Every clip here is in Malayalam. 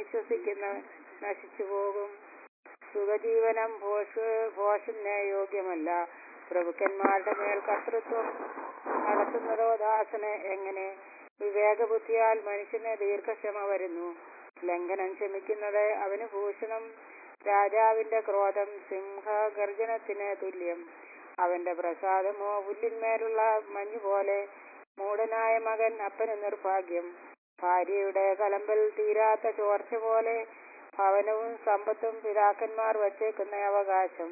വിശ്വസിക്കുന്നവൻ നശിച്ചു പോകും സുഖജീവനം ഭോഷ് ഭോഷന് യോഗ്യമല്ല പ്രഭുക്കന്മാരുടെ മേൽ കർത്തൃത്വം നടത്തുന്നതോ ദാസന് എങ്ങനെ വിവേകബുദ്ധിയാൽ മനുഷ്യന് ദീർഘക്ഷമ വരുന്നു ലംഘനം ക്ഷമിക്കുന്നത് അവന് ഭൂഷണം രാജാവിന്റെ ക്രോധം സിംഹഗർജനത്തിന് തുല്യം അവന്റെ പ്രസാദമോ പുല്ലിന്മേലുള്ള മഞ്ഞു പോലെ മൂടനായ മകൻ അപ്പന് നിർഭാഗ്യം ഭാര്യയുടെ കലമ്പൽ തീരാത്ത ചോർച്ച പോലെ ഭവനവും സമ്പത്തും പിതാക്കന്മാർ വച്ചേക്കുന്ന അവകാശം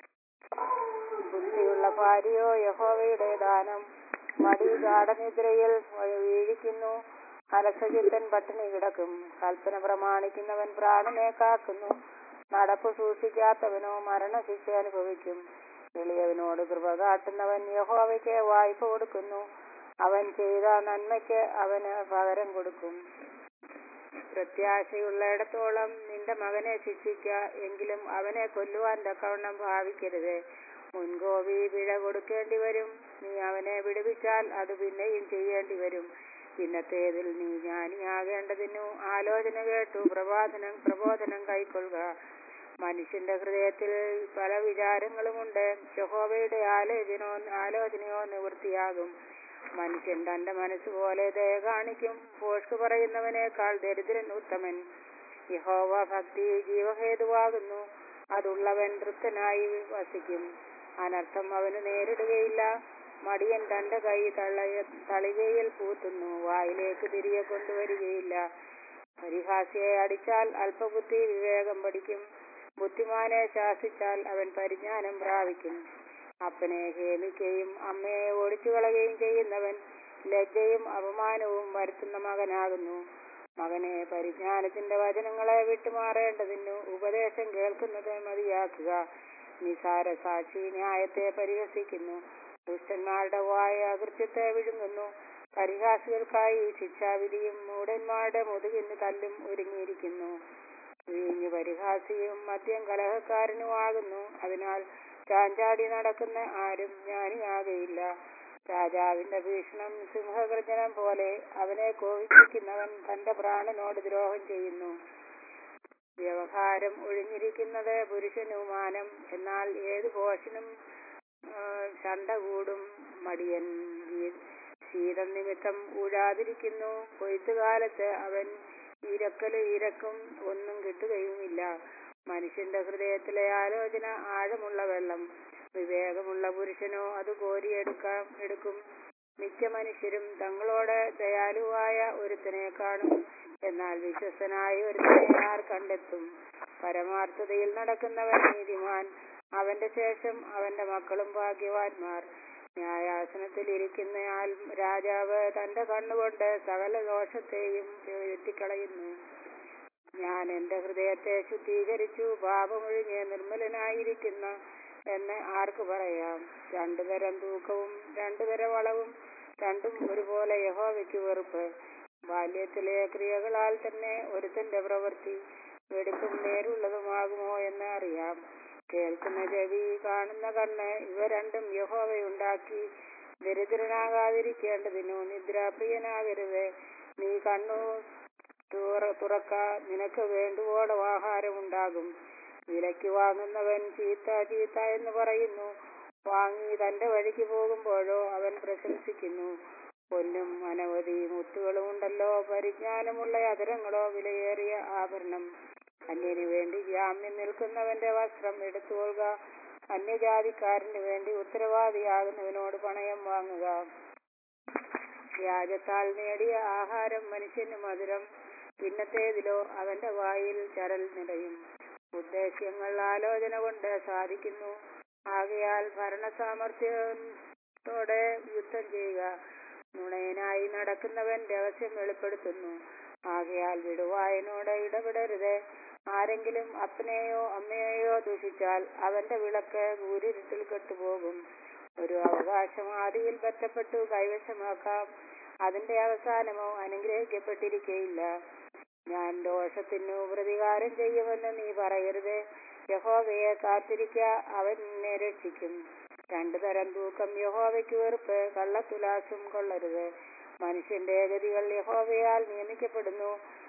ബുദ്ധിയുള്ള ഭാര്യയോ യഹോവയുടെ ദാനം മടി ഗാഠനിദ്രയിൽ വീഴിക്കുന്നു അലസചിത്തൻ പട്ടിണി കിടക്കും കൽപ്പന പ്രമാണിക്കുന്നവൻ പ്രാണനെ കാക്കുന്നു നടപ്പ് സൂക്ഷിക്കാത്തവനോ മരണശിക്ഷ അനുഭവിക്കും എളിയവനോട് കൃപ കാട്ടുന്നവൻ യഹോവയ്ക്ക് വായ്പ കൊടുക്കുന്നു അവൻ ചെയ്ത നന്മയ്ക്ക് അവന് പകരം കൊടുക്കും പ്രത്യാശയുള്ളിടത്തോളം നിന്റെ മകനെ ശിക്ഷിക്ക എങ്കിലും അവനെ കൊല്ലുവാൻ തക്കവണ്ണം ഭാവിക്കരുത് മുൻകോപി പിഴ കൊടുക്കേണ്ടി വരും നീ അവനെ വിടുവിച്ചാൽ അത് പിന്നെയും ചെയ്യേണ്ടി വരും പിന്നത്തേതിൽ നീ ജ്ഞാനിയാകേണ്ടതിനു ആലോചന കേട്ടു പ്രബോധനം പ്രബോധനം കൈക്കൊള്ളുക മനുഷ്യന്റെ ഹൃദയത്തിൽ പല വിചാരങ്ങളുമുണ്ട് യഹോവയുടെ ആലോചനയോ ആലോചനയോ നിവൃത്തിയാകും മനുഷ്യൻ തന്റെ മനസ്സുപോലെ ദയ കാണിക്കും പോഷ്ക് പറയുന്നവനേക്കാൾ ദരിദ്രൻ ഉത്തമൻ യഹോവ ഭക്തി ജീവഹേതുവാകുന്നു അതുള്ളവൻ തൃപ്തനായി വസിക്കും അനർത്ഥം അവന് നേരിടുകയില്ല മടിയൻ തന്റെ കൈ തള്ളയ തളികയിൽ പൂത്തുന്നു വായിലേക്ക് തിരികെ കൊണ്ടുവരികയില്ല പരിഹാസിയെ അടിച്ചാൽ അല്പബുദ്ധി വിവേകം പഠിക്കും ബുദ്ധിമാനെ ശാസിച്ചാൽ അവൻ പരിജ്ഞാനം പ്രാപിക്കും അപ്പനെ ഹേമിക്കുകയും അമ്മയെ ഓടിച്ചു കളയുകയും ചെയ്യുന്നവൻ ലജ്ജയും അപമാനവും വരുത്തുന്ന മകനാകുന്നു മകനെ പരിജ്ഞാനത്തിന്റെ വചനങ്ങളെ വിട്ടുമാറേണ്ടതിനു ഉപദേശം കേൾക്കുന്നത് മതിയാക്കുക നിസാര സാക്ഷി ന്യായത്തെ പരിഹസിക്കുന്നു ദുഷ്ടന്മാരുടെ വായ അകൃത്യത്തെ വിഴുങ്ങുന്നു പരിഹാസികൾക്കായി ശിക്ഷാവിധിയും മൂടന്മാരുടെ മുതുകിന് തല്ലും ഒരുങ്ങിയിരിക്കുന്നു വീഞ്ഞു പരിഹാസിയും മദ്യം കലഹക്കാരനുമാകുന്നു അതിനാൽ ചാഞ്ചാടി നടക്കുന്ന ആരും ജ്ഞാനിയാകയില്ല രാജാവിന്റെ ഭീഷണം സിംഹഗർജനം പോലെ അവനെ കോപിപ്പിക്കുന്നവൻ തന്റെ പ്രാണനോട് ദ്രോഹം ചെയ്യുന്നു വ്യവഹാരം ഒഴിഞ്ഞിരിക്കുന്നത് പുരുഷന് മാനം എന്നാൽ ഏത് പോഷനും ചണ്ട കൂടും മടിയൻ ശീതം നിമിത്തം ഊഴാതിരിക്കുന്നു കൊയ്ത്തുകാലത്ത് അവൻ ഇരക്കല് ഇരക്കും ഒന്നും കിട്ടുകയുമില്ല മനുഷ്യന്റെ ഹൃദയത്തിലെ ആലോചന ആഴമുള്ള വെള്ളം വിവേകമുള്ള പുരുഷനോ അത് കോരിയെടുക്കാം എടുക്കും മിക്ക മനുഷ്യരും തങ്ങളോട് ദയാലുവായ ഒരുത്തനെ കാണും എന്നാൽ വിശ്വസ്തനായ ഒരുത്തനെ ആർ കണ്ടെത്തും പരമാർത്ഥതയിൽ നടക്കുന്നവൻ നീതിമാൻ അവന്റെ ശേഷം അവന്റെ മക്കളും ഭാഗ്യവാന്മാർ ന്യായാസനത്തിൽ ഇരിക്കുന്നയാൾ രാജാവ് തന്റെ കണ്ണുകൊണ്ട് സകല ദോഷത്തെയും വെട്ടിക്കളയുന്നു ഞാൻ എന്റെ ഹൃദയത്തെ ശുദ്ധീകരിച്ചു പാപമൊഴിഞ്ഞ് നിർമ്മലനായിരിക്കുന്ന എന്ന് ആർക്ക് പറയാം രണ്ടുതരം തൂക്കവും രണ്ടുതരം വളവും രണ്ടും ഒരുപോലെ യഹോവയ്ക്ക് വെറുപ്പ് ബാല്യത്തിലെ ക്രിയകളാൽ തന്നെ ഒരുത്തന്റെ പ്രവൃത്തി വെടിപ്പും നേരുള്ളതുമാകുമോ എന്ന് അറിയാം കേൾക്കുന്ന ചെവി കാണുന്ന കണ്ണ് ഇവ രണ്ടും യഹോവയുണ്ടാക്കി ദരിദ്രനാകാതിരിക്കേണ്ടതിനു നിദ്രാപ്രിയനാകരുത് നീ കണ്ണു തുറക്ക നിനക്ക് വേണ്ടുവോളം ആഹാരമുണ്ടാകും വിലയ്ക്ക് വാങ്ങുന്നവൻ ചീത്ത ചീത്ത എന്ന് പറയുന്നു വാങ്ങി തന്റെ വഴിക്ക് പോകുമ്പോഴോ അവൻ പ്രശംസിക്കുന്നു പൊന്നും അനവധി മുത്തുകളും ഉണ്ടല്ലോ പരിജ്ഞാനമുള്ള അതരങ്ങളോ വിലയേറിയ ആഭരണം അന്യന് വേണ്ടി ജാമ്യം നിൽക്കുന്നവന്റെ വസ്ത്രം എടുത്തുകൊള്ളുക അന്യജാതിക്കാരന് വേണ്ടി ഉത്തരവാദിയാകുന്നവനോട് പണയം വാങ്ങുക വ്യാജത്താൽ നേടിയ ആഹാരം മനുഷ്യന് മധുരം പിന്നത്തേതിലോ അവന്റെ വായിൽ ചരൽ നിറയും ഉദ്ദേശ്യങ്ങൾ ആലോചന കൊണ്ട് സാധിക്കുന്നു ആകയാൽ ഭരണസാമർഥ്യത്തോടെ യുദ്ധം ചെയ്യുക നുണയനായി നടക്കുന്നവൻ രഹസ്യം വെളിപ്പെടുത്തുന്നു ആകയാൽ വിടുവായനോട് ഇടപെടരുത് ആരെങ്കിലും അപ്പനെയോ അമ്മയെയോ ദൂഷിച്ചാൽ അവന്റെ വിളക്ക് കൂരിരുട്ടിൽ കെട്ടുപോകും ഒരു അവകാശം ആദിയിൽ ബന്ധപ്പെട്ടു കൈവശമാക്കാം അതിന്റെ അവസാനമോ അനുഗ്രഹിക്കപ്പെട്ടിരിക്കയില്ല ഞാൻ ദോഷത്തിനു പ്രതികാരം ചെയ്യുമെന്ന് നീ പറയരുത് യഹോവയെ കാത്തിരിക്ക അവൻ നിന്നെ രക്ഷിക്കും രണ്ടു തരം തൂക്കം യഹോവയ്ക്ക് വെറുപ്പ് കള്ളത്തുലാസും കൊള്ളരുത് മനുഷ്യന്റെ ഗതികൾ യഹോവയാൽ നിയമിക്കപ്പെടുന്നു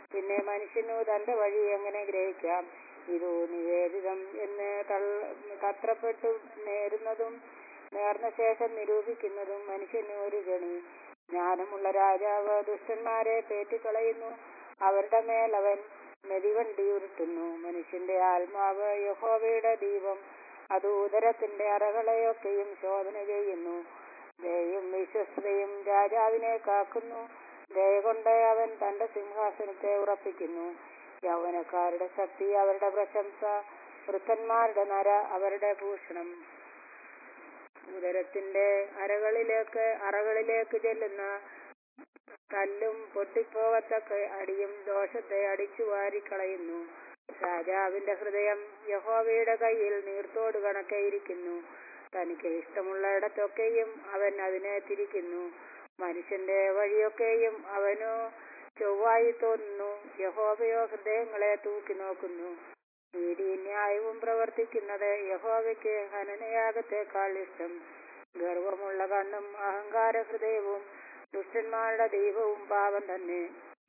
പിന്നെ മനുഷ്യനു തന്റെ വഴി എങ്ങനെ ഗ്രഹിക്കാം ഇതു നിവേദിതം എന്ന് തള്ള- തത്രപ്പെട്ടു നേരുന്നതും നേർന്ന ശേഷം നിരൂപിക്കുന്നതും മനുഷ്യന് ഒരു ഗണി ജ്ഞാനമുള്ള രാജാവ് ദുഷ്ടന്മാരെ പേറ്റിക്കളയുന്നു അവരുടെ മേൽ അവൻ മെതിവണ്ടി ഉരുട്ടുന്നു മനുഷ്യന്റെ ആത്മാവ് യഹോവയുടെ ദീപം അത് ഉദരത്തിന്റെ അറകളെയൊക്കെയും ശോധന ചെയ്യുന്നു ദയയും വിശ്വസ്തയും രാജാവിനെ കാക്കുന്നു ദയ കൊണ്ട് അവൻ തന്റെ സിംഹാസനത്തെ ഉറപ്പിക്കുന്നു യൗവനക്കാരുടെ ശക്തി അവരുടെ പ്രശംസ വൃദ്ധന്മാരുടെ നര അവരുടെ ഭൂഷണം ഉദരത്തിന്റെ അരകളിലേക്ക് അറകളിലേക്ക് ചെല്ലുന്ന കല്ലും പൊട്ടിപ്പോകത്തക്ക അടിയും ദോഷത്തെ അടിച്ചു വാരിക്കളയുന്നു രാജാവിന്റെ ഹൃദയം യഹോവയുടെ കയ്യിൽ നീർത്തോട് കണക്കെ ഇരിക്കുന്നു തനിക്ക് ഇഷ്ടമുള്ളയിടത്തൊക്കെയും അവൻ അതിനെ തിരിക്കുന്നു മനുഷ്യന്റെ വഴിയൊക്കെയും അവനു ചൊവ്വായി തോന്നുന്നു യഹോവയോ ഹൃദയങ്ങളെ തൂക്കി നോക്കുന്നു നീതി ന്യായവും പ്രവർത്തിക്കുന്നത് യഹോവയ്ക്ക് ഹനനയാഗത്തേക്കാൾ ഇഷ്ടം ഗർവമുള്ള കണ്ണും അഹങ്കാര ഹൃദയവും ദുഷ്ടന്മാരുടെ ദൈവവും പാപം തന്നെ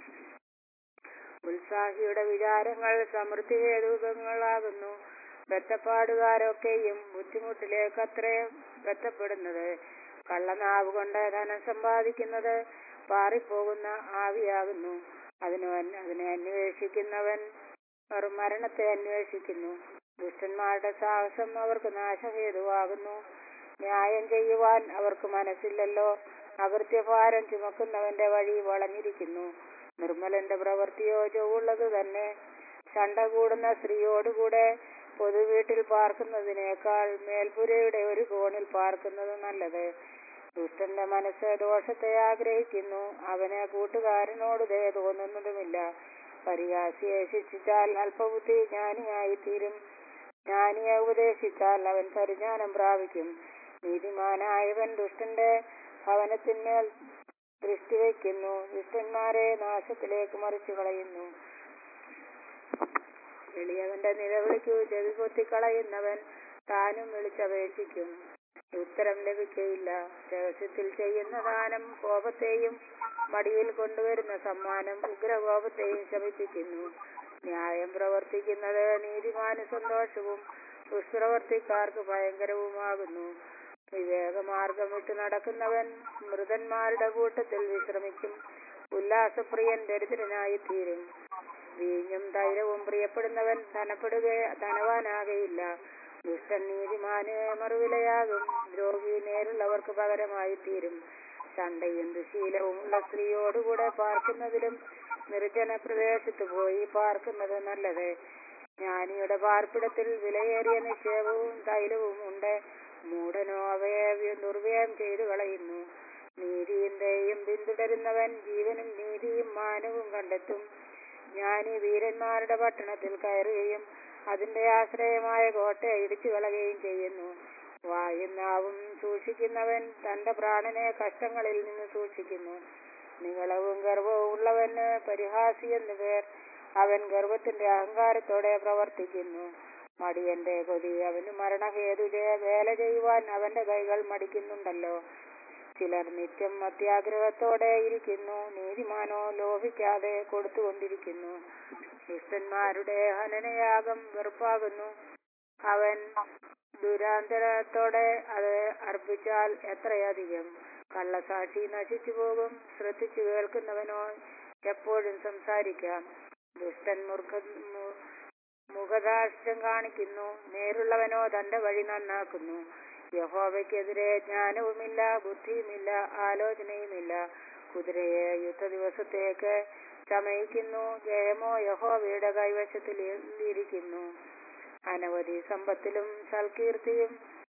ഉത്സാഹിയുടെ വിചാരങ്ങൾ സമൃദ്ധി ഹേതുകങ്ങളാകുന്നു ബന്ധപ്പാടുകാരൊക്കെയും ബുദ്ധിമുട്ടിലേക്ക് അത്രേ ബന്ധപ്പെടുന്നത് കള്ളനാവ് കൊണ്ട് ധനം സമ്പാദിക്കുന്നത് പാറിപ്പോകുന്ന ആവിയാകുന്നു അതിന് അന്വ- അതിനെ അന്വേഷിക്കുന്നവൻ അവർ മരണത്തെ അന്വേഷിക്കുന്നു ദുഷ്ടന്മാരുടെ സാഹസം അവർക്ക് നാശഹേതുവാകുന്നു ന്യായം ചെയ്യുവാൻ അവർക്ക് മനസ്സില്ലല്ലോ അകൃത്യഭാരം ചുമക്കുന്നവന്റെ വഴി വളഞ്ഞിരിക്കുന്നു നിർമ്മലന്റെ പ്രവൃത്തിയോ ചൊവ്വുള്ളത് തന്നെ ചണ്ട കൂടുന്ന സ്ത്രീയോടുകൂടെ പൊതുവീട്ടിൽ പാർക്കുന്നതിനേക്കാൾ മേൽപ്പുരയുടെ ഒരു കോണിൽ പാർക്കുന്നത് നല്ലത് ദുഷ്ടന്റെ മനസ്സ് ദോഷത്തെ ആഗ്രഹിക്കുന്നു അവന് കൂട്ടുകാരനോട് ദയ തോന്നുന്നതുമില്ല പരിഹാസിയെ ശിക്ഷിച്ചാൽ അല്പബുദ്ധി ജ്ഞാനിയായി തീരും ജ്ഞാനിയെ ഉപദേശിച്ചാൽ അവൻ പരിജ്ഞാനം പ്രാപിക്കും നീതിമാനായവൻ ദുഷ്ടന്റെ ഭവനത്തിന്മേൽ ദൃഷ്ടി വയ്ക്കുന്നു ദുഷ്ടന്മാരെ നാശത്തിലേക്ക് മറിച്ചു കളയുന്നു എളിയവന്റെ നിലവിളിക്കു ചെവി പൊത്തിക്കളയുന്നവൻ താനും വിളിച്ചപേക്ഷിക്കും ഉത്തരം ലഭിക്കയില്ല രഹസ്യത്തിൽ ചെയ്യുന്ന ദാനം കോപത്തെയും മടിയിൽ കൊണ്ടുവരുന്ന സമ്മാനം ഉഗ്രകോപത്തെയും ശമിപ്പിക്കുന്നു ന്യായം പ്രവർത്തിക്കുന്നത് നീതിമാന് സന്തോഷവും ദുഷ്പ്രവർത്തിക്കാർക്ക് ഭയങ്കരവുമാകുന്നു വിവേകമാർഗം വിട്ടു നടക്കുന്നവൻ മൃതന്മാരുടെ കൂട്ടത്തിൽ വിശ്രമിക്കും ഉല്ലാസപ്രിയൻ ദരിദ്രനായി തീരും വീഞ്ഞും തൈലവും പ്രിയപ്പെടുന്നവൻ ധനപ്പെടുക ധനവാനാകയില്ല ദുഷ്ടൻ നീതിമാന് മറുവിലയാകും ദ്രോഹി നേരുള്ളവർക്ക് പകരമായി തീരും ചണ്ടയും ദുശീലവും ഉള്ള സ്ത്രീയോടുകൂടെ പാർക്കുന്നതിലും നിർജ്ജന പ്രദേശത്ത് പോയി പാർക്കുന്നത് നല്ലത് ജ്ഞാനിയുടെ പാർപ്പിടത്തിൽ വിലയേറിയ നിക്ഷേപവും തൈലവും ഉണ്ട് മൂടനോ അവയെ വ്യ- ദുർവ്യയം ചെയ്തു കളയുന്നു നീതിയും പിന്തുടരുന്നവൻ ജീവനും നീതിയും മാനവും കണ്ടെത്തും ജ്ഞാനി വീരന്മാരുടെ പട്ടണത്തിൽ കയറുകയും അതിന്റെ ആശ്രയമായ കോട്ടയെ ഇടിച്ചു കളയുകയും ചെയ്യുന്നു വായും നാവും സൂക്ഷിക്കുന്നവൻ തന്റെ പ്രാണനെ കഷ്ടങ്ങളിൽ നിന്ന് സൂക്ഷിക്കുന്നു നിങ്ങളവും ഗർവവും ഉള്ളവന് പരിഹാസി എന്നു പേർ അവൻ ഗർവത്തിന്റെ അഹങ്കാരത്തോടെ പ്രവർത്തിക്കുന്നു മടിയന്റെ കൊതി അവന് മരണഹേതുജെ വേല ചെയ്യുവാൻ അവന്റെ കൈകൾ മടിക്കുന്നുണ്ടല്ലോ ചിലർ നിത്യം അത്യാഗ്രഹത്തോടെ ഇരിക്കുന്നു നീതിമാനോ ലോഭിക്കാതെ കൊടുത്തുകൊണ്ടിരിക്കുന്നു ദുഷ്ടന്മാരുടെ ഹനനയാഗം വെറുപ്പാകുന്നു അവൻ ദുരാന്തരത്തോടെ അത് അർപ്പിച്ചാൽ എത്രയധികം കള്ളസാക്ഷി നശിച്ചു പോകും ശ്രദ്ധിച്ചു കേൾക്കുന്നവനോ എപ്പോഴും സംസാരിക്കാം ദുഷ്ടൻ മുർഖ മു- മുഖദാഷ്ട്യം കാണിക്കുന്നു നേരുള്ളവനോ തന്റെ വഴി നന്നാക്കുന്നു യഹോവയ്ക്കെതിരെ ജ്ഞാനവുമില്ല ബുദ്ധിയുമില്ല ആലോചനയുമില്ല കുതിരയെ യുദ്ധ ദിവസത്തേക്ക് ചമയിക്കുന്നു ജയമോ യഹോവയുടെ കൈവശത്തിൽ ഇരിക്കുന്നു അനവധി സമ്പത്തിലും സൽകീർത്തിയും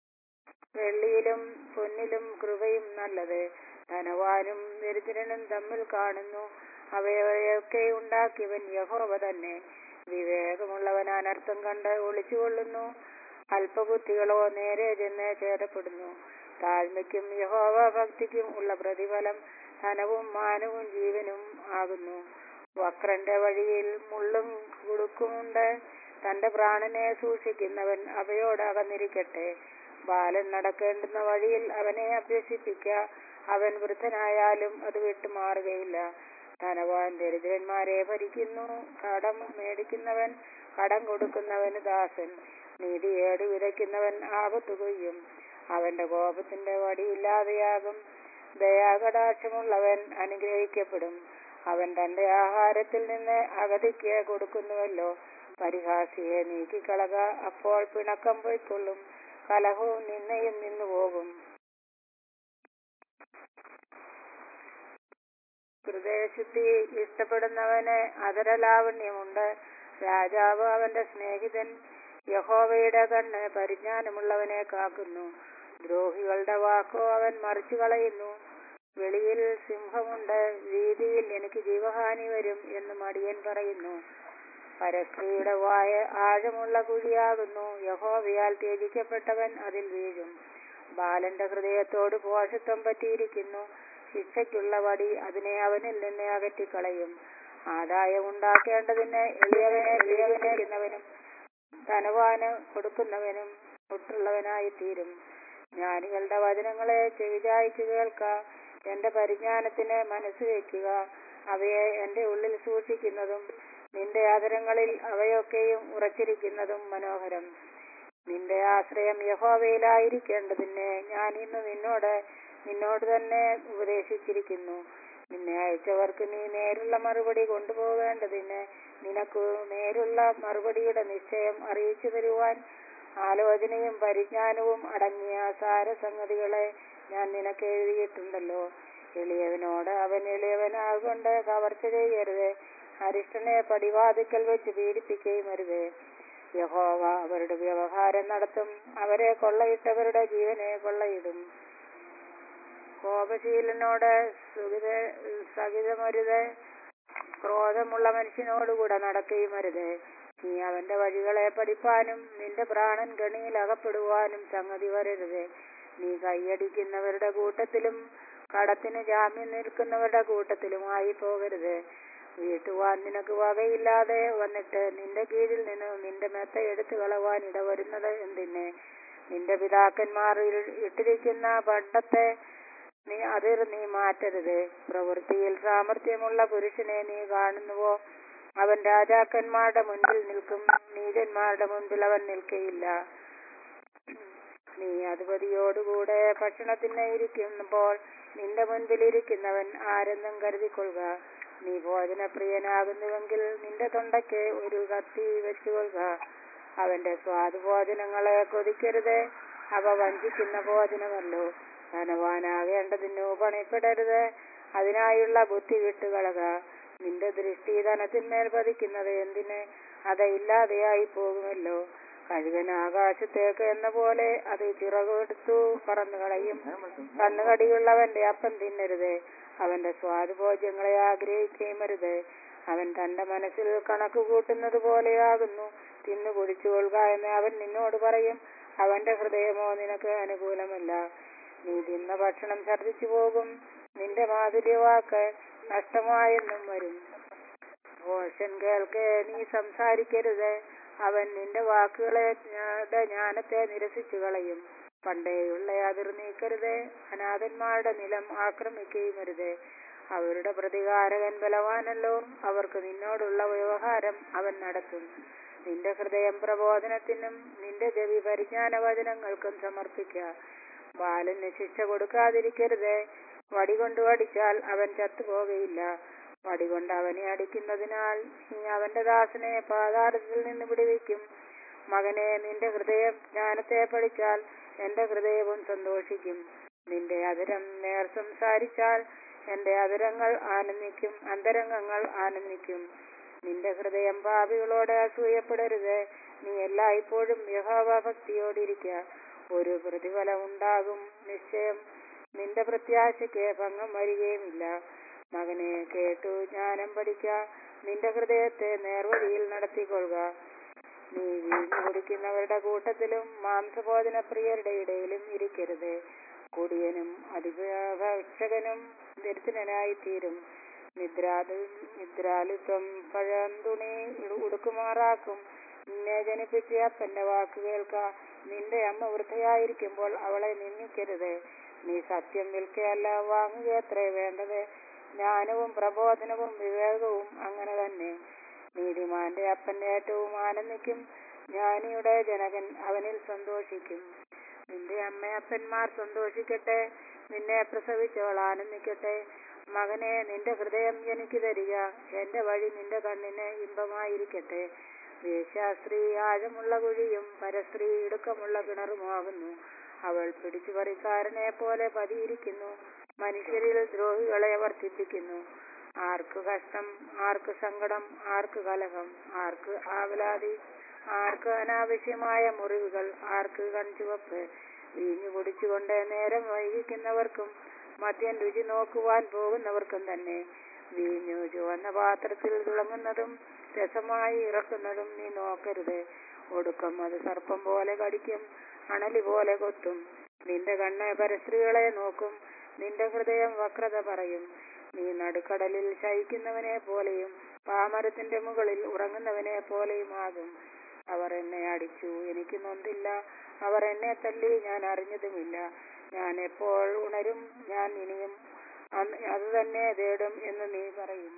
വെള്ളിയിലും പൊന്നിലും കൃപയും നല്ലത് ധനവാനും ദരിദ്രനും തമ്മിൽ കാണുന്നു അവയൊക്കെ ഉണ്ടാക്കിയവൻ യഹോവ തന്നെ വിവേകമുള്ളവൻ അനർത്ഥം കണ്ട് ഒളിച്ചുകൊള്ളുന്നു അല്പബുദ്ധികളോ നേരെ ചെന്ന് ഛേദപ്പെടുന്നു താഴ്മയ്ക്കും യഹോവ ഭക്തിക്കും ഉള്ള പ്രതിഫലം ധനവും മാനവും ജീവനും ആകുന്നു വക്രന്റെ വഴിയിൽ മുള്ളും കുടുക്കുമുണ്ട് തന്റെ പ്രാണനെ സൂക്ഷിക്കുന്നവൻ അവയോട് അകന്നിരിക്കട്ടെ ബാലൻ നടക്കേണ്ടുന്ന വഴിയിൽ അവനെ അഭ്യസിപ്പിക്ക അവൻ വൃദ്ധനായാലും അത് വിട്ടുമാറുകയില്ല ധനവാൻ ദരിദ്രന്മാരെ ഭരിക്കുന്നു കടം മേടിക്കുന്നവൻ കടം കൊടുക്കുന്നവന് ദാസൻ നീതിയേട് വിതയ്ക്കുന്നവൻ ആപത്ത് കൊയ്യും അവന്റെ കോപത്തിന്റെ വടിയില്ലാതെയാകും ദയാകടാക്ഷമുള്ളവൻ അനുഗ്രഹിക്കപ്പെടും അവൻ തന്റെ ആഹാരത്തിൽ നിന്ന് അഗതിക്ക് കൊടുക്കുന്നുവല്ലോ പരിഹാസിയെ നീക്കിക്കളക അപ്പോൾ പിണക്കം പൊയ്ക്കൊള്ളും കലഹവും നിന്നയും നിന്നുപോകും ഹൃദയശുദ്ധി ഇഷ്ടപ്പെടുന്നവന് അതരലാവണ്യമുണ്ട് രാജാവ് അവന്റെ സ്നേഹിതൻ യഹോവയുടെ കണ്ണ് പരിജ്ഞാനമുള്ളവനെ കാക്കുന്നു ദ്രോഹികളുടെ വാക്കോ അവൻ മറിച്ചു കളയുന്നു വെളിയിൽ സിംഹമുണ്ട് വീതിയിൽ എനിക്ക് ജീവഹാനി വരും എന്ന് മടിയൻ പറയുന്നു പരസ്ത്രീയുടെ വായ ആഴമുള്ള കുഴിയാകുന്നു യഹോവയാൽ ത്യജിക്കപ്പെട്ടവൻ അതിൽ വീഴും ബാലന്റെ ഹൃദയത്തോട് പോഷത്വം പറ്റിയിരിക്കുന്നു ശിക്ഷയ്ക്കുള്ള വടി അതിനെ അവനിൽ നിന്ന് അകറ്റിക്കളയും ആദായം ഉണ്ടാക്കേണ്ടതിന് എളിയവനെ എളിയവനവനും ധനവാന് കൊടുക്കുന്നവനും ഒട്ടുള്ളവനായി തീരും ജ്ഞാനികളുടെ വചനങ്ങളെ ചെവിചായ്ച്ചു കേൾക്ക എന്റെ പരിജ്ഞാനത്തിന് മനസ്സ് വയ്ക്കുക അവയെ എന്റെ ഉള്ളിൽ സൂക്ഷിക്കുന്നതും നിന്റെ ആദരങ്ങളിൽ അവയൊക്കെയും ഉറച്ചിരിക്കുന്നതും മനോഹരം നിന്റെ ആശ്രയം യഹോവയിലായിരിക്കേണ്ടതിന് ഞാൻ ഇന്ന് നിന്നോട് നിന്നോട് തന്നെ ഉപദേശിച്ചിരിക്കുന്നു നിന്നെ അയച്ചവർക്ക് നീ നേരുള്ള മറുപടി കൊണ്ടുപോകേണ്ടതിന് നിനക്ക് നേരുള്ള മറുപടിയുടെ നിശ്ചയം അറിയിച്ചു തരുവാൻ ആലോചനയും പരിജ്ഞാനവും അടങ്ങിയ സാരസംഗതികളെ ഞാൻ നിനക്ക് എഴുതിയിട്ടുണ്ടല്ലോ എളിയവനോട് അവൻ എളിയവനാകൊണ്ട് കവർച്ച ചെയ്യരുത് അരിഷ്ടനെ പടിവാതിക്കൽ വെച്ച് പീഡിപ്പിക്കുകയും അരുത് യഹോവ അവരുടെ വ്യവഹാരം നടത്തും അവരെ കൊള്ളയിട്ടവരുടെ ജീവനെ കൊള്ളയിടും കോപശീലനോട് സുഖിത സഹിതമരുത് ക്രോധമുള്ള മനുഷ്യനോടുകൂടെ നടക്കുകയും അരുത് നീ അവന്റെ വഴികളെ പഠിപ്പാനും നിന്റെ പ്രാണൻ ഗണിയിൽ അകപ്പെടുവാനും സംഗതി വരരുത് നീ കൈയടിക്കുന്നവരുടെ കൂട്ടത്തിലും കടത്തിന് ജാമ്യം നിൽക്കുന്നവരുടെ കൂട്ടത്തിലുമായി പോകരുത് വീട്ടുവാൻ നിനക്ക് വകയില്ലാതെ വന്നിട്ട് നിന്റെ കീഴിൽ നിന്ന് നിന്റെ മെത്ത എടുത്തു കളവാൻ ഇടവരുന്നത് എന്തിന് നിന്റെ പിതാക്കന്മാർ ഇരു- ഇട്ടിരിക്കുന്ന പണ്ടത്തെ നീ അതിർ നീ മാറ്റരുത് പ്രവൃത്തിയിൽ സാമർഥ്യമുള്ള പുരുഷനെ നീ കാണുന്നുവോ അവൻ രാജാക്കന്മാരുടെ മുൻപിൽ നിൽക്കും നീചന്മാരുടെ മുൻപിൽ അവൻ നിൽക്കയില്ല നീ അധിപതിയോടുകൂടെ ഭക്ഷണത്തിന് ഇരിക്കുമ്പോൾ നിന്റെ മുൻപിൽ ഇരിക്കുന്നവൻ ആരെന്നും കരുതിക്കൊള്ളുക നീ ഭോജനപ്രിയനാകുന്നുവെങ്കിൽ നിന്റെ തൊണ്ടയ്ക്ക് ഒരു കത്തി വെച്ചുകൊള്ളുക അവന്റെ സ്വാദുഭോജനങ്ങളെ കൊതിക്കരുത് അവ വഞ്ചിക്കുന്ന ഭോജനമല്ലോ ധനവാനാകേണ്ടതിനു പണിപ്പെടരുത് അതിനായുള്ള ബുദ്ധി വിട്ടുകളക നിന്റെ ദൃഷ്ടി ധനത്തിന്മേൽ പതിക്കുന്നത് എന്തിന് അത് ഇല്ലാതെയായി പോകുമല്ലോ കഴുകൻ ആകാശത്തേക്ക് എന്ന പോലെ അത് ചിറകൊടുത്തു പറന്നു കളയും കണ്ണുകടിയുള്ളവന്റെ അപ്പം തിന്നരുത് അവന്റെ സ്വാദുഭോജ്യങ്ങളെ ആഗ്രഹിക്കുകയും അരുത് അവൻ തന്റെ മനസ്സിൽ കണക്ക് കൂട്ടുന്നത് പോലെയാകുന്നു തിന്നു കുടിച്ചുകൊള്ളുക എന്ന് അവൻ നിന്നോട് പറയും അവന്റെ ഹൃദയമോ നിനക്ക് അനുകൂലമല്ല നീ തിന്ന ഭക്ഷണം ഛർദ്ദിച്ചു പോകും നിന്റെ മാധുര്യവാക്ക് നഷ്ടമായെന്നും വരും ഭോഷൻ കേൾക്കെ നീ സംസാരിക്കരുത് അവൻ നിന്റെ വാക്കുകളെ ജ്ഞാ- ജ്ഞാനത്തെ നിരസിച്ചു കളയും പണ്ടേയുള്ള അതിർ നീക്കരുത് അനാഥന്മാരുടെ നിലം ആക്രമിക്കുകയും അരുത് അവരുടെ പ്രതികാരകൻ ബലവാനല്ലോ അവർക്ക് നിന്നോടുള്ള വ്യവഹാരം അവൻ നടത്തും നിന്റെ ഹൃദയം പ്രബോധനത്തിനും നിന്റെ ചെവി പരിജ്ഞാന വചനങ്ങൾക്കും സമർപ്പിക്ക ബാലന് ശിക്ഷ കൊടുക്കാതിരിക്കരുത് വടികൊണ്ട് അടിച്ചാൽ അവൻ ചത്തുപോകയില്ല വടികൊണ്ട് അവനെ അടിക്കുന്നതിനാൽ നീ അവന്റെ ദാസനെ പാതാളത്തിൽ നിന്ന് വിടുവിക്കും മകനെ നിന്റെ ഹൃദയം ജ്ഞാനത്തെ പഠിച്ചാൽ എന്റെ ഹൃദയവും സന്തോഷിക്കും നിന്റെ അതിരം നേർ സംസാരിച്ചാൽ എന്റെ അതിരങ്ങൾ ആനന്ദിക്കും അന്തരംഗങ്ങൾ ആനന്ദിക്കും നിന്റെ ഹൃദയം പാപികളോട് അസൂയപ്പെടരുത് നീ എല്ലായ്പ്പോഴും യഹോവ ഭക്തിയോടിരിക്ക ഒരു പ്രതിഫലം ഉണ്ടാകും നിശ്ചയം നിന്റെ പ്രത്യാശയ്ക്ക് ഭംഗം വരികയുമില്ല മകനെ കേട്ടു ജ്ഞാനം പഠിക്ക നിന്റെ ഹൃദയത്തെ നേർവഴിയിൽ നടത്തിക്കൊള്ളുക നീ വീഞ്ഞു കുടിക്കുന്നവരുടെ കൂട്ടത്തിലും മാംസഭോജന പ്രിയരുടെ ഇടയിലും ഇരിക്കരുത് കുടിയനും അധികഭക്ഷകനും ദരിദ്രനായി തീരും നിദ്രാലു നിദ്രാലുത്വം പഴന്തുണി ഉടുക്കുമാറാക്കും നിന്നെ ജനിപ്പിച്ച അപ്പന്റെ വാക്ക് കേൾക്ക നിന്റെ അമ്മ വൃദ്ധയായിരിക്കുമ്പോൾ അവളെ നിന്ദിക്കരുത് നീ സത്യം വിൽക്കുകയല്ല വാങ്ങുകയത്രേ വേണ്ടത് ജ്ഞാനവും പ്രബോധനവും വിവേകവും അങ്ങനെ തന്നെ നീതിമാന്റെ അപ്പൻ ഏറ്റവും ആനന്ദിക്കും ജ്ഞാനിയുടെ ജനകൻ അവനിൽ സന്തോഷിക്കും നിന്റെ അമ്മയപ്പന്മാർ സന്തോഷിക്കട്ടെ നിന്നെ പ്രസവിച്ചവൾ ആനന്ദിക്കട്ടെ മകനെ നിന്റെ ഹൃദയം എനിക്ക് തരിക എന്റെ വഴി നിന്റെ കണ്ണിന് ഇമ്പമായിരിക്കട്ടെ വേശ്യാസ്ത്രീ ആഴമുള്ള കുഴിയും പരസ്ത്രീ ഇടുക്കമുള്ള കിണറുമാകുന്നു അവൾ പിടിച്ചുപറിക്കാരനെ പോലെ പതിയിരിക്കുന്നു മനുഷ്യരിൽ ദ്രോഹികളെ വർദ്ധിപ്പിക്കുന്നു ആർക്ക് കഷ്ടം ആർക്ക് സങ്കടം ആർക്ക് കലഹം ആർക്ക് ആവലാതി ആർക്ക് അനാവശ്യമായ മുറിവുകൾ ആർക്ക് കൺചുവപ്പ് വീഞ്ഞു കുടിച്ചുകൊണ്ട് നേരം വൈകിക്കുന്നവർക്കും മദ്യം രുചി നോക്കുവാൻ പോകുന്നവർക്കും തന്നെ വീഞ്ഞു ചുവന്ന പാത്രത്തിൽ തിളങ്ങുന്നതും രസമായി ഇറക്കുന്നതും നീ നോക്കരുത് ഒടുക്കം അത് സർപ്പം പോലെ കടിക്കും അണലി പോലെ കൊത്തും നിന്റെ കണ്ണ് പരസ്ത്രീകളെ നോക്കും നിന്റെ ഹൃദയം വക്രത പറയും നീ നടുക്കടലിൽ ശയിക്കുന്നവനെ പോലെയും പാമരത്തിന്റെ മുകളിൽ ഉറങ്ങുന്നവനെ പോലെയുമാകും അവർ എന്നെ അടിച്ചു എനിക്ക് നൊന്തില്ല അവർ എന്നെ തല്ലി ഞാൻ അറിഞ്ഞതുമില്ല ഞാൻ എപ്പോൾ ഉണരും ഞാൻ ഇനിയും അന്ന് അത് തന്നെ തേടും എന്ന് നീ പറയും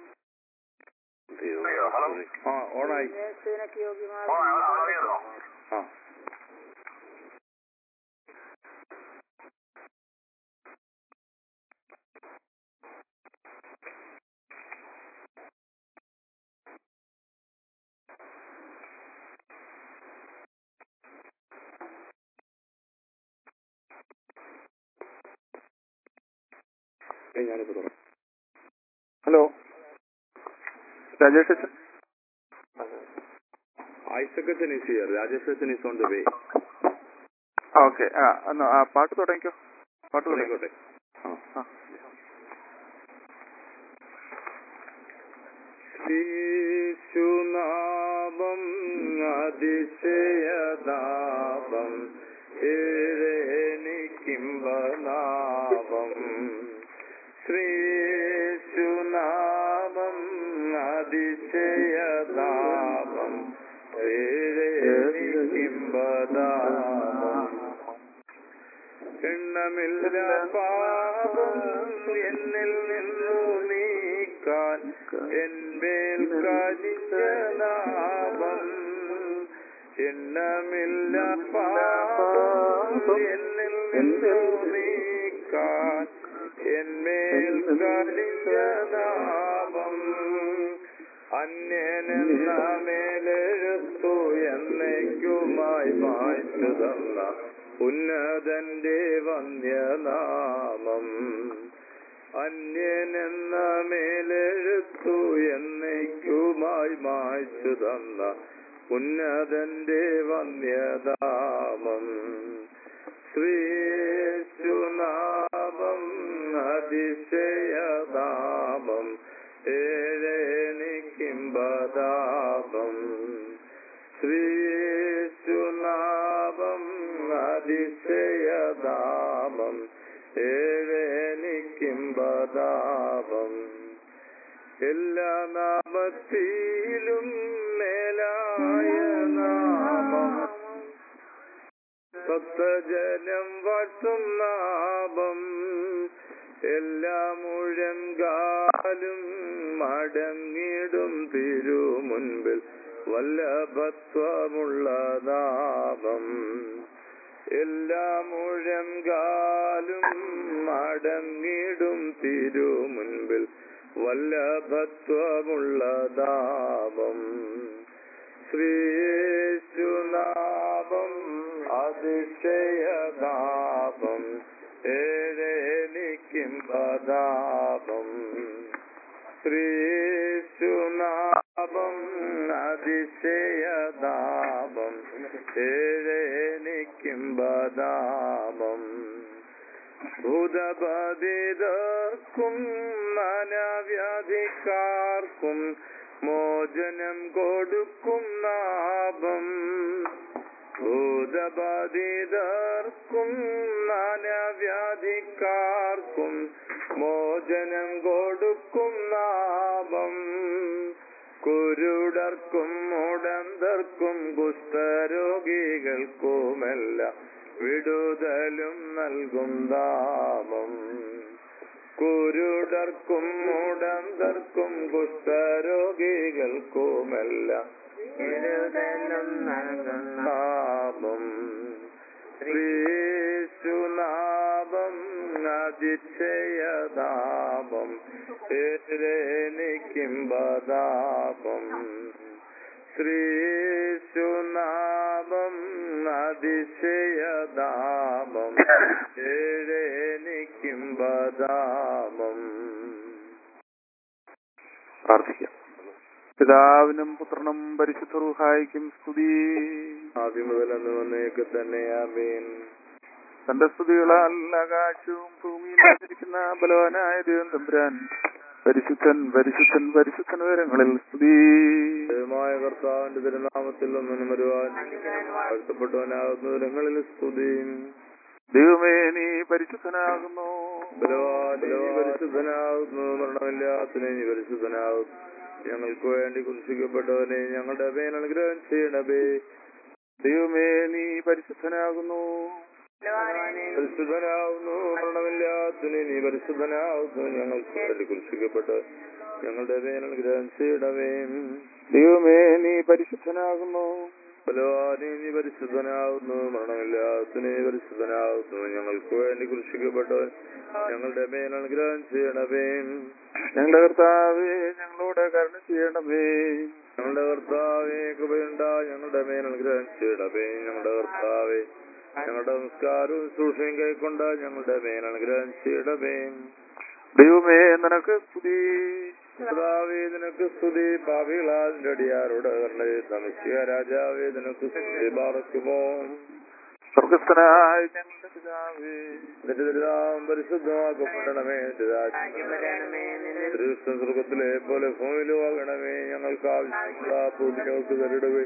ആ ഓണായി യേശുവിനൊക്കെ ആ യോഗ്യമാകും ഏയ് ഞാനിപ്പോ തുറ ഹലോ രാജേഷ് അച്ഛൻ ഐസക് അച്ഛൻ ഈസ് ഹിയർ രാജേഷ് അച്ഛൻ is on the way okay ആ എന്നാ ആ പാട്ട് തുടങ്ങിക്കോ പാട്ട് തുടങ്ങിക്കോ ആയിക്കോട്ടെ ആ ശിശുനാമം അതിശയതാപം ഏഴേനിക്കിംബനാമം ശ്രീശുനാമം അതിശയതാപം ഏഴേനിക്കിംബനാമം എണ്ണമില്ല പാപം എന്നിൽ നിന്നു നീക്കാൻ എന്മേൽ കനിഞ്ഞ നാമം എണ്ണമില്ല പാപം എന്നിൽ നിന്നു നീക്കാൻ എന്മേൽ കനിഞ്ഞ നാമം അന്യനെന്ന മേലെഴുത്തു എന്നേക്കുമായി മായ്ച്ചു തന്ന ഉന്നതന്റെ വന്യനാമം അന്യനെന്ന മേലെഴുത്തു എന്നേക്കുമായി മായ്ച്ചു തന്ന ഉന്നതന്റെ വന്യനാമം ശ്രീശുനാമം അതിശയനാമം ഏഴേനിക്കിംബദാപം ശ്രീശുനാമം അതിശയനാമം ഏഴേനിക്കിംബദാപം എല്ലാ നാമത്തിലും മേലായ നാമം ഭക്തജനം വാഴ്ത്തും നാമം എല്ലാ മുഴങ്കാലും മടങ്ങിടും തിരുമുൻപിൽ വല്ലഭത്വമുള്ള നാമം എല്ലാ മുഴങ്കാലും മടങ്ങിടും തിരുമുൻപിൽ വല്ലഭത്വമുള്ള നാമം ശ്രീയേശുനാമം അതിശയനാമം ഏഴേനിക്കും പദാപം ശ്രീയേശുനാമം അതിശയനാമം ഏഴേനിക്കും പദാപം ഭൂതബാധിതർക്കും നാനാവ്യാധിക്കാർക്കും മോചനം കൊടുക്കും നാഭം ഭൂതബാധിതർക്കും നാനാവ്യാധിക്കാർക്കും മോചനം കൊടുക്കും നാഭം കുരുടർക്കും മുടന്തർക്കും കുഷ്ഠരോഗികൾക്കുമെല്ലാം വിടുതലും നൽകും നാമം കുരുടർക്കും മുടന്തർക്കും കുഷ്ഠരോഗികൾക്കുമെല്ലാം വിടുതലും നൽകുന്ന നാമം ശ്രീശുനാമം അതിശയതാപം ഏരേനിക്കും ബദാപം ശ്രീശുനാമം അതിശയതാപം ഏരേനിക്കും ബദാപം പ്രാർത്ഥിക്കാം പിതാവിനും പുത്രനും പരിശുദ്ധ റൂഹായിക്കും സ്തുതി ആദ്യം മുതൽ അന്ന് വന്നേക്ക് തന്നെ ആമീൻ തന്റെ സ്തുതികളാൽ ആകാശവും ഭൂമിയിൽ ആചരിക്കുന്ന ബലവാനായ ദൈവം തമ്പുരാൻ പരിശുദ്ധൻ പരിശുദ്ധൻ പരിശുദ്ധൻ വിവരങ്ങളിൽ സ്തുതി ദൈവമായ കർത്താവിന്റെ തിരുനാമത്തിൽ ഒന്നിനും വരുവാൻ വാഴ്ത്തപ്പെട്ടവനാകുന്ന വിവരങ്ങളിൽ സ്തുതി ദൈവമേ നീ പരിശുദ്ധനാകുന്നു ബലവാൻ നീ പരിശുദ്ധനാകുന്നു മരണമില്ലാത്തനെ നീ പരിശുദ്ധനാകുന്നു ഞങ്ങൾക്ക് വേണ്ടി കുരിശിക്കപ്പെട്ടവനെ ഞങ്ങളുടെ അപേന അനുഗ്രഹം ചെയ്യണമേ ദൈവമേ നീ പരിശുദ്ധനാകുന്നു പരിശുദ്ധനാകുന്നു മരണമില്ലാത്തനെ നീ പരിശുദ്ധനാകുന്നു ഞങ്ങൾക്ക് വേണ്ടി കുരിശിക്കപ്പെട്ട ഞങ്ങളുടെ അപേന അനുഗ്രഹം ചെയ്യണമേ ദൈവമേ നീ പരിശുദ്ധനാകുന്നു ബലവാനെ നീ പരിശുദ്ധനാകുന്നു മരണമില്ലാത്തനെ നീ പരിശുദ്ധനാകുന്നു ഞങ്ങൾക്ക് വേണ്ടി കുരിശിക്കപ്പെട്ടവൻ ഞങ്ങളുടെ മേൽ അനുഗ്രഹം ചെയ്യണമേ ഞങ്ങളുടെ കർത്താവേ ഞങ്ങളോട് കരുണ ചെയ്യണമേ ഞങ്ങളുടെ കർത്താവേ കൃപയുണ്ട ഞങ്ങളുടെ മേൽ അനുഗ്രഹം ചെയ്യണമേ ഞങ്ങളുടെ കർത്താവേ ഞങ്ങളുടെ നമസ്കാരവും സൂക്ഷ്മയും കൈക്കൊണ്ട ഞങ്ങളുടെ മേൽ അനുഗ്രഹം ചെയ്യണമേ ദൈവമേ നിനക്ക് സ്തുതി കർത്താവേ നിനക്ക് സ്തുതി പാപികളാതിന്റെ അടിയാരോട് കർണേ നമസ്യ രാജാവേ നിനക്ക് സ്തുതി പാർക്കുമോ സ്വർഗസ്ഥനായ ഞങ്ങളുടെ പിതാവേ നിന്റെ തിരുനാമം പരിശുദ്ധമാക്കപ്പെടണമേ നിന്റെ രാജ്യം വരണമേ നിന്റെ തിരുവിഷ്ണു സ്വർഗത്തിലെ പോലെ ഭൂമിയിലും ആകണമേ ഞങ്ങൾക്ക് ആവശ്യമുള്ള ഭൂമിയോക്ക് തരിടുവേ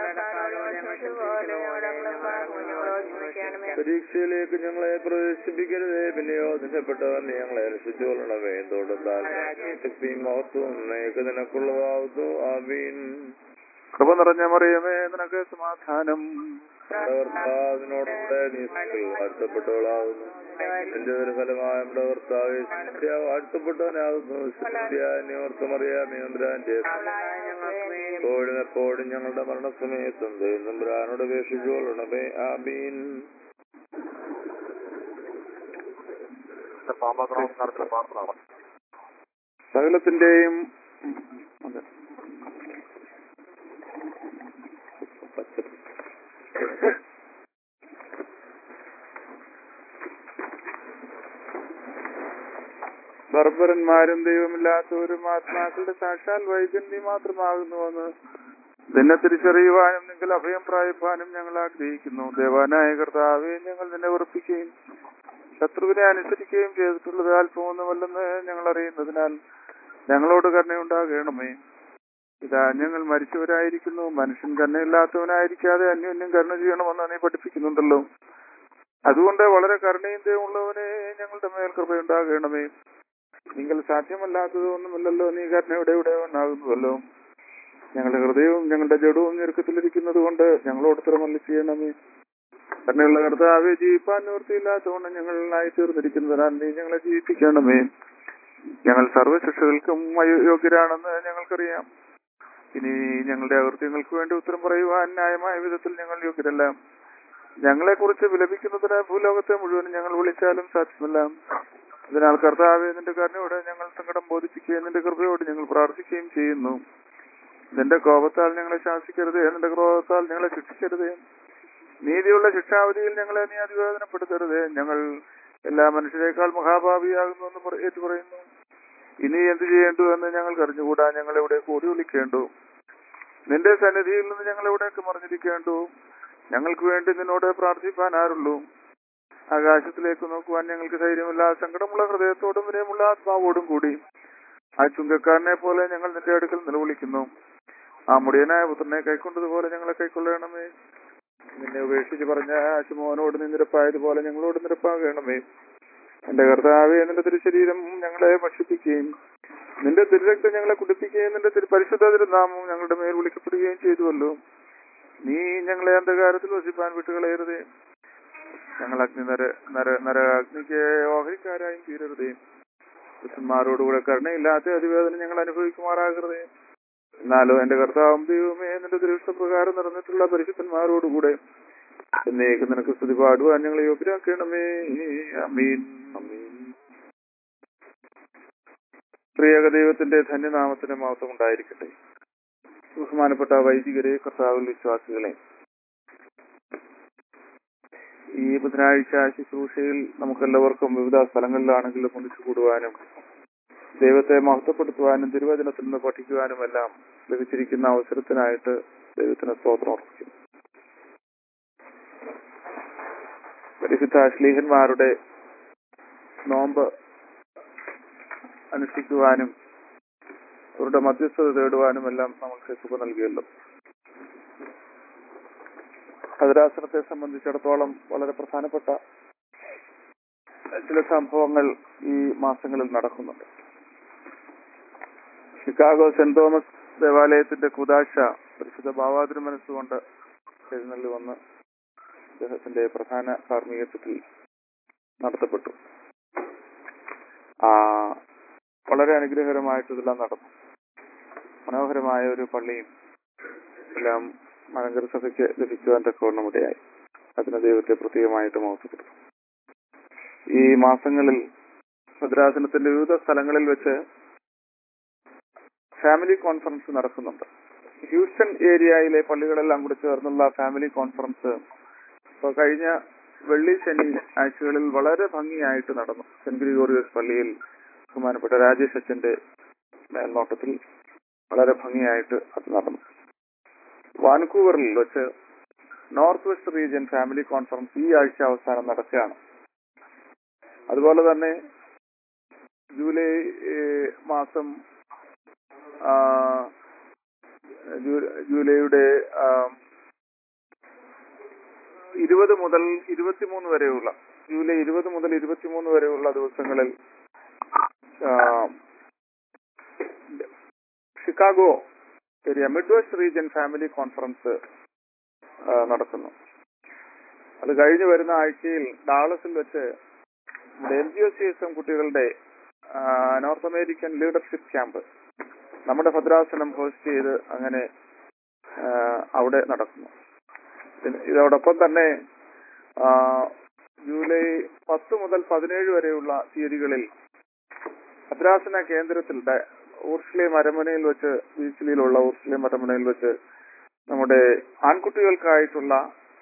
പരീക്ഷയിലേക്ക് ഞങ്ങളെ പ്രവേശിപ്പിക്കരുതേ പിന്നെയോ നിന്നപ്പെട്ടവൻ ഞങ്ങളെ രക്ഷിച്ചുകൊള്ളണമേ എന്തുകൊണ്ടെന്നാൽ ശക്തിയും മഹത്വം നേക്ക് നിനക്കുള്ളതാവുന്നു ആമീൻ കൃപ നിറഞ്ഞ മറിയമേ നിനക്ക് സമാധാനം കർത്താവിനോടുകൂടെ നീ സ്ത്രീ വാഴ്ത്തപ്പെട്ടവളാകുന്നു എന്റെ ഒരു ഫലമായ നമ്മുടെ കർത്താവ് ശിഷ്യ വാഴ്ത്തപ്പെട്ടവനാകുന്നു നിവർത്തമറിയാമേ നമ്പുരാന്റെ എപ്പോഴും എപ്പോഴും ഞങ്ങളുടെ മരണസമയത്തും ദൈവം നമ്പുരാനോട് അപേക്ഷിച്ചുകൊള്ളണമേ ആമീൻ സകലത്തിന്റെയും അതെ. ബർബരന്മാരും ദൈവമില്ലാത്തവരും ആത്മാക്കളുടെ സാക്ഷാൽ വൈദ്യൻ നീ മാത്രമാകുന്നുവെന്ന് നിന്നെ തിരിച്ചറിയുവാനും നിങ്ങൾ അഭയം പ്രാപിപ്പാനും ഞങ്ങൾ ആഗ്രഹിക്കുന്നു ദേവാനായ കർത്താവെ ഞങ്ങൾ നിന്നെ ഉറപ്പിക്കുകയും ശത്രുവിനെ അനുസരിക്കുകയും ചെയ്തിട്ടുള്ളത് അല്പമൊന്നുമല്ലെന്ന് ഞങ്ങൾ അറിയുന്നതിനാൽ ഞങ്ങളോട് കരുണയുണ്ടാകണമേ ഇതാ ഞങ്ങൾ മരിച്ചവരായിരിക്കുന്നു മനുഷ്യൻ കരുണയില്ലാത്തവനായിരിക്കാതെ അന്യോന്യം കരുണ ചെയ്യണമെന്ന് നീ പഠിപ്പിക്കുന്നുണ്ടല്ലോ അതുകൊണ്ട് വളരെ കരുണയും ദയവുള്ളവനെ ഞങ്ങളുടെ മേൽ കൃപയുണ്ടാകണമേ നിങ്ങൾ സാധ്യമല്ലാത്തതൊന്നുമല്ലല്ലോ നീ കരുണയുടെ ഉടയവനാകുന്നുവല്ലോ ഞങ്ങളുടെ ഹൃദയവും ഞങ്ങളുടെ ജഡവും ഞെരുക്കത്തിലിരിക്കുന്നത് കൊണ്ട് ഞങ്ങളോട് തിരമല്ല ചെയ്യണമേ കരുണയുള്ള കർത്താവെ ജീവിപ്പാൻ നിവൃത്തിയില്ലാത്തതുകൊണ്ട് ഞങ്ങളായി തീർന്നിരിക്കുന്നതിനാൽ നീ ഞങ്ങളെ ജീവിപ്പിക്കണമേ ഞങ്ങൾ സർവ്വശിക്ഷകൾക്കും അയോഗ്യരാണെന്ന് ഞങ്ങൾക്കറിയാം ഇനി ഞങ്ങളുടെ അകൃത്യങ്ങൾക്ക് വേണ്ടി ഉത്തരം പറയുവാൻ ന്യായമായ വിധത്തിൽ ഞങ്ങൾ യോഗ്യരല്ല ഞങ്ങളെ കുറിച്ച് വിലപിക്കുന്നതിന് ഭൂലോകത്തെ മുഴുവൻ ഞങ്ങൾ വിളിച്ചാലും സാധ്യമല്ല അതിനാൽ കർത്താവെ നിന്റെ കരുണയോട് ഞങ്ങൾ സങ്കടം ബോധിപ്പിക്കുകയും നിന്റെ കൃപയോട് ഞങ്ങൾ പ്രാർത്ഥിക്കുകയും ചെയ്യുന്നു നിന്റെ കോപത്താൽ ഞങ്ങളെ ശാസിക്കരുതേ നിന്റെ ക്രോധത്താൽ ഞങ്ങളെ ശിക്ഷിക്കരുതേ നീതിയുള്ള ശിക്ഷാവധിയിൽ ഞങ്ങളെ നീ അതിവേദനപ്പെടുത്തരുതേ ഞങ്ങൾ എല്ലാ മനുഷ്യരെക്കാൾ മഹാഭാവിയാകുന്നു എന്ന് പറ- ഏറ്റു പറയുന്നു ഇനി എന്ത് ചെയ്യേണ്ടു എന്ന് ഞങ്ങൾക്ക് അറിഞ്ഞുകൂടാ ഞങ്ങൾ എവിടെ കൂടി വിളിക്കേണ്ടു നിന്റെ സന്നിധിയിൽ നിന്ന് ഞങ്ങൾ എവിടേക്ക് മറിഞ്ഞിരിക്കേണ്ടു ഞങ്ങൾക്ക് വേണ്ടി നിന്നോട് പ്രാർത്ഥിപ്പാൻ ആരുള്ളൂ ആകാശത്തിലേക്ക് നോക്കുവാൻ ഞങ്ങൾക്ക് ധൈര്യമില്ല സങ്കടമുള്ള ഹൃദയത്തോടും വിനയമുള്ള ആത്മാവോടും കൂടി ആ ചുങ്കക്കാരനെ പോലെ ഞങ്ങൾ നിന്റെ അടുക്കൽ നിലവിളിക്കുന്നു ആ മുടിയനായ പുത്രനെ കൈക്കൊണ്ടതുപോലെ ഞങ്ങളെ കൈക്കൊള്ളണമേ നിന്നെ ഉപേക്ഷിച്ച് പറഞ്ഞ ശുമോനോട് നീ നിരപ്പായതുപോലെ ഞങ്ങളോട് നിരപ്പാകണമേ എന്റെ കർത്താവെ നിന്റെ തിരുശരീരം ഞങ്ങളെ ഭക്ഷിപ്പിക്കുകയും നിന്റെ തിരുരക്തം ഞങ്ങളെ കുടിപ്പിക്കുകയും നിന്റെ തിരു പരിശുദ്ധ തിരുനാമം ഞങ്ങളുടെ മേൽ വിളിക്കപ്പെടുകയും ചെയ്തുവല്ലോ നീ ഞങ്ങളെ അന്ധകാരത്തിൽ വസിപ്പാൻ വിട്ടുകളയരുതേ ഞങ്ങൾ അഗ്നി നര നര നര അഗ്നിക്ക് ഓഹരിക്കാരായും തീരരുതേ പുരുഷന്മാരോടുകൂടെ കരുണയില്ലാത്ത അതിവേദന ഞങ്ങൾ അനുഭവിക്കുമാറാകരുതേ എന്നാലോ എന്റെ കർത്താവും ദൈവമേ നിന്റെ ദൃഷ്ടപ്രകാരം നടന്നിട്ടുള്ള പരിശുദ്ധന്മാരോടുകൂടെ എന്നേക്ക് നിനക്ക് സ്തുതി പാടുവാൻ ഞങ്ങളെ യോഗ്യരാക്കണമേ അമീൻ അമീൻ പ്രിയക ദൈവത്തിന്റെ ധന്യനാമത്തിന് മഹത്വം ഉണ്ടായിരിക്കട്ടെ ബഹുമാനപ്പെട്ട വൈദികരെ കർത്താവിൽ വിശ്വാസികളെ ഈ ബുധനാഴ്ച ശുശ്രൂഷയിൽ നമുക്കെല്ലാവർക്കും വിവിധ സ്ഥലങ്ങളിലാണെങ്കിലും ഒന്നിച്ചു കൂടുവാനും ദൈവത്തെ മഹത്വപ്പെടുത്തുവാനും തിരുവചനത്തിൽ നിന്ന് പഠിക്കുവാനും എല്ലാം ലഭിച്ചിരിക്കുന്ന അവസരത്തിനായിട്ട് ദൈവത്തിന് സ്തോത്രം അർപ്പിക്കുന്നു പരിശുദ്ധ ശ്ലീഹന്മാരുടെ നോമ്പ് അനുഷ്ഠിക്കുവാനും അവരുടെ മധ്യസ്ഥത തേടുവാനും എല്ലാം നമ്മൾക്ക് സുഖ നൽകിയല്ലോ ഭദ്രാസനത്തെ സംബന്ധിച്ചിടത്തോളം വളരെ പ്രധാനപ്പെട്ട ചില സംഭവങ്ങൾ ഈ മാസങ്ങളിൽ നടക്കുന്നുണ്ട് ഷിക്കാഗോ സെന്റ് തോമസ് ദേവാലയത്തിന്റെ കുദാശ പരിശുദ്ധ ഭാവാതിര മനസ്സുകൊണ്ട് എഴുന്നള്ളി വന്ന് അദ്ദേഹത്തിന്റെ പ്രധാന കാർമ്മികത്വത്തിൽ നടത്തപ്പെട്ടു ആ വളരെ അനുഗ്രഹകരമായിട്ട് ഇതെല്ലാം നടന്നു മനോഹരമായ ഒരു പള്ളിയും എല്ലാം മലങ്കര സഭയ്ക്ക് ലഭിക്കുവാൻ തക്കവണ്ണം ഇടയായി അതിന് ദൈവത്തെ പ്രത്യേകമായിട്ട് മഹത്വപ്പെടുത്തും ഈ മാസങ്ങളിൽ ഭദ്രാസനത്തിന്റെ വിവിധ സ്ഥലങ്ങളിൽ വെച്ച് ഫാമിലി കോൺഫറൻസ് നടക്കുന്നുണ്ട് ഹ്യൂസ്റ്റൺ ഏരിയയിലെ പള്ളികളെല്ലാം കൂടി ചേർന്നുള്ള ഫാമിലി കോൺഫറൻസ് ഇപ്പൊ കഴിഞ്ഞ വെള്ളി ശനി ആഴ്ചകളിൽ വളരെ ഭംഗിയായിട്ട് നടന്നു സെന്റ് ഗ്രിഗോറിയസ് പള്ളിയിൽ ബഹുമാനപ്പെട്ട രാജേഷ് അച്ഛന്റെ മേൽനോട്ടത്തിൽ വളരെ ഭംഗിയായിട്ട് അത് നടന്നു വാൻകൂവറിൽ വെച്ച് north west region family conference ഈ ആഴ്ച അവസാനം നടക്കുകയാണ് അതുപോലെ തന്നെ ജൂലൈ ഏഹ്, മാസം ആ, ജൂ- ജൂലൈയുടെ ആ, ഇരുപത് മുതൽ ഇരുപത്തിമൂന്ന് വരെയുള്ള ജൂലൈ ഇരുപത് മുതൽ ഇരുപത്തിമൂന്ന് വരെയുള്ള ദിവസങ്ങളിൽ ആ, Chicago area mid west region family conference ആ, നടക്കുന്നു അത് കഴിഞ്ഞു വരുന്ന ആഴ്ചയിൽ ഡാളസിൽ വെച്ച് നമ്മുടെ M G O C S M കുട്ടികളുടെ ആ, നോർത്ത് അമേരിക്കൻ ലീഡർഷിപ്പ് ക്യാമ്പ് നമ്മുടെ ഭദ്രാസനം ഹോസ്റ്റ് ചെയ്ത് അങ്ങനെ ആ, അവിടെ നടക്കുന്നു പിന്നെ ഇതോടൊപ്പം തന്നെ ആ, ജൂലൈ പത്ത് മുതൽ പതിനേഴ് വരെയുള്ള തീയതികളിൽ ഭദ്രാസന കേന്ദ്രത്തിൽ ഡ- ഊർഷ്ലേം അരമനയിൽ വെച്ച് ബീച്ചിലുള്ള ഊർഷ്ലേം അരമനയിൽ വെച്ച് നമ്മുടെ ആൺകുട്ടികൾക്കായിട്ടുള്ള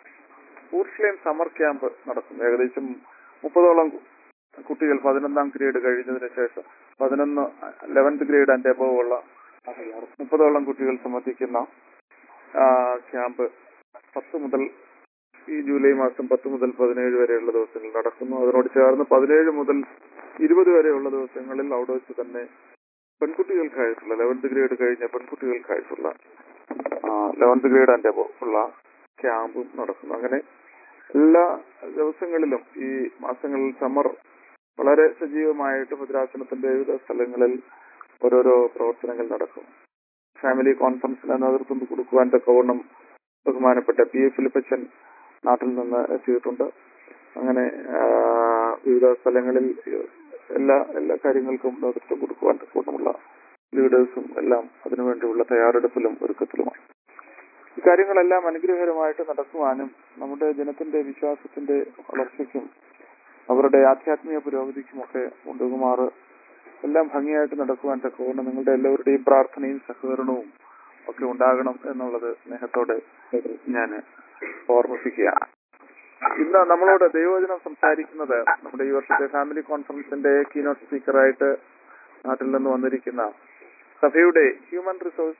ഊർഷ്ലേം സമ്മർ ക്യാമ്പ് നടക്കും ഏകദേശം മുപ്പതോളം കുട്ടികൾ പതിനൊന്നാം ഗ്രേഡ് കഴിഞ്ഞതിന് ശേഷം പതിനൊന്ന് ലെവൻത്ത് ഗ്രേഡ് ആൻഡ് എബോവ് ഉള്ള മുപ്പതോളം കുട്ടികൾ സംബന്ധിക്കുന്ന ആ, ക്യാമ്പ് പത്ത് മുതൽ ഈ ജൂലൈ മാസം പത്ത് മുതൽ പതിനേഴ് വരെയുള്ള ദിവസങ്ങളിൽ നടക്കുന്നു അതിനോട് ചേർന്ന് പതിനേഴ് മുതൽ ഇരുപത് വരെയുള്ള ദിവസങ്ങളിൽ അവിടെ വെച്ച് തന്നെ പെൺകുട്ടികൾക്കായിട്ടുള്ള ലെവൻത്ത് ഗ്രേഡ് കഴിഞ്ഞ പെൺകുട്ടികൾക്കായിട്ടുള്ള ലെവൻത്ത് ഗ്രേഡ് ആൻഡ് എബോ ഉള്ള ക്യാമ്പും നടക്കുന്നു അങ്ങനെ എല്ലാ ദിവസങ്ങളിലും ഈ മാസങ്ങളിൽ സമ്മർ വളരെ സജീവമായിട്ട് ഭദ്രാസനത്തിന്റെ വിവിധ സ്ഥലങ്ങളിൽ ഓരോരോ പ്രവർത്തനങ്ങൾ നടക്കും ഫാമിലി കോൺഫറൻസിന് നേതൃത്വം കൊടുക്കുവാൻ തക്കവണ്ണം ബഹുമാനപ്പെട്ട പി എ ഫിലിപ്പച്ചൻ നാട്ടിൽ നിന്ന് എത്തിയിട്ടുണ്ട് അങ്ങനെ ആ, വിവിധ സ്ഥലങ്ങളിൽ എല്ലാ എല്ലാ കാര്യങ്ങൾക്കും നേതൃത്വം കൊടുക്കുവാൻ തക്കവണ്ണമുള്ള ലീഡേഴ്സും എല്ലാം അതിനുവേണ്ടിയുള്ള തയ്യാറെടുപ്പിലും ഒരുക്കത്തിലുമാണ് ഇക്കാര്യങ്ങളെല്ലാം അനുഗ്രഹകരമായിട്ട് നടക്കുവാനും നമ്മുടെ ജനത്തിന്റെ വിശ്വാസത്തിന്റെ വളർച്ചയ്ക്കും അവരുടെ ആധ്യാത്മിക പുരോഗതിക്കുമൊക്കെ ഉണ്ടുകുമാറ് എല്ലാം ഭംഗിയായിട്ട് നടക്കുവാൻ തക്കവണ്ണം നിങ്ങളുടെ എല്ലാവരുടെയും പ്രാർത്ഥനയും സഹകരണവും ഒക്കെ ഉണ്ടാകണം എന്നുള്ളത് സ്നേഹത്തോടെ ഞാൻ ഓർമ്മിപ്പിക്കുകയാണ് ഇന്ന് നമ്മളോട് ദൈവവചനം സംസാരിക്കുന്നത് നമ്മുടെ ഈ വർഷത്തെ ഫാമിലി കോൺഫറൻസിന്റെ കീനോട്ട് സ്പീക്കറായിട്ട് നാട്ടിൽ നിന്ന് വന്നിരിക്കുന്ന സഭയുടെ ഹ്യൂമൻ റിസോഴ്സ്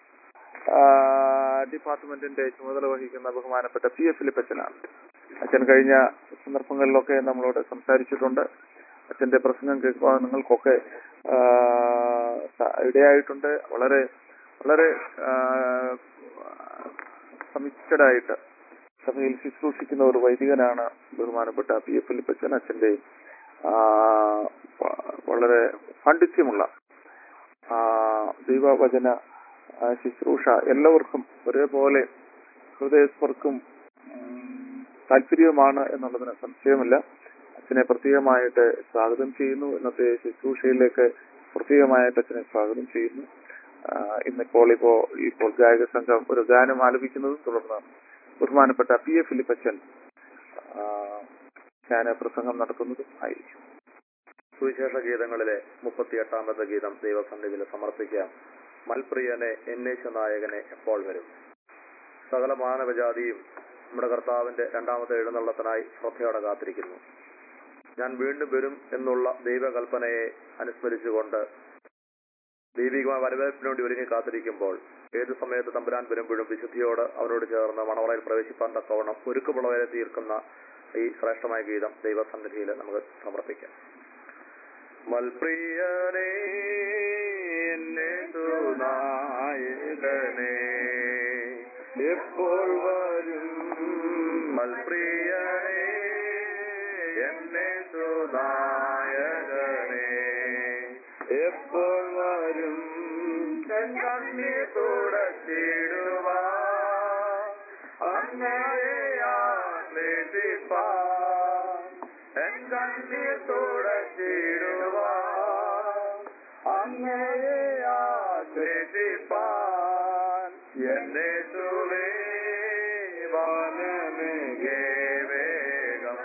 ഡിപ്പാർട്ട്മെന്റിന്റെ ചുമതല വഹിക്കുന്ന ബഹുമാനപ്പെട്ട പി എഫ് ഫിലിപ്പച്ചനാണ് അച്ഛൻ കഴിഞ്ഞ സന്ദർഭങ്ങളിലൊക്കെ നമ്മളോട് സംസാരിച്ചിട്ടുണ്ട് അച്ഛന്റെ പ്രസംഗം കേൾക്കുവാൻ നിങ്ങൾക്കൊക്കെ ആ, സ- ഇടയായിട്ടുണ്ട് വളരെ വളരെ സമിച്ചഡായിട്ട് സഭയിൽ ശുശ്രൂഷിക്കുന്ന ഒരു വൈദികനാണ് ബഹുമാനപ്പെട്ട പി എഫ് ഫിലിപ്പച്ചൻ അച്ഛന്റെ ആ, വ- വളരെ പാണ്ഡിത്യമുള്ള ആ, ദൈവവചന ആ, ശുശ്രൂഷ എല്ലാവർക്കും ഒരേപോലെ ഹൃദയസ്പർക്കും ഉം, താല്പര്യവുമാണ് എന്നുള്ളതിന് സംശയമില്ല അച്ഛനെ പ്രത്യേകമായിട്ട് സ്വാഗതം ചെയ്യുന്നു ഇന്നത്തെ ശുശ്രൂഷയിലേക്ക് പ്രത്യേകമായിട്ട് അച്ഛനെ സ്വാഗതം ചെയ്യുന്നു ആ, ഇന്നിപ്പോൾ ഇപ്പോ ഇപ്പോൾ ഗായക സംഘം ഒരു ഗാനം ആലപിക്കുന്നതും തുടർന്ന് ബഹുമാനപ്പെട്ട പി എ ഫിലിപ്പച്ചൻ ആ, ധ്യാന പ്രസംഗം നടത്തുന്നതും ആയിരിക്കും സുവിശേഷ ഗീതങ്ങളിലെ മുപ്പത്തിയെട്ടാമത്തെ ഗീതം ദൈവസന്നിധിയിൽ സമർപ്പിക്കാം മൽപ്രിയനെ എന്നേശ നായകനെ എപ്പോൾ വരും സകല മാനവജാതിയും നമ്മുടെ കർത്താവിന്റെ രണ്ടാമത്തെ എഴുന്നള്ളത്തിനായി ശ്രദ്ധയോടെ കാത്തിരിക്കുന്നു ഞാൻ വീണ്ടും വരും എന്നുള്ള ദൈവകൽപ്പനയെ അനുസ്മരിച്ചുകൊണ്ട് ദൈവികമായ വരവേൽപ്പിന് വേണ്ടി ഒരുങ്ങി കാത്തിരിക്കുമ്പോൾ ഏത് സമയത്ത് തമ്പുരാൻ വരുമ്പോഴും വിശുദ്ധിയോട് അവരോട് ചേർന്ന് മണവറയിൽ പ്രവേശിപ്പാൻ തക്കവണ്ണം ഒരുക്കുമുള്ളവരെ തീർക്കുന്ന ഈ ശ്രേഷ്ഠമായ ഗീതം ദൈവസന്നിധിയിൽ നമുക്ക് സമർപ്പിക്കാം മൽപ്രിയനേ എന്നെ നായകനേ എപ്പോൾ വരും മൽപ്രിയനേ എന്നെ നായകനേ എപ്പോൾ വരും കണ്ണി തുടച്ചിടുവാ അങ്ങനെയാ എൻ കണ്ണീർ തുടച്ചിടുവാ അങ്ങയെ ആശ്രയിപ്പാൻ എന്നെ തുളേ വാനമേകേ വേഗം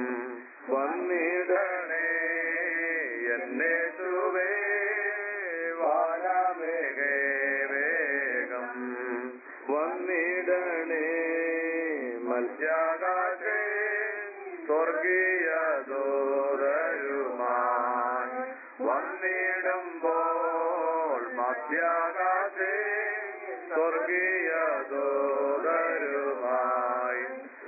വന്നിടണേ എന്നെ തുവേ വാനമേകേ വേഗം വന്നിടണേ മത്സ്യാകാശേ സ്വർഗീയ ദൂതരുമായി വന്നിടുമ്പോൾ മധ്യാകാശേ സ്വർഗീയ ദൂതരുമായി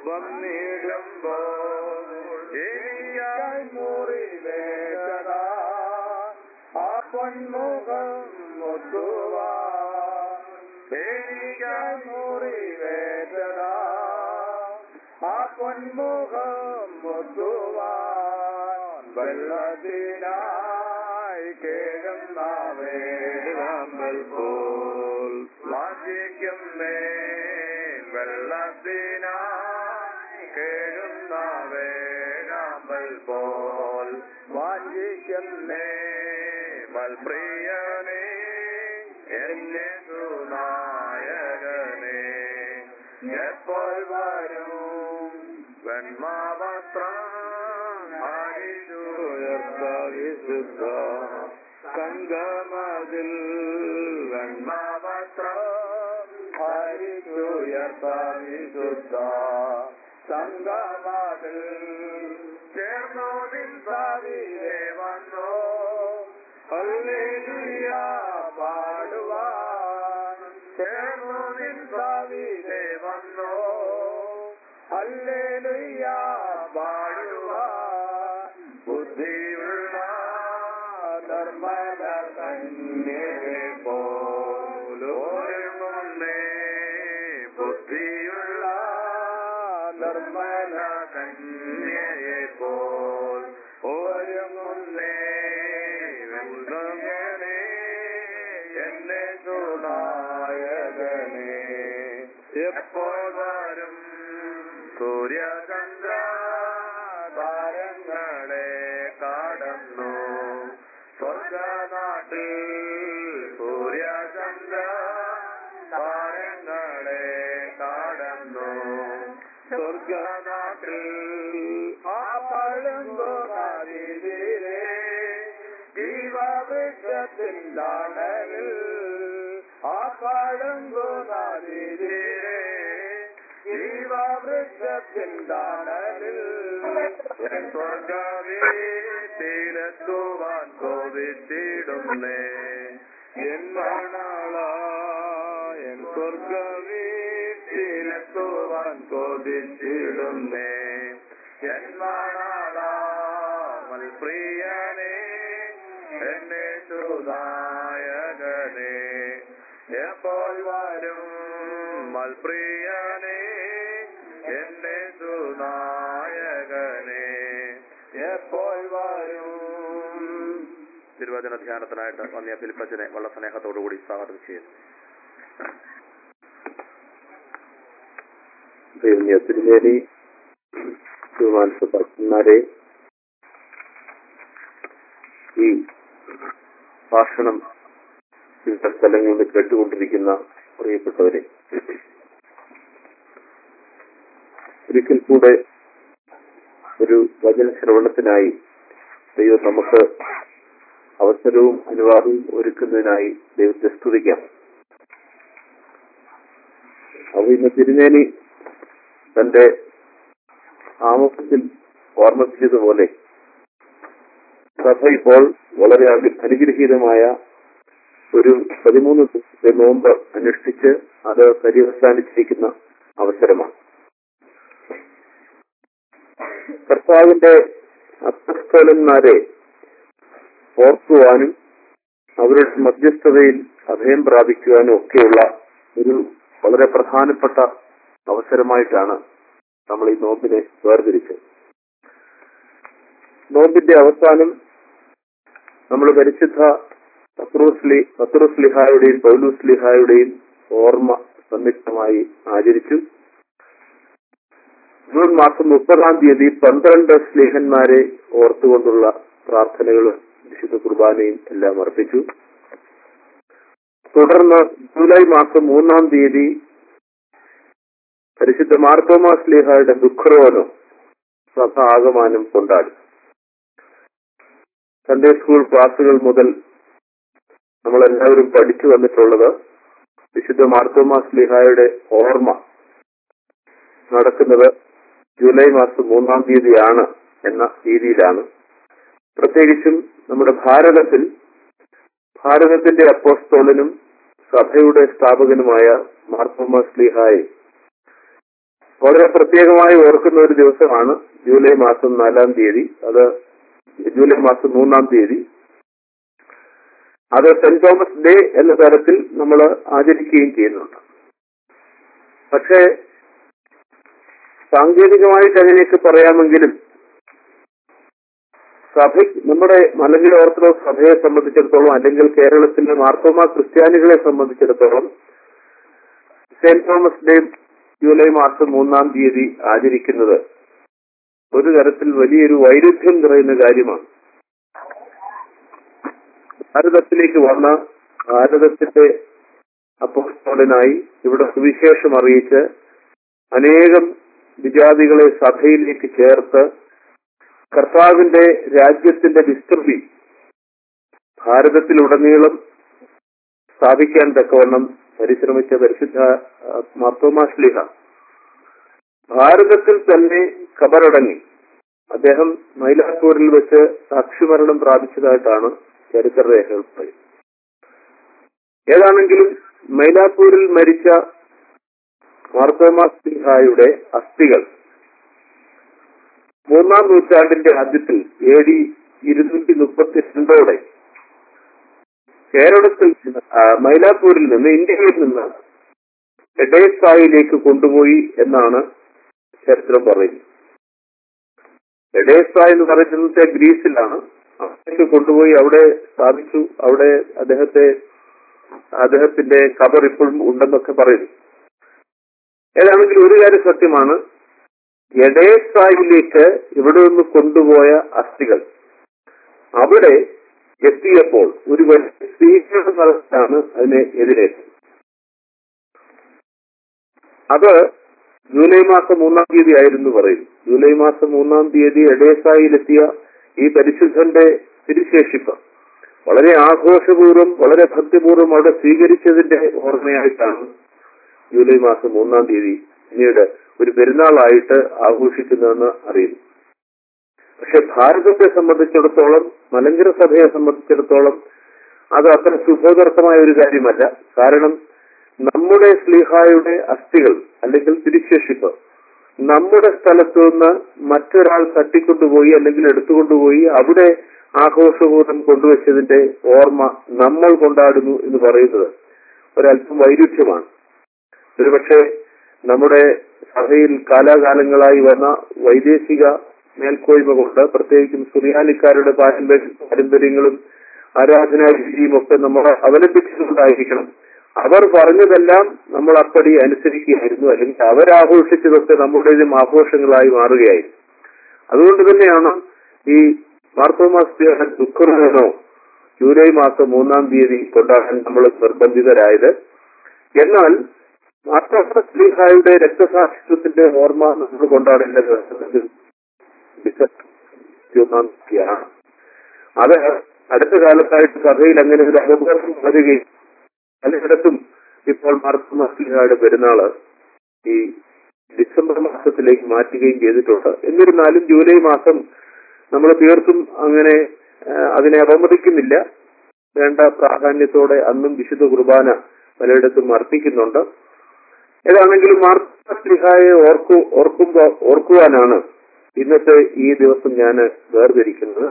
വന്നിടുമ്പോൾ ഇനിയായി മുറിവേറ്റതാ ആ പൊന്മുഖം മുത്തുവാ എനിക്കായി മുറിവേറ്റതാ ആ പൊന്മുഖം മുത്തുവാൻ വെള്ളത്തിനായി കേഴുന്ന വേളാമ്പൽ പോൽ വാശിക്കും മേൽ വെള്ളത്തിനായി കേഴുന്ന വേഴാമ്പൽ പോൽ വാശിക്കും മൽപ്രിയനേ എന്നെ സുനായകനേ എപ്പോൾ വരും വെണ്മാവസ്ത്രം അരിച്ചുയർത്ത വിശുദ്ധ സംഗമതിൽ വെണ്മാവസ്ത്രം അരിച്ചുയർത്ത വിശുദ്ധ സംഗമതിൽ ചേർന്നോ നിൻസാവിയെ വന്നോ ഹല്ലേലൂയ പാടുവാൻ ചേർന്നു നിൻസാവിലെ വന്നോ ഹല്ലേലൂയ പാടുവാൻ ബുദ്ധിയുള്ള നിർമ്മല കന്യകെ പോലോരുമുന്നേ ബുദ്ധിയുള്ള നിർമ്മല കന്യകെ പോൽ ഒരുങ്ങുന്നേ വെങ്കനെ എന്നെ സുനായകനെ എപ്പോൾ വരും സൂര്യചന്ദ്ര താരങ്ങളെ കടന്നു സ്വർഗനാട്ടിൽ സൂര്യചന്ദ്ര താരങ്ങളെ കടന്നു സ്വർഗനാട്ടിൽ ആ പഴങ്കോ നദിയിലെ ജീവവൃക്ഷത്തിൻ്റെയിൽ ആ പഴങ്കോ നദിയിലെ ജീവവൃക്ഷത്തിൻ്റെയിൽ സ്വർഗവീട്ടിലെത്തുവാൻ കൊതിച്ചിടുന്നേ എൻ മണാള എൻ സ്വർഗവീട്ടിലെത്തുവാൻ കൊതിച്ചിടുന്നേ എൻ മണാള മൽപ്രിയനേ എന്നെ സുനായകനേ എപ്പോൾ വരും മൽപ്രിയനേ എന്നെ സുനായകനേ എപ്പോൾ വരും തിരുവചന ധ്യാനത്തിനായിട്ട് വന്നിയ ഫിലിപ്പച്ചനെ വളരെ സ്നേഹത്തോടുകൂടി സ്വാഗതം ചെയ്യുന്നു ദൈവം തിരുമേനി ബഹുമാനപ്പെട്ട അച്ഛന്മാരെ ഈ ഭാഷണം വിവിധ സ്ഥലങ്ങളിൽ നിന്ന് കേട്ടുകൊണ്ടിരിക്കുന്ന പ്രിയപ്പെട്ടവരെ ഒരിക്കൽ കൂടെ ഒരു വചന ശ്രവണത്തിനായി ദൈവം നമുക്ക് അവസരവും അനുവാദവും ഒരുക്കുന്നതിനായി ദൈവത്തെ സ്തുതിക്കാം അപ്പൊ ഇന്ന് തിരുമേനി തന്റെ ആമുഖത്തിൽ ഓർമ്മിപ്പിച്ചതുപോലെ സഭ ഇപ്പോൾ വളരെ അനു- അനുഗ്രഹീതമായ ഒരു പതിമൂന്ന് ദിവസത്തെ നോമ്പ് അനുഷ്ഠിച്ച് അത് പര്യവസാനിച്ചിരിക്കുന്ന അവസരമാണ് കർത്താവിന്റെ അപ്പസ്തോലന്മാരെ ഓർക്കുവാനും അവരുടെ മധ്യസ്ഥതയിൽ അഭയം പ്രാപിക്കുവാനും ഒക്കെയുള്ള ഒരു വളരെ പ്രധാനപ്പെട്ട അവസരമായിട്ടാണ് നമ്മൾ ഈ നോമ്പിനെ വേർതിരിച്ചത് നോമ്പിന്റെ അവസാനം നമ്മൾ പരിശുദ്ധ പത്രോസ്ലി പത്രോസ്ലിഹായുടെയും പൗലൂസ്ലിഹായുടെയും ഓർമ്മ സംയുക്തമായി ആചരിച്ചു ജൂൺ മാസം മുപ്പതാം തീയതി പന്ത്രണ്ട് സ്നേഹന്മാരെ ഓർത്തുകൊണ്ടുള്ള പ്രാർത്ഥനകളും വിശുദ്ധ കുർബാനയും എല്ലാം അർപ്പിച്ചു തുടർന്ന് ജൂലൈ മാസം മൂന്നാം തീയതി പരിശുദ്ധ മാർത്തോമാ സ്ലിഹായുടെ ദുഃഖറോനോ സഭ ആകമാനം കൊണ്ടാടി സൺഡേ സ്കൂൾ ക്ലാസുകൾ മുതൽ നമ്മളെല്ലാവരും പഠിച്ചു വന്നിട്ടുള്ളത് വിശുദ്ധ മാർത്തോമാ സ്ലിഹായുടെ ഓർമ്മ നടക്കുന്നത് ജൂലൈ മാസം മൂന്നാം തീയതിയാണ് എന്ന രീതിയിലാണ് പ്രത്യേകിച്ചും നമ്മുടെ ഭാരതത്തിൽ ഭാരതത്തിന്റെ അപ്പോസ്തോലനും സഭയുടെ സ്ഥാപകനുമായ മാർത്തോമാ സ്ലിഹായെ വളരെ പ്രത്യേകമായി ഓർക്കുന്ന ഒരു ദിവസമാണ് ജൂലൈ മാസം നാലാം തീയതി അത് ജൂലൈ മാസം മൂന്നാം തീയതി അത് സെന്റ് തോമസ് ഡേ എന്ന തരത്തിൽ നമ്മൾ ആചരിക്കുകയും ചെയ്യുന്നുണ്ട് പക്ഷേ സാങ്കേതികമായിട്ട് അതിലേക്ക് പറയാമെങ്കിലും സഭ നമ്മുടെ മലങ്കര ഓർത്തഡോക്സ് സഭയെ സംബന്ധിച്ചിടത്തോളം അല്ലെങ്കിൽ കേരളത്തിലെ മാർത്തോമ ക്രിസ്ത്യാനികളെ സംബന്ധിച്ചിടത്തോളം സെന്റ് തോമസ് ഡേ ജൂലൈ മാസം മൂന്നാം തീയതി ആചരിക്കുന്നത് ഒരു തരത്തിൽ വലിയൊരു വൈരുദ്ധ്യം നിറയുന്ന കാര്യമാണ് ഭാരതത്തിലേക്ക് വന്ന ഭാരതത്തിന്റെ അപ്പോസ്തോലനായി ഇവിടെ സുവിശേഷം അറിയിച്ച് അനേകം വിജാതികളെ സഭയിലേക്ക് ചേർത്ത് കർത്താവിന്റെ രാജ്യത്തിന്റെ വിസ്തൃതി ഭാരതത്തിലുടനീളം സ്ഥാപിക്കാൻ തക്കവണ്ണം പരിശ്രമിച്ച പരിശുദ്ധ മാർത്തോമാശ്ലിഹ ഭാരതത്തിൽ തന്നെ കബറടങ്ങി അദ്ദേഹം മൈലാപ്പൂരിൽ വെച്ച് സാക്ഷിമരണം പ്രാപിച്ചതായിട്ടാണ് ചരിത്രരേഖകൾ പറയുന്നത് ഏതാണെങ്കിലും മൈലാപ്പൂരിൽ മരിച്ച മാർത്തോമാസ്ലിഹായുടെ അസ്ഥികൾ മൂന്നാം നൂറ്റാണ്ടിന്റെ ആദ്യത്തിൽ എ ഡി ഇരുന്നൂറ്റി മുപ്പത്തിരണ്ടോടെ കേരളത്തിൽ നിന്ന്, ആ, മൈലാപ്പൂരിൽ നിന്ന് ഇന്ത്യയിൽ നിന്ന് എഡേസായിലേക്ക് കൊണ്ടുപോയി എന്നാണ് ചരിത്രം പറയുന്നത് എഡേസ എന്ന് പറയുന്നത് ഗ്രീസിലാണ് അവിടേക്ക് കൊണ്ടുപോയി അവിടെ സ്ഥാപിച്ചു അവിടെ അദ്ദേഹത്തെ അദ്ദേഹത്തിന്റെ കബർ ഇപ്പോഴും ഉണ്ടെന്നൊക്കെ പറയുന്നു ഏതാണെങ്കിലും ഒരു കാര്യം സത്യമാണ് എഡേസായിലേക്ക് ഇവിടെ നിന്ന് കൊണ്ടുപോയ അസ്ഥികൾ അവിടെ എത്തിയപ്പോൾ ഒരു വലിയ സ്വീകരണം നടത്താണ് അതിനെ എതിരേറ്റത് അത് ജൂലൈ മാസം മൂന്നാം തീയതി ആയിരുന്നു പറയും ജൂലൈ മാസം മൂന്നാം തീയതി എഡേസായിലെത്തിയ ഈ പരിശുദ്ധന്റെ തിരുശേഷിപ്പ് വളരെ ആഘോഷപൂർവ്വം വളരെ ഭക്തിപൂർവ്വം അവിടെ സ്വീകരിച്ചതിന്റെ ഓർമ്മയായിട്ടാണ് ജൂലൈ മാസം മൂന്നാം തീയതി പിന്നീട് ഒരു പെരുന്നാളായിട്ട് ആഘോഷിക്കുന്നതെന്ന് അറിയുന്നു പക്ഷെ ഭാരതത്തെ സംബന്ധിച്ചിടത്തോളം മലങ്കര സഭയെ സംബന്ധിച്ചിടത്തോളം അത് അത്ര ശുഭോദർത്തമായ ഒരു കാര്യമല്ല കാരണം നമ്മുടെ സ്ലിഹായുടെ അസ്ഥികൾ അല്ലെങ്കിൽ തിരിശേഷിപ്പ് നമ്മുടെ സ്ഥലത്തു നിന്ന് മറ്റൊരാൾ തട്ടിക്കൊണ്ടുപോയി അല്ലെങ്കിൽ എടുത്തുകൊണ്ടുപോയി അവിടെ ആഘോഷപൂർവ്വം കൊണ്ടുവച്ചതിന്റെ ഓർമ്മ നമ്മൾ കൊണ്ടാടുന്നു എന്ന് പറയുന്നത് ഒരല്പം വൈരുദ്ധ്യമാണ് ഒരുപക്ഷെ നമ്മുടെ സഭയിൽ കാലാകാലങ്ങളായി വന്ന വൈദേശിക മേൽക്കോയ്മ കൊണ്ട് പ്രത്യേകിച്ചും സുറിയാനിക്കാരുടെ പാരമ്പര്യ പാരമ്പര്യങ്ങളും ആരാധനാ രീതിയും ഒക്കെ നമ്മൾ അവലംബിച്ചുകൊണ്ടായിരിക്കണം അവർ പറഞ്ഞതെല്ലാം നമ്മൾ അപ്പടി അനുസരിക്കുകയായിരുന്നു അല്ലെങ്കിൽ അവരാഘോഷിച്ചതൊക്കെ നമ്മുടേതും ആഘോഷങ്ങളായി മാറുകയായിരുന്നു അതുകൊണ്ട് തന്നെയാണ് ഈ മാർത്തോമാസ്തിയുടെ ദുഃഖനോ ജൂലൈ മാസം മൂന്നാം തീയതി കൊണ്ടാടാൻ നമ്മൾ നിർബന്ധിതരായത് എന്നാൽ മാർത്തോയുടെ രക്തസാക്ഷിത്വത്തിന്റെ ഓർമ്മ നമ്മൾ കൊണ്ടാടേണ്ടത് ഡിസംബർ ഇരുപതാം തീയതിയാണ് അത് അടുത്ത കാലത്തായിട്ട് സഭയിൽ അങ്ങനെ ഒരു അനുഭവം വരികയും പലയിടത്തും ഇപ്പോൾ മാർത്തോമാസ്ലിഹയുടെ പെരുന്നാള് ഈ ഡിസംബർ മാസത്തിലേക്ക് മാറ്റുകയും ചെയ്തിട്ടുണ്ട് എന്നിരുന്നാലും ജൂലൈ മാസം നമ്മൾ തീർത്തും അങ്ങനെ ആ, അതിനെ അപമതിക്കുന്നില്ല വേണ്ട പ്രാധാന്യത്തോടെ അന്നും വിശുദ്ധ കുർബാന പലയിടത്തും അർപ്പിക്കുന്നുണ്ട് ഏതാണെങ്കിലും മാർത്തോമാസ്ലിഹായെ ഓർക്കു ഓർക്കുമ്പോ ഓർക്കുവാനാണ് ഇന്നത്തെ ഈ ദിവസം ഞാൻ വേർതിരിക്കുന്നത്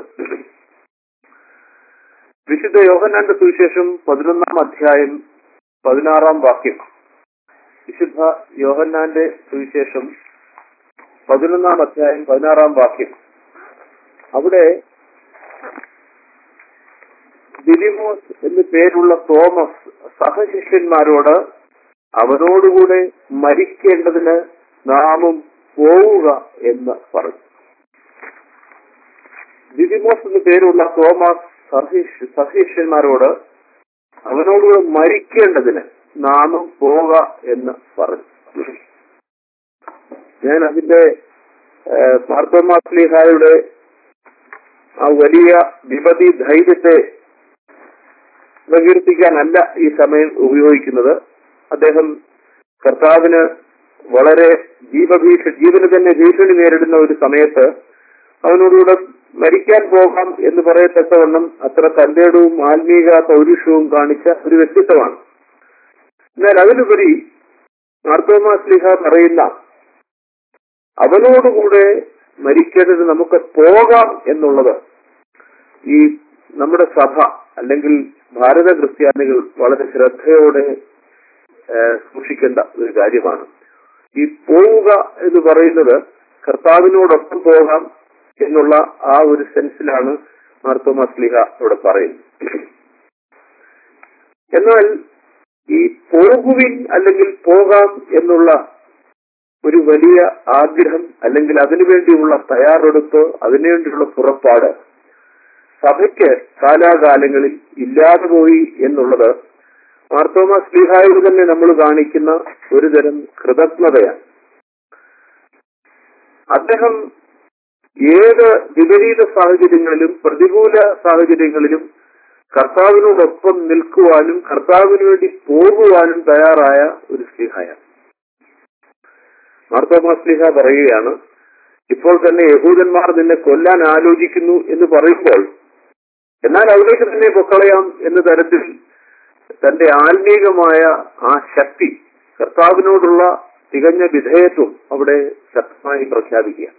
വിശുദ്ധ യോഹന്നാന്റെ സുവിശേഷം പതിനൊന്നാം അധ്യായം പതിനാറാം വാക്യം വിശുദ്ധ യോഹന്നാന്റെ സുവിശേഷം പതിനൊന്നാം അധ്യായം പതിനാറാം വാക്യം അവിടെ ദിലിമോസ് എന്ന് പേരുള്ള തോമസ് സഹശിഷ്യന്മാരോട് അവനോടുകൂടെ മരിക്കേണ്ടതിന് നാമും പോവുക എന്ന് പറഞ്ഞു ദിദിമോസ് എന്ന് പേരുള്ള തോമസ് സഹീഷ് സഹീഷ്യന്മാരോട് അവനോടുകൂടെ മരിക്കേണ്ടതിന് നാമും പോവുക എന്ന് പറഞ്ഞു ഞാൻ അതിന്റെ മാർത്തോമാസ്ലിഹായുടെ ആ വലിയ വിപതി ധൈര്യത്തെ പ്രകീർത്തിക്കാനല്ല ഈ സമയം ഉപയോഗിക്കുന്നത് അദ്ദേഹം കർത്താവിന് വളരെ ജീവഭീഷ ജീവന് തന്നെ ഭീഷണി നേരിടുന്ന ഒരു സമയത്ത് അവനോടുകൂടെ മരിക്കാൻ പോകാം എന്ന് പറയത്തക്കവണ്ണം അത്ര തന്റേടവും ആത്മീക പൗരുഷവും കാണിച്ച ഒരു വ്യക്തിത്വമാണ് എന്നാൽ അതിലുപരി മാർത്തോമാസ്ലിഹ പറയുന്ന അവനോടുകൂടെ മരിക്കേണ്ടത് നമുക്ക് പോകാം എന്നുള്ളത് ഈ നമ്മുടെ സഭ അല്ലെങ്കിൽ ഭാരത ക്രിസ്ത്യാനികൾ വളരെ ശ്രദ്ധയോടെ ഏഹ്, സൂക്ഷിക്കേണ്ട ഒരു കാര്യമാണ് ഈ പോവുക എന്ന് പറയുന്നത് കർത്താവിനോടൊപ്പം പോകാം എന്നുള്ള ആ ഒരു സെൻസിലാണ് മാർത്തോമാസ്ലിഹ ഇവിടെ പറയുന്നത് എന്നാൽ ഈ പോകുവിൻ അല്ലെങ്കിൽ പോകാം എന്നുള്ള ഒരു വലിയ ആഗ്രഹം അല്ലെങ്കിൽ അതിനുവേണ്ടിയുള്ള തയ്യാറെടുപ്പ് അതിനുവേണ്ടിയുള്ള പുറപ്പാട് സഭയ്ക്ക് കാലാകാലങ്ങളിൽ ഇല്ലാതെ പോയി എന്നുള്ളത് മാർത്തോമ സ്ലീഹായോട് തന്നെ നമ്മൾ കാണിക്കുന്ന ഒരു തരം കൃതജ്ഞതയാണ് അദ്ദേഹം ഏത് വിപരീത സാഹചര്യങ്ങളിലും പ്രതികൂല സാഹചര്യങ്ങളിലും കർത്താവിനോടൊപ്പം നിൽക്കുവാനും കർത്താവിന് വേണ്ടി പോകുവാനും തയ്യാറായ ഒരു സ്ലിഹയാണ് മാർത്തോമാ സ്ലിഹ പറയുകയാണ് ഇപ്പോൾ തന്നെ യഹൂദന്മാർ നിന്നെ കൊല്ലാൻ ആലോചിക്കുന്നു എന്ന് പറയുമ്പോൾ എന്നാൽ അവിടേക്ക് തന്നെ പൊക്കളയാം എന്ന തരത്തിൽ തന്റെ ആത്മീകമായ ആ ശക്തി കർത്താവിനോടുള്ള തികഞ്ഞ വിധേയത്വം അവിടെ ശക്തമായി പ്രഖ്യാപിക്കുക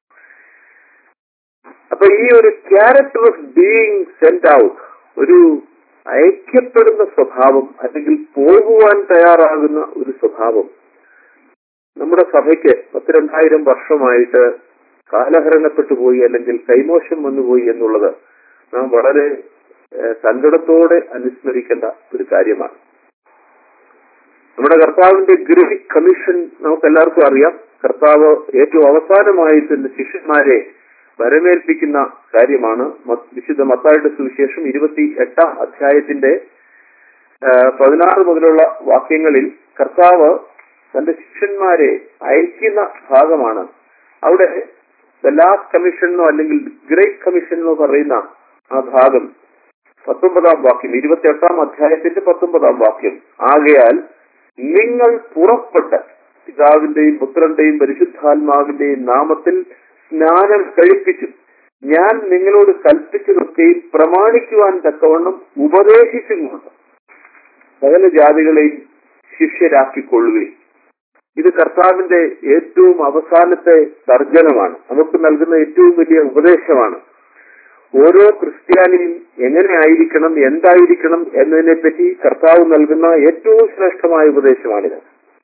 അപ്പൊ ഈ ഒരു character of being sent out ഒരു ഐക്യപ്പെടുന്ന സ്വഭാവം അല്ലെങ്കിൽ പോകുവാൻ തയ്യാറാകുന്ന ഒരു സ്വഭാവം നമ്മുടെ സഭയ്ക്ക് പത്തിരണ്ടായിരം വർഷമായിട്ട് കാലഹരണപ്പെട്ടു പോയി അല്ലെങ്കിൽ കൈമോശം വന്നുപോയി എന്നുള്ളത് നാം വളരെ ഏഹ്, സങ്കടത്തോടെ അനുസ്മരിക്കേണ്ട ഒരു കാര്യമാണ് നമ്മുടെ കർത്താവിന്റെ ഗ്രേറ്റ് കമ്മീഷൻ നമുക്ക് എല്ലാവർക്കും അറിയാം കർത്താവ് ഏറ്റവും അവസാനമായി തന്റെ ശിഷ്യന്മാരെ വരമേൽപ്പിക്കുന്ന കാര്യമാണ് മ- വിശുദ്ധ മത്തായുടെ സുവിശേഷം ഇരുപത്തി എട്ടാം അധ്യായത്തിന്റെ ആ, പതിനാറ് മുതലുള്ള വാക്യങ്ങളിൽ കർത്താവ് തന്റെ ശിഷ്യന്മാരെ അയക്കുന്ന ഭാഗമാണ് അവിടെ ദ ലാസ്റ്റ് കമ്മീഷൻ എന്നോ അല്ലെങ്കിൽ ഗ്രേറ്റ് കമ്മീഷൻ എന്നോ പറയുന്ന ആ ഭാഗം പത്തൊമ്പതാം വാക്യം ഇരുപത്തി എട്ടാം അധ്യായത്തിന്റെ പത്തൊമ്പതാം വാക്യം ആകയാൽ നിങ്ങൾ പുറപ്പെട്ട് പിതാവിന്റെയും പുത്രന്റെയും പരിശുദ്ധാത്മാവിന്റെയും നാമത്തിൽ സ്നാനം കഴിപ്പിച്ചു ഞാൻ നിങ്ങളോട് കൽപ്പിച്ചതൊക്കെയും പ്രമാണിക്കുവാൻ തക്കവണ്ണം ഉപദേശിച്ചുകൊണ്ട് സകല ജാതികളെയും ശിഷ്യരാക്കിക്കൊള്ളുകയും ഇത് കർത്താവിന്റെ ഏറ്റവും അവസാനത്തെ തർജ്ജനമാണ് നമുക്ക് നൽകുന്ന ഏറ്റവും വലിയ ഉപദേശമാണ് ഓരോ ക്രിസ്ത്യാനിയും എങ്ങനെ ആയിരിക്കണം എന്തായിരിക്കണം എന്നതിനെ പറ്റി കർത്താവ് നൽകുന്ന ഏറ്റവും ശ്രേഷ്ഠമായ ഉപദേശമാണിത്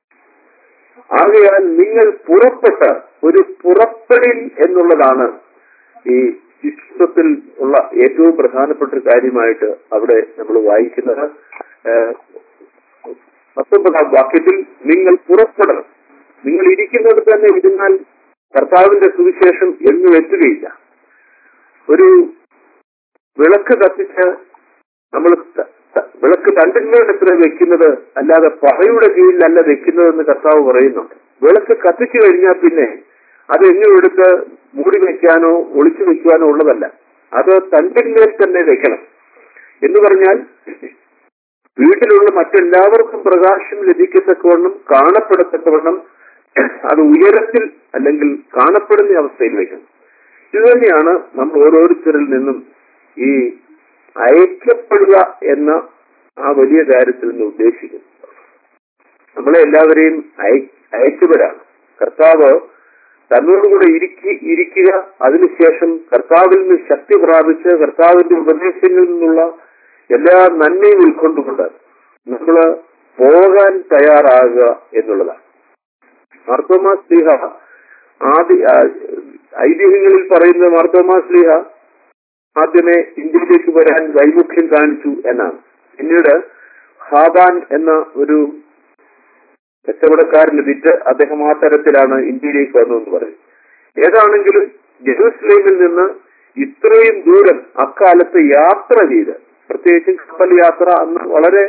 ആകയാൽ നിങ്ങൾ പുറപ്പെട്ട ഒരു പുറപ്പെടിൽ എന്നുള്ളതാണ് ഈ ശിഷ്യത്വത്തിൽ ഉള്ള ഏറ്റവും പ്രധാനപ്പെട്ട ഒരു കാര്യമായിട്ട് അവിടെ നമ്മൾ വായിക്കുന്നത് ഏഹ്, പത്തൊമ്പതാം വാക്യത്തിൽ നിങ്ങൾ പുറപ്പെടണം നിങ്ങൾ ഇരിക്കുന്നത് തന്നെ ഇരുന്നാൽ കർത്താവിന്റെ സുവിശേഷം എന്നും എത്തുകയില്ല ഒരു വിളക്ക് കത്തിച്ച് നമ്മൾ ത- ത- വിളക്ക് തണ്ടിന്മേൽ എത്ര വെക്കുന്നത് അല്ലാതെ പറയുടെ കീഴിലല്ല വെക്കുന്നതെന്ന് കർത്താവ് പറയുന്നുണ്ട് വിളക്ക് കത്തിച്ചു കഴിഞ്ഞാൽ പിന്നെ അത് എങ്ങും എടുത്ത് മൂടി വെക്കാനോ ഒളിച്ചു വെക്കുവാനോ ഉള്ളതല്ല അത് തണ്ടിന്മേൽ തന്നെ വെക്കണം എന്ന് പറഞ്ഞാൽ വീട്ടിലുള്ള മറ്റെല്ലാവർക്കും പ്രകാശം ലഭിക്കത്തക്കവണ്ണം കാണപ്പെടത്തക്കവണ്ണം അത് ഉയരത്തിൽ അല്ലെങ്കിൽ കാണപ്പെടുന്ന അവസ്ഥയിൽ വെക്കണം ഇത് തന്നെയാണ് നമ്മൾ ഓരോരുത്തരിൽ നിന്നും ഈ അയക്കപ്പെടുക എന്ന ആ വലിയ കാര്യത്തിൽ നിന്ന് ഉദ്ദേശിക്കുന്നത് നമ്മളെ എല്ലാവരെയും അയ- അയച്ചവരാണ് കർത്താവ് തന്നോടുകൂടെ ഇരിക്കി ഇരിക്കുക അതിനുശേഷം കർത്താവിൽ നിന്ന് ശക്തി പ്രാപിച്ച് കർത്താവിന്റെ ഉപദേശങ്ങളിൽ നിന്നുള്ള എല്ലാ നന്മയും ഉൾക്കൊണ്ടുകൊണ്ട് നമ്മൾ പോകാൻ തയ്യാറാകുക എന്നുള്ളതാണ് മാർത്തോമാ സ്ലീഹ ആദ്യ ആ, ഐതിഹ്യങ്ങളിൽ പറയുന്ന മാർത്തോമാ സ്ലീഹ ആദ്യമേ ഇന്ത്യയിലേക്ക് വരാൻ വൈമുഖ്യം കാണിച്ചു എന്നാണ് പിന്നീട് ഹാദാൻ എന്ന ഒരു കച്ചവടക്കാരന് വിറ്റ് അദ്ദേഹം ആ തരത്തിലാണ് ഇന്ത്യയിലേക്ക് വന്നതെന്ന് പറയും ഏതാണെങ്കിലും ജെറൂസലേമിൽ നിന്ന് ഇത്രയും ദൂരം അക്കാലത്ത് യാത്ര ചെയ്ത് പ്രത്യേകിച്ചും കപ്പൽ യാത്ര അന്ന് വളരെ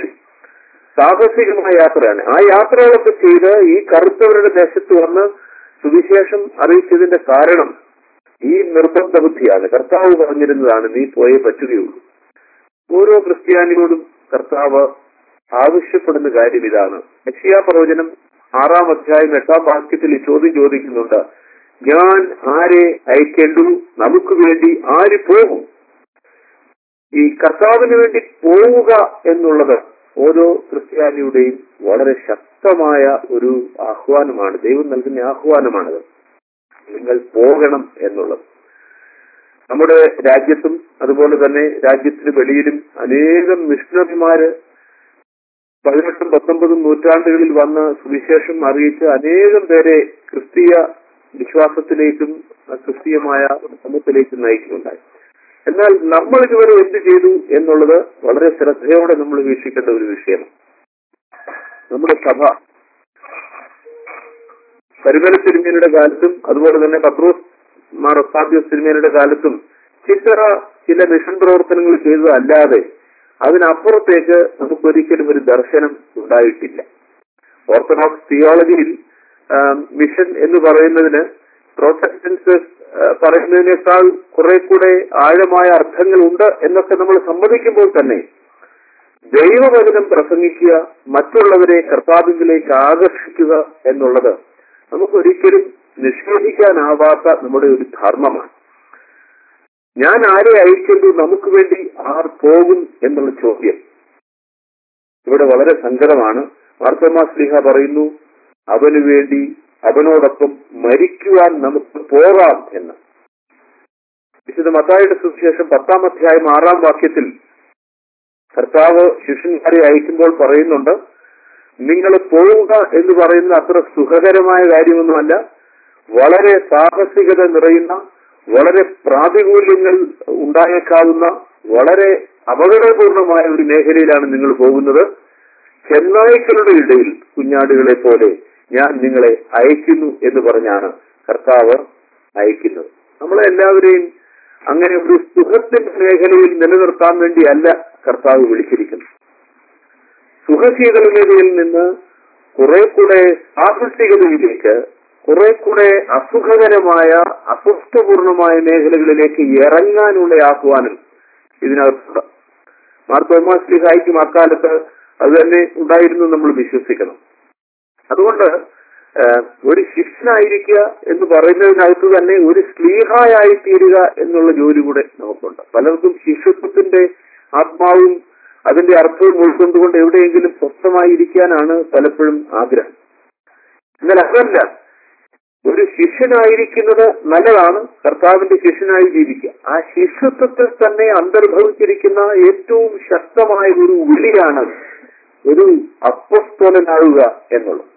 സാഹസികമായ യാത്രയാണ് ആ യാത്രകളൊക്കെ ചെയ്ത് ഈ കറുത്തവരുടെ ദേശത്ത് വന്ന് സുവിശേഷം അറിയിച്ചതിന്റെ കാരണം ഈ നിർബന്ധ ബുദ്ധിയാണ് കർത്താവ് പറഞ്ഞിരുന്നതാണ് നീ പോയേ പറ്റുകയുള്ളൂ ഓരോ ക്രിസ്ത്യാനിയോടും കർത്താവ് ആവശ്യപ്പെടുന്ന കാര്യം ഇതാണ് യക്ഷിയാ പ്രവചനം ആറാം അധ്യായം എട്ടാം വാക്യത്തിൽ ഈ ചോദ്യം ചോദിക്കുന്നുണ്ട് ഞാൻ ആരെ അയക്കേണ്ടു നമുക്ക് വേണ്ടി ആര് പോകും ഈ കർത്താവിന് വേണ്ടി പോവുക എന്നുള്ളത് ഓരോ ക്രിസ്ത്യാനിയുടെയും വളരെ ശക്തമായ ഒരു ആഹ്വാനമാണ് ദൈവം നൽകുന്ന ആഹ്വാനമാണത് നിങ്ങൾ പോകണം എന്നുള്ളത് നമ്മുടെ രാജ്യത്തും അതുപോലെ തന്നെ രാജ്യത്തിന് വെളിയിലും അനേകം മിഷണറിമാര് പതിനെട്ടും പത്തൊമ്പതും നൂറ്റാണ്ടുകളിൽ വന്ന് സുവിശേഷം അറിയിച്ച് അനേകം പേരെ ക്രിസ്തീയ വിശ്വാസത്തിലേക്കും ആ ക്രിസ്തീയമായ സമൂഹത്തിലേക്കും നയിക്കുന്നുണ്ടായി എന്നാൽ നമ്മൾ ഇതുവരെ എന്ത് ചെയ്തു എന്നുള്ളത് വളരെ ശ്രദ്ധയോടെ നമ്മൾ വീക്ഷിക്കേണ്ട ഒരു വിഷയമാണ് നമ്മുടെ സഭ പരിമല തിരുമേനിയുടെ കാലത്തും അതുപോലെ തന്നെ പത്രോസ് മാർ ഒസാദ്യോസ് തിരുമേനിയുടെ കാലത്തും ചിത്ര ചില മിഷൻ പ്രവർത്തനങ്ങൾ ചെയ്തതല്ലാതെ അതിനപ്പുറത്തേക്ക് നമുക്കൊരിക്കലും ഒരു ദർശനം ഉണ്ടായിട്ടില്ല ഓർത്തഡോക്സ് തിയോളജിയിൽ മിഷൻ എന്ന് പറയുന്നതിന് പ്രൊട്ടസ്റ്റൻസ് പറയുന്നതിനേക്കാൾ കുറെ കൂടെ ആഴമായ അർത്ഥങ്ങൾ ഉണ്ട് എന്നൊക്കെ നമ്മൾ സമ്മതിക്കുമ്പോൾ തന്നെ ദൈവവചനം പ്രസംഗിക്കുക മറ്റുള്ളവരെ കർത്താവിലേക്ക് ആകർഷിക്കുക എന്നുള്ളത് നമുക്കൊരിക്കലും നിഷേധിക്കാനാവാത്ത നമ്മുടെ ഒരു ധർമ്മമാണ് ഞാൻ ആരെ അയക്കേണ്ടു നമുക്ക് വേണ്ടി ആർ പോകും എന്നുള്ള ചോദ്യം ഇവിടെ വളരെ സങ്കടമാണ് മാർത്തോമാ സ്ലിഹ പറയുന്നു അവന് വേണ്ടി അവനോടൊപ്പം മരിക്കുവാൻ നമുക്ക് പോകാം എന്ന് വിശുദ്ധ മത്തായുടെ സുവിശേഷം പത്താം അധ്യായം ആറാം വാക്യത്തിൽ കർത്താവ് ശിഷ്യന്മാരെ അയക്കുമ്പോൾ പറയുന്നുണ്ട് നിങ്ങൾ പോവുക എന്ന് പറയുന്നത് അത്ര സുഖകരമായ കാര്യമൊന്നുമല്ല വളരെ സാഹസികത നിറയുന്ന വളരെ പ്രാതികൂല്യങ്ങൾ ഉണ്ടായേക്കാവുന്ന വളരെ അപകടപൂർണമായ ഒരു മേഖലയിലാണ് നിങ്ങൾ പോകുന്നത് ചെന്നായ്ക്കളുടെ ഇടയിൽ കുഞ്ഞാടുകളെ പോലെ ഞാൻ നിങ്ങളെ അയക്കുന്നു എന്ന് പറഞ്ഞാണ് കർത്താവ് അയക്കുന്നത് നമ്മളെ എല്ലാവരെയും അങ്ങനെ ഒരു സുഖത്തിന്റെ മേഖലയിൽ നിലനിർത്താൻ വേണ്ടിയല്ല കർത്താവ് വിളിച്ചിരിക്കുന്നത് സുഖശീതള മേഖലയിൽ നിന്ന് കുറെ കൂടെ സാഹസികതയിലേക്ക് കുറെ കൂടെ അസുഖകരമായ അസ്വസ്ഥപൂർണമായ മേഖലകളിലേക്ക് ഇറങ്ങാനുള്ള ആഹ്വാനം ഇതിനകത്തുണ്ട് മാർത്തോമാസ്ലിഹായിക്കും അക്കാലത്ത് അത് തന്നെ ഉണ്ടായിരുന്നു നമ്മൾ വിശ്വസിക്കണം അതുകൊണ്ട് ഏഹ്, ഒരു ശിഷ്യനായിരിക്കുക എന്ന് പറയുന്നതിനകത്ത് തന്നെ ഒരു സ്ലീഹായി തീരുക എന്നുള്ള ജോലി കൂടെ നമുക്കുണ്ട് പലർക്കും ശിഷ്യത്വത്തിന്റെ ആത്മാവും അതിന്റെ അർത്ഥവും ഉൾക്കൊണ്ടുകൊണ്ട് എവിടെയെങ്കിലും സ്വസ്ഥമായി ഇരിക്കാനാണ് പലപ്പോഴും ആഗ്രഹം എന്നാൽ അതല്ല ഒരു ശിഷ്യനായിരിക്കുന്നത് നല്ലതാണ് കർത്താവിന്റെ ശിഷ്യനായി ജീവിക്കുക ആ ശിഷ്യത്വത്തിൽ തന്നെ അന്തർഭവിച്ചിരിക്കുന്ന ഏറ്റവും ശക്തമായ ഒരു വിളിയാണ് ഒരു അപ്പസ്തോലനാവുക എന്നുള്ളത്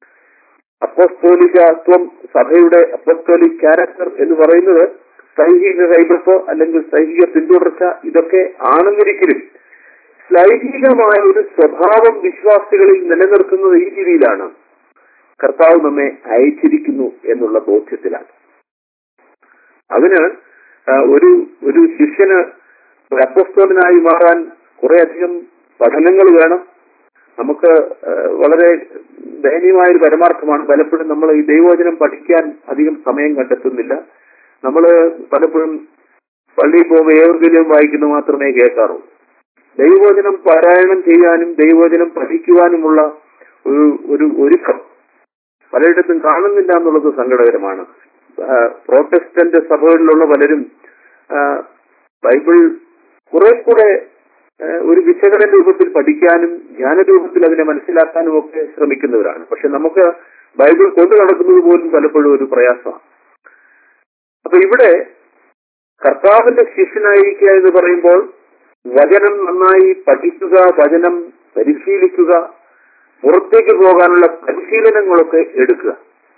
അപ്പസ്തോലികത്വം സഭയുടെ അപ്പസ്തോലിക് ക്യാരക്ടർ എന്ന് പറയുന്നത് സൈഹിക കൈവപ്പ് അല്ലെങ്കിൽ സൈഹിക പിന്തുടർച്ച ഇതൊക്കെ ആണെന്നിരിക്കലും ലൈംഗികമായ ഒരു സ്വഭാവം വിശ്വാസികളിൽ നിലനിർത്തുന്നത് ഈ രീതിയിലാണ് കർത്താവ് നമ്മെ അയച്ചിരിക്കുന്നു എന്നുള്ള ബോധ്യത്തിലാണ് അതിന് ആ, ഒരു ഒരു ശിഷ്യന് ഒരു അപ്പോസ്തോലനായി മാറാൻ കുറെ അധികം പഠനങ്ങൾ വേണം നമുക്ക് ഏഹ്, വളരെ ദയനീയമായ ഒരു പരമാർത്ഥമാണ് പലപ്പോഴും നമ്മൾ ഈ ദൈവവചനം പഠിക്കാൻ അധികം സമയം കണ്ടെത്തുന്നില്ല നമ്മൾ പലപ്പോഴും പള്ളിയിൽ പോകുമ്പോൾ ഏവർഗല്യം വായിക്കുന്നത് മാത്രമേ കേൾക്കാറുള്ളൂ ദൈവവചനം പാരായണം ചെയ്യാനും ദൈവവചനം പഠിക്കുവാനുമുള്ള ഒരു ഒരു ഒരുക്കം പലയിടത്തും കാണുന്നില്ല എന്നുള്ളത് സങ്കടകരമാണ് ആ, പ്രോട്ടസ്റ്റന്റ് സഭകളിലുള്ള പലരും ആ, ബൈബിൾ കുറെ കൂടെ ആ, ഒരു വിശകലന രൂപത്തിൽ പഠിക്കാനും ജ്ഞാന രൂപത്തിൽ അതിനെ മനസ്സിലാക്കാനും ഒക്കെ ശ്രമിക്കുന്നവരാണ് പക്ഷെ നമുക്ക് ബൈബിൾ കൊണ്ടു നടക്കുന്നത് പോലും പലപ്പോഴും ഒരു പ്രയാസമാണ് അപ്പൊ ഇവിടെ കർത്താവിന്റെ ശിഷ്യനായിരിക്കുക എന്ന് പറയുമ്പോൾ വചനം നന്നായി പഠിക്കുക വചനം പരിശീലിക്കുക പുറത്തേക്ക് പോകാനുള്ള പരിശീലനങ്ങളൊക്കെ എടുക്കുക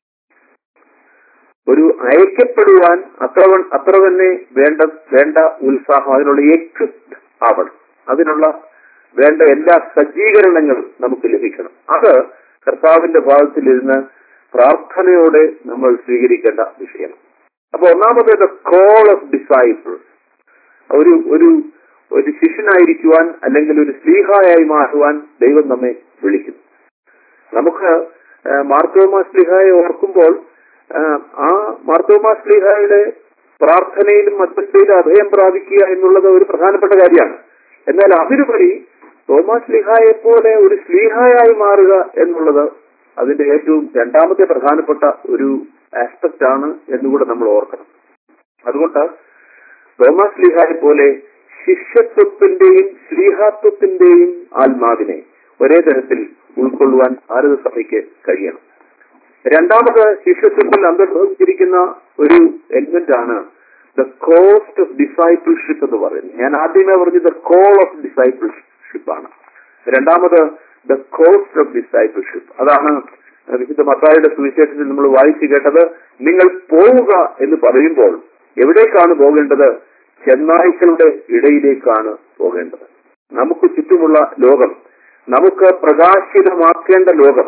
ഒരു അയക്കപ്പെടുവാൻ അത്ര വ- അത്ര തന്നെ വേണ്ട വേണ്ട ഉത്സാഹം അതിനുള്ള എക്വിപ്ഡ് ആവണം അതിനുള്ള വേണ്ട എല്ലാ സജ്ജീകരണങ്ങളും നമുക്ക് ലഭിക്കണം അത് കർത്താവിന്റെ ഭാഗത്തിലിരുന്ന് പ്രാർത്ഥനയോടെ നമ്മൾ സ്വീകരിക്കേണ്ട വിഷയം അപ്പൊ ഒന്നാമത് കോൾ ഓഫ് ഡിസൈപ്പിൾസ് ഒരു ഒരു ഒരു ശിഷ്യനായിരിക്കുവാൻ അല്ലെങ്കിൽ ഒരു സ്ലീഹായായി മാറുവാൻ ദൈവം നമ്മെ വിളിക്കുന്നു നമുക്ക് ആ, മാർത്തോമാ സ്ലിഹായെ ഓർക്കുമ്പോൾ ആ, ആ മാർത്തോമാ സ്ലിഹായുടെ പ്രാർത്ഥനയിലും മധ്യസ്ഥയിലും അഭയം പ്രാപിക്കുക എന്നുള്ളത് ഒരു പ്രധാനപ്പെട്ട കാര്യമാണ് എന്നാൽ അതിനുപരി തോമാസ് ലിഹായെ പോലെ ഒരു സ്ലീഹായായി മാറുക എന്നുള്ളത് അതിന്റെ ഏറ്റവും രണ്ടാമത്തെ പ്രധാനപ്പെട്ട ഒരു ആസ്പെക്ട് ആണ് എന്നുകൂടെ നമ്മൾ ഓർക്കണം അതുകൊണ്ട് തോമസ് ലീഹായെ പോലെ ശിഷ്യത്വത്തിന്റെയും ശ്ലീഹാത്വത്തിന്റെയും ആത്മാവിനെ ഒരേ തരത്തിൽ ഉൾക്കൊള്ളുവാൻ ഭാരത സഭയ്ക്ക് കഴിയണം രണ്ടാമത് ശിഷ്യത്വത്തിൽ അന്തർഭവിച്ചിരിക്കുന്ന ഒരു എലിമെന്റ് ആണ് ദ കോസ്റ്റ് ഓഫ് ഡിസൈപ്പിൾഷിപ്പ് എന്ന് പറയുന്നത് ഞാൻ ആദ്യമേ പറഞ്ഞത് ദ കോൾ ഓഫ് ഡിസൈപ്പിൾഷിപ്പ് ആണ് രണ്ടാമത് ദ കോസ്റ്റ് ഓഫ് ഡിസൈപ്പിൾഷിപ്പ് അതാണ് വിശുദ്ധ മത്തായുടെ സുവിശേഷത്തിൽ നമ്മൾ വായിച്ചു കേട്ടത് നിങ്ങൾ പോവുക എന്ന് പറയുമ്പോൾ എവിടേക്കാണ് പോകേണ്ടത് ചെന്നായ്ക്കളുടെ ഇടയിലേക്കാണ് പോകേണ്ടത് നമുക്ക് ചുറ്റുമുള്ള ലോകം നമുക്ക് പ്രകാശിതമാക്കേണ്ട ലോകം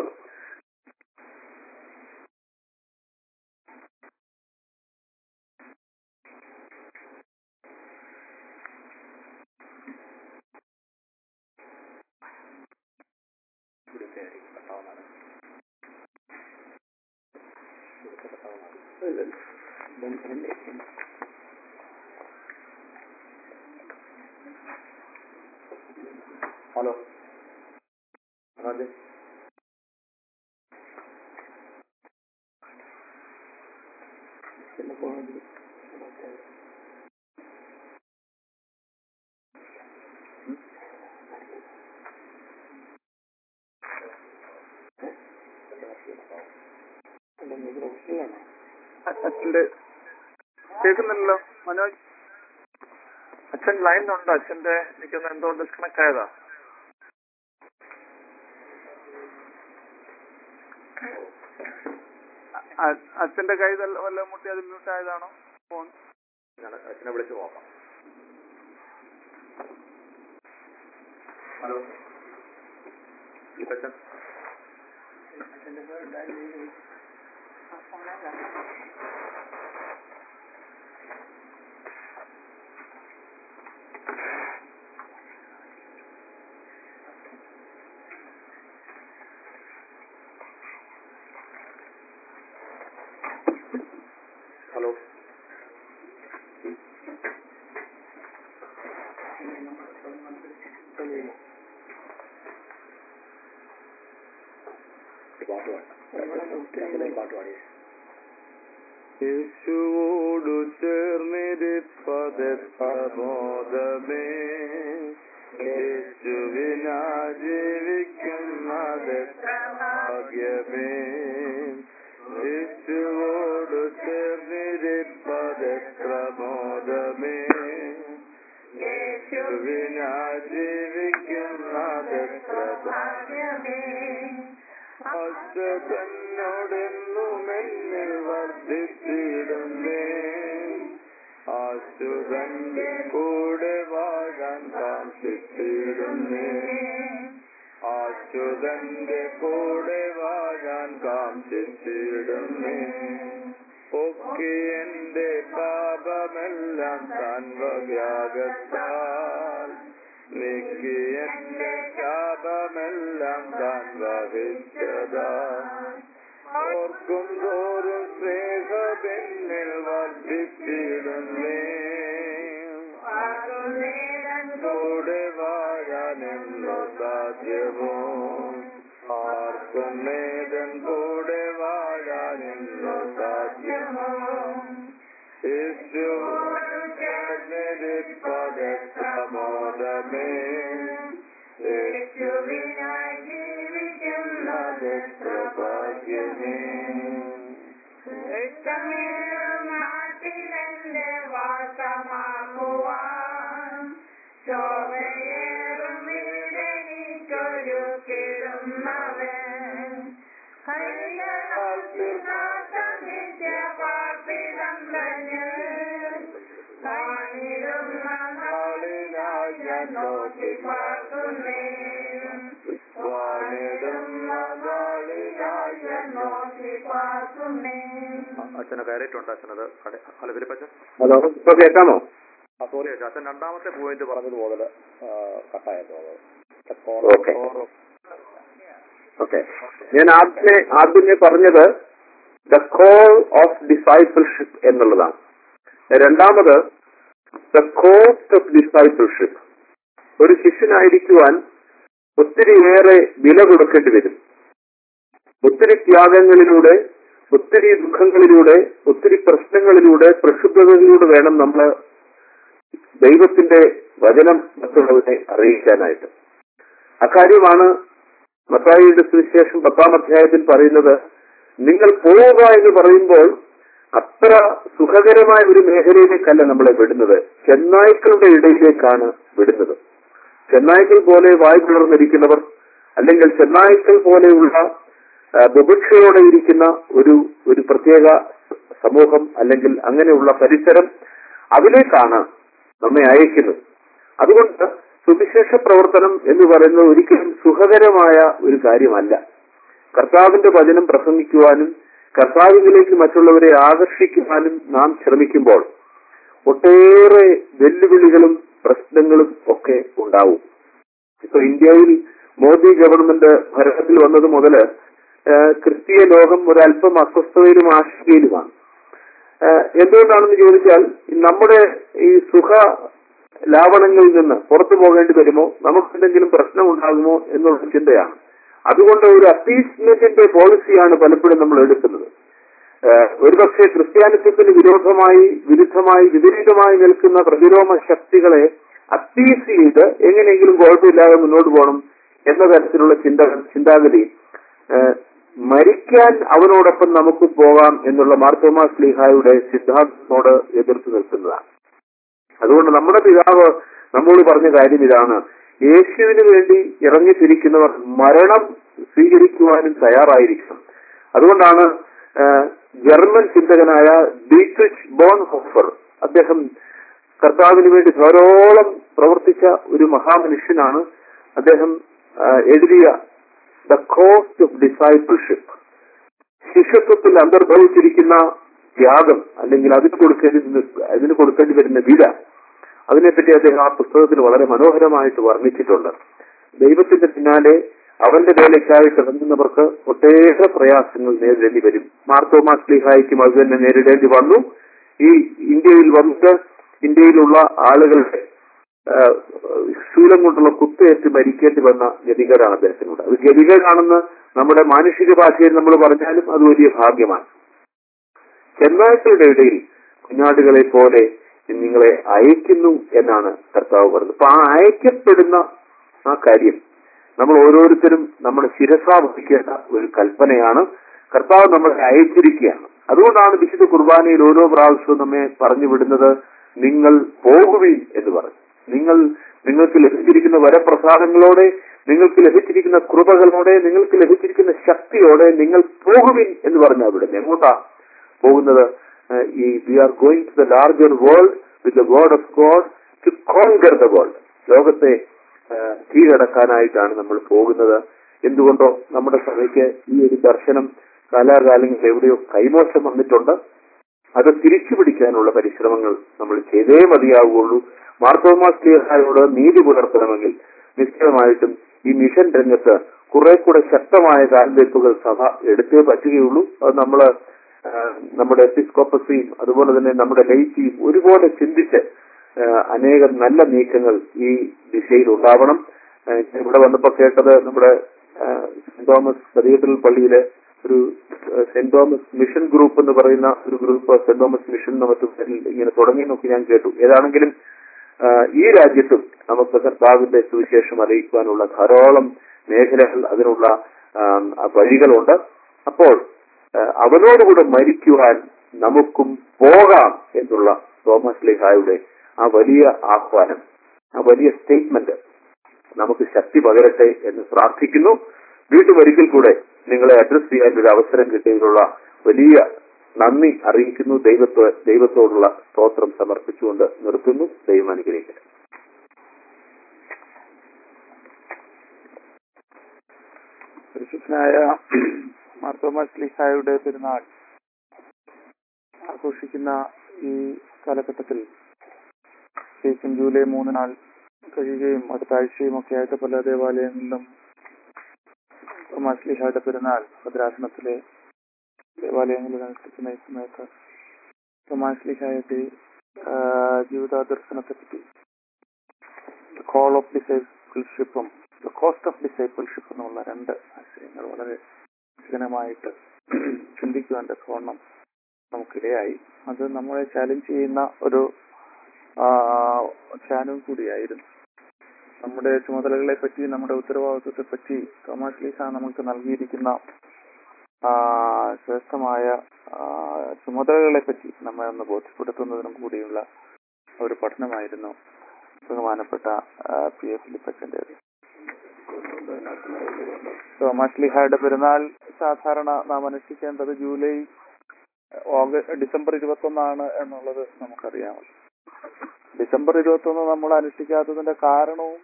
ഹലോ അതെ അച്ഛന്റെ കേൾക്കുന്നില്ലല്ലോ മനോജ് അച്ഛൻ ലൈനിലുണ്ട് അച്ഛന്റെ നിൽക്കുന്ന എന്തോ ഡിസ്കണക്ട് ആയതാ അ- അച്ഛന്റെ കൈ തല്ല- വല്ല മുട്ടി അത് മ്യൂട്ട് ആയതാണോ ഫോൺ ഞാൻ അച്ഛനെ വിളിച്ചു നോക്കാം ഹലോ അച്ഛൻ ഹലോ പാട്ട് പാടാം പാട്ട് പാടിയേ യേശുവോടു ചേർന്നിരിപ്പത് പ്രമോദമേ യേശുവിനാ ജീവിക്കുന്നത് ഭാഗ്യമേ യേശുവോടു ചേർന്നിരിപ്പത് പ്രമോദമേ യേശുവിനാ ജീവിക്കുന്നത് ഭാഗ്യമേ അച്യുതന്നോടെന്നും എന്നിൽ വർദ്ധിച്ചിടുന്നേ അച്യുതന്റെ കൂടെ വാഴാൻ കാംക്ഷിച്ചിടുന്നേ അച്യുതന്റെ കൂടെ വാഴാൻ കാംക്ഷിച്ചിടുന്നേ ഒക്കെ എന്റെ പാപമെല്ലാം താൻ വകയാകത്താ പാർക്കുന്നേതൻ കൂടെ വാഴാനെന്നു സാധ്യമോ യേശു പ്രമോദമേ യേശുവിനായി ജീവിക്കുന്നത് ഭാഗ്യമേ നാട്ടിലെന്റെ വാസമാക്കുവാൻ ശോഭയേറും വീടെനിക്കൊരു കിടുന്നവൻ പാർപ്പിടം തന്നെ കാണിടുന്ന നാളിനായി ഞാൻ നോക്കി പാർക്കുന്നേ വാണിടുന്ന നാളിനായി ഞാൻ നോക്കി പാർക്കുന്നേ അച്ഛനെ കയറിയിട്ടുണ്ട് അച്ഛനത് ഹലോ ഫിലിപ്പച്ചൻ ഹലോ ഇപ്പൊ കേൾക്കാമോ ആ സോറി അച്ഛൻ അച്ഛൻ രണ്ടാമത്തെ പോയിന്റ് പറഞ്ഞത് മുതൽ കട്ടായെന്ന് Okay. ഓക്കെ ഞാൻ ആദ്യമേ ആദ്യമേ പറഞ്ഞത് ദ കോൾ ഓഫ് ഡിസൈപ്പിൾഷിപ്പ് എന്നുള്ളതാണ് രണ്ടാമത് ദ കോസ്റ്റ് ഓഫ് ഡിസൈപ്പിൾഷിപ്പ് ഒരു ശിഷ്യനായിരിക്കുവാൻ ഒത്തിരിയേറെ വില കൊടുക്കേണ്ടി വരും ഒത്തിരി ത്യാഗങ്ങളിലൂടെ ഒത്തിരി ദുഃഖങ്ങളിലൂടെ ഒത്തിരി പ്രശ്നങ്ങളിലൂടെ പ്രക്ഷുബ്ധതകളിലൂടെ വേണം നമ്മൾ ദൈവത്തിന്റെ വചനം മറ്റുള്ളവരെ അറിയിക്കാനായിട്ട് അക്കാര്യമാണ് മത്തായിയുടെ സുവിശേഷം പത്താം അധ്യായത്തിൽ പറയുന്നത് നിങ്ങൾ പോവുക എന്ന് പറയുമ്പോൾ അത്ര സുഖകരമായ ഒരു മേഖലയിലേക്കല്ല നമ്മളെ വിടുന്നത് ചെന്നായ്ക്കളുടെ ഇടയിലേക്കാണ് വിടുന്നത് ചെന്നായ്ക്കൾ പോലെ വായ് പിളർന്നിരിക്കുന്നവർ അല്ലെങ്കിൽ ചെന്നായ്ക്കൾ പോലെയുള്ള ആ, ബുഭുക്ഷയോടെ ഇരിക്കുന്ന ഒരു ഒരു പ്രത്യേക സമൂഹം അല്ലെങ്കിൽ അങ്ങനെയുള്ള പരിസരം അതിലേക്കാണ് നമ്മെ അയക്കുന്നത് അതുകൊണ്ട് സുവിശേഷ പ്രവർത്തനം എന്ന് പറയുന്നത് ഒരിക്കലും സുഖകരമായ ഒരു കാര്യമല്ല കർത്താവിന്റെ വചനം പ്രസംഗിക്കുവാനും കർത്താവിലേക്ക് മറ്റുള്ളവരെ ആകർഷിക്കുവാനും നാം ശ്രമിക്കുമ്പോൾ ഒട്ടേറെ വെല്ലുവിളികളും പ്രശ്നങ്ങളും ഒക്കെ ഉണ്ടാവും ഇപ്പൊ ഇന്ത്യയിൽ മോദി ഗവൺമെന്റ് ഭരണത്തിൽ വന്നത് മുതല് ഏഹ്, ക്രിസ്തീയ ലോകം ഒരല്പം അസ്വസ്ഥതയിലും ആശങ്കയിലുമാണ് ഏഹ്, എന്തുകൊണ്ടാണെന്ന് ചോദിച്ചാൽ നമ്മുടെ ഈ സുഖ ലാവണങ്ങളിൽ നിന്ന് പുറത്തു പോകേണ്ടി വരുമോ നമുക്ക് എന്തെങ്കിലും പ്രശ്നം ഉണ്ടാകുമോ എന്നുള്ള ചിന്തയാണ് അതുകൊണ്ട് ഒരു അപ്പീസ്മെന്റിന്റെ പോളിസിയാണ് പലപ്പോഴും നമ്മൾ എടുക്കുന്നത് ഏഹ്, ഒരുപക്ഷെ ക്രിസ്ത്യാനിത്വത്തിന് വിരോധമായി വിരുദ്ധമായി വിപരീതമായി നിൽക്കുന്ന പ്രതിരോധ ശക്തികളെ അപ്പീസ് ചെയ്ത് എങ്ങനെയെങ്കിലും കുഴപ്പമില്ലാതെ മുന്നോട്ട് പോകണം എന്ന തരത്തിലുള്ള ചിന്ത ചിന്താഗതി ഏഹ്, മരിക്കാൻ അവനോടൊപ്പം നമുക്ക് പോകാം എന്നുള്ള മാർത്തോമാ സ്ലീഹായുടെ സിദ്ധാന്തത്തോട് എതിർത്ത് നിൽക്കുന്നതാണ് അതുകൊണ്ട് നമ്മുടെ പിതാവ് നമ്മോട് പറഞ്ഞ കാര്യം ഇതാണ് യേശുവിന് വേണ്ടി ഇറങ്ങിത്തിരിക്കുന്നവർ മരണം സ്വീകരിക്കുവാനും തയ്യാറായിരിക്കണം അതുകൊണ്ടാണ് ആ, ജർമ്മൻ ചിന്തകനായ ഡീട്രിച്ച് ബോൺ ഹോഫർ അദ്ദേഹം കർത്താവിന് വേണ്ടി ധാരോളം പ്രവർത്തിച്ച ഒരു മഹാമനുഷ്യനാണ് അദ്ദേഹം ആ, എഴുതിയ ദ കോസ്റ്റ് ഓഫ് ഡിസൈപ്പിൾഷിപ്പ് ശിഷ്യത്വത്തിൽ അന്തർഭവിച്ചിരിക്കുന്ന ത്യാഗം അല്ലെങ്കിൽ അതിന് കൊടുക്കേണ്ടി അതിന് കൊടുക്കേണ്ടി വരുന്ന വില അതിനെപ്പറ്റി അദ്ദേഹം ആ പുസ്തകത്തിൽ വളരെ മനോഹരമായിട്ട് വർണ്ണിച്ചിട്ടുണ്ട് ദൈവത്തിന്റെ പിന്നാലെ അവന്റെ വേലയ്ക്കായിട്ട് ഇറങ്ങുന്നവർക്ക് ഒട്ടേറെ പ്രയാസങ്ങൾ നേരിടേണ്ടി വരും മാർത്തോമാ സ്ലിഹായിക്കും അത് തന്നെ നേരിടേണ്ടി വന്നു ഈ ഇന്ത്യയിൽ വന്നിട്ട് ഇന്ത്യയിലുള്ള ആളുകളുടെ ആ, ശൂലം കൊണ്ടുള്ള കുത്തേറ്റ് മരിക്കേണ്ടി വന്ന ഗതികേടാണ് അദ്ദേഹത്തിനുണ്ട് അത് ഗതികേടാണെന്ന് നമ്മുടെ മാനുഷിക ഭാഷയിൽ നമ്മൾ പറഞ്ഞാലും അത് വലിയ ഭാഗ്യമാണ് ചെന്നായ്ക്കളുടെ ഇടയിൽ കുഞ്ഞാടുകളെ പോലെ നിങ്ങളെ അയക്കുന്നു എന്നാണ് കർത്താവ് പറഞ്ഞത് അപ്പൊ ആ അയക്കപ്പെടുന്ന ആ കാര്യം നമ്മൾ ഓരോരുത്തരും നമ്മുടെ ശിരസാ വഹിക്കേണ്ട ഒരു കൽപ്പനയാണ് കർത്താവ് നമ്മളെ അയച്ചിരിക്കുകയാണ് അതുകൊണ്ടാണ് വിശുദ്ധ കുർബാനയിൽ ഓരോ പ്രാവശ്യവും നമ്മെ പറഞ്ഞു വിടുന്നത് നിങ്ങൾ പോകുവിൻ എന്ന് പറഞ്ഞു നിങ്ങൾ നിങ്ങൾക്ക് ലഭിച്ചിരിക്കുന്ന വരപ്രസാദങ്ങളോടെ നിങ്ങൾക്ക് ലഭിച്ചിരിക്കുന്ന കൃപകളോടെ നിങ്ങൾക്ക് ലഭിച്ചിരിക്കുന്ന ശക്തിയോടെ നിങ്ങൾ പോകുവിൻ എന്ന് പറഞ്ഞു വിടുന്നത് എങ്ങോട്ടാ പോകുന്നത് ഏഹ് ഈ we are going to the larger world with the word of God to conquer the world ലോകത്തെ ഏഹ് കീഴടക്കാനായിട്ടാണ് നമ്മൾ പോകുന്നത് എന്തുകൊണ്ടോ നമ്മുടെ സഭയ്ക്ക് ഈ ഒരു ദർശനം കാലാകാലങ്ങളിൽ എവിടെയോ കൈമോശം വന്നിട്ടുണ്ട് അത് തിരിച്ചു പിടിക്കാനുള്ള പരിശ്രമങ്ങൾ നമ്മൾ ചെയ്തേ മതിയാവുകയുള്ളൂ മാർത്തോമാ സ്ലീഹായോട് നീതി പുലർത്തണമെങ്കിൽ നിശ്ചയമായിട്ടും ഈ മിഷൻ രംഗത്ത് കുറെ കൂടെ ശക്തമായ കാൽവെപ്പുകൾ സഭ എടുത്തേ പറ്റുകയുള്ളൂ അത് നമ്മള് ആ, നമ്മുടെ എപ്പിസ്കോപ്പസിയും അതുപോലെ തന്നെ നമ്മുടെ ലൈറ്റിയും ഒരുപോലെ ചിന്തിച്ച് ആ, അനേകം നല്ല നീക്കങ്ങൾ ഈ ദിശയിൽ ഉണ്ടാവണം ആ, ഇവിടെ വന്നപ്പോ കേട്ടത് നമ്മുടെ ആ, സെന്റ് തോമസ് കത്തീഡ്രൽ പള്ളിയിലെ ഒരു ആ, സെന്റ് തോമസ് മിഷൻ ഗ്രൂപ്പ് എന്ന് പറയുന്ന ഒരു ഗ്രൂപ്പ് സെന്റ് തോമസ് മിഷൻ നമുക്ക് പേരിൽ ഇങ്ങനെ തുടങ്ങി നോക്കി ഞാൻ കേട്ടു ഏതാണെങ്കിലും ആ, ഈ രാജ്യത്തും നമുക്ക് കർത്താവിന്റെ സുവിശേഷം അറിയിക്കുവാനുള്ള ധാരാളം മേഖലകൾ അതിനുള്ള ആ, ആ വഴികളുണ്ട് അപ്പോൾ ആ, അവനോടുകൂടെ മരിക്കുവാൻ നമുക്കും പോകാം എന്നുള്ള തോമസ് ലിഹായുടെ ആ വലിയ ആഹ്വാനം ആ വലിയ സ്റ്റേറ്റ്മെന്റ് നമുക്ക് ശക്തി പകരട്ടെ എന്ന് പ്രാർത്ഥിക്കുന്നു വീണ്ടും ഒരിക്കൽ കൂടെ നിങ്ങളെ അഡ്രസ് ചെയ്യാൻ ഒരു അവസരം കിട്ടിയതിനുള്ള വലിയ നന്ദി അറിയിക്കുന്നു ദൈവത്തോ ദൈവത്തോടുള്ള സ്തോത്രം സമർപ്പിച്ചുകൊണ്ട് നിർത്തുന്നു ദൈവം അനുഗ്രഹിക്കട്ടെ പരിശുദ്ധനായ മാർത്തോമാസ് ലിഹായുടെ പെരുന്നാൾ ആഘോഷിക്കുന്ന ഈ കാലഘട്ടത്തിൽ ശേഷം ജൂലൈ മൂന്ന് നാൾ കഴിയുകയും അടുത്ത ആഴ്ചയും ഒക്കെ ആയിട്ട് പല ദേവാലയങ്ങളിലും തോമാസ് ലിഹായുടെ പെരുന്നാൾ ഭദ്രാസനത്തിലെ ദേവാലയങ്ങളിൽ അനുഷ്ഠിക്കുന്ന ഈ സമയത്ത് തോമാസ് ലിഹായുടെ ആ, ജീവിതാദർശനത്തെ പറ്റി കോൾ ഓഫ് ഡിസൈപ്പിൾഷിപ്പും ദ കോസ്റ്റ് ഓഫ് ഡിസൈപ്പിൾഷിപ്പ് എന്നുള്ള രണ്ട് ആശയങ്ങൾ വളരെ രസകരമായിട്ട് ചിന്തിക്കുവാൻ തോന്നണം നമുക്കിടയായി അത് നമ്മളെ ചാലഞ്ച് ചെയ്യുന്ന ഒരു ധ്യാനവും കൂടിയായിരുന്നു നമ്മുടെ ചുമതലകളെ പറ്റി നമ്മുടെ ഉത്തരവാദിത്വത്തെ പറ്റി തോമസ് ലീസ നമുക്ക് നൽകിയിരിക്കുന്ന ആ, ശ്രേഷ്ഠമായ ആ, ചുമതലകളെ പറ്റി നമ്മെ ഒന്ന് ബോധ്യപ്പെടുത്തുന്നതിനും കൂടിയുള്ള ഒരു പഠനമായിരുന്നു ബഹുമാനപ്പെട്ട പി എഫ് ഫിലിപ്പച്ചൻ്റെത് തോമസ് ലിഹായുടെ പെരുന്നാൾ സാധാരണ നാം അനുഷ്ഠിക്കേണ്ടത് ജൂലൈ ഓഗസ്റ്റ് ഡിസംബർ ഇരുപത്തി ഒന്നാണ് എന്നുള്ളത് നമുക്കറിയാമല്ലോ ഡിസംബർ ഇരുപത്തി ഒന്ന് നമ്മൾ അനുഷ്ഠിക്കാത്തതിന്റെ കാരണവും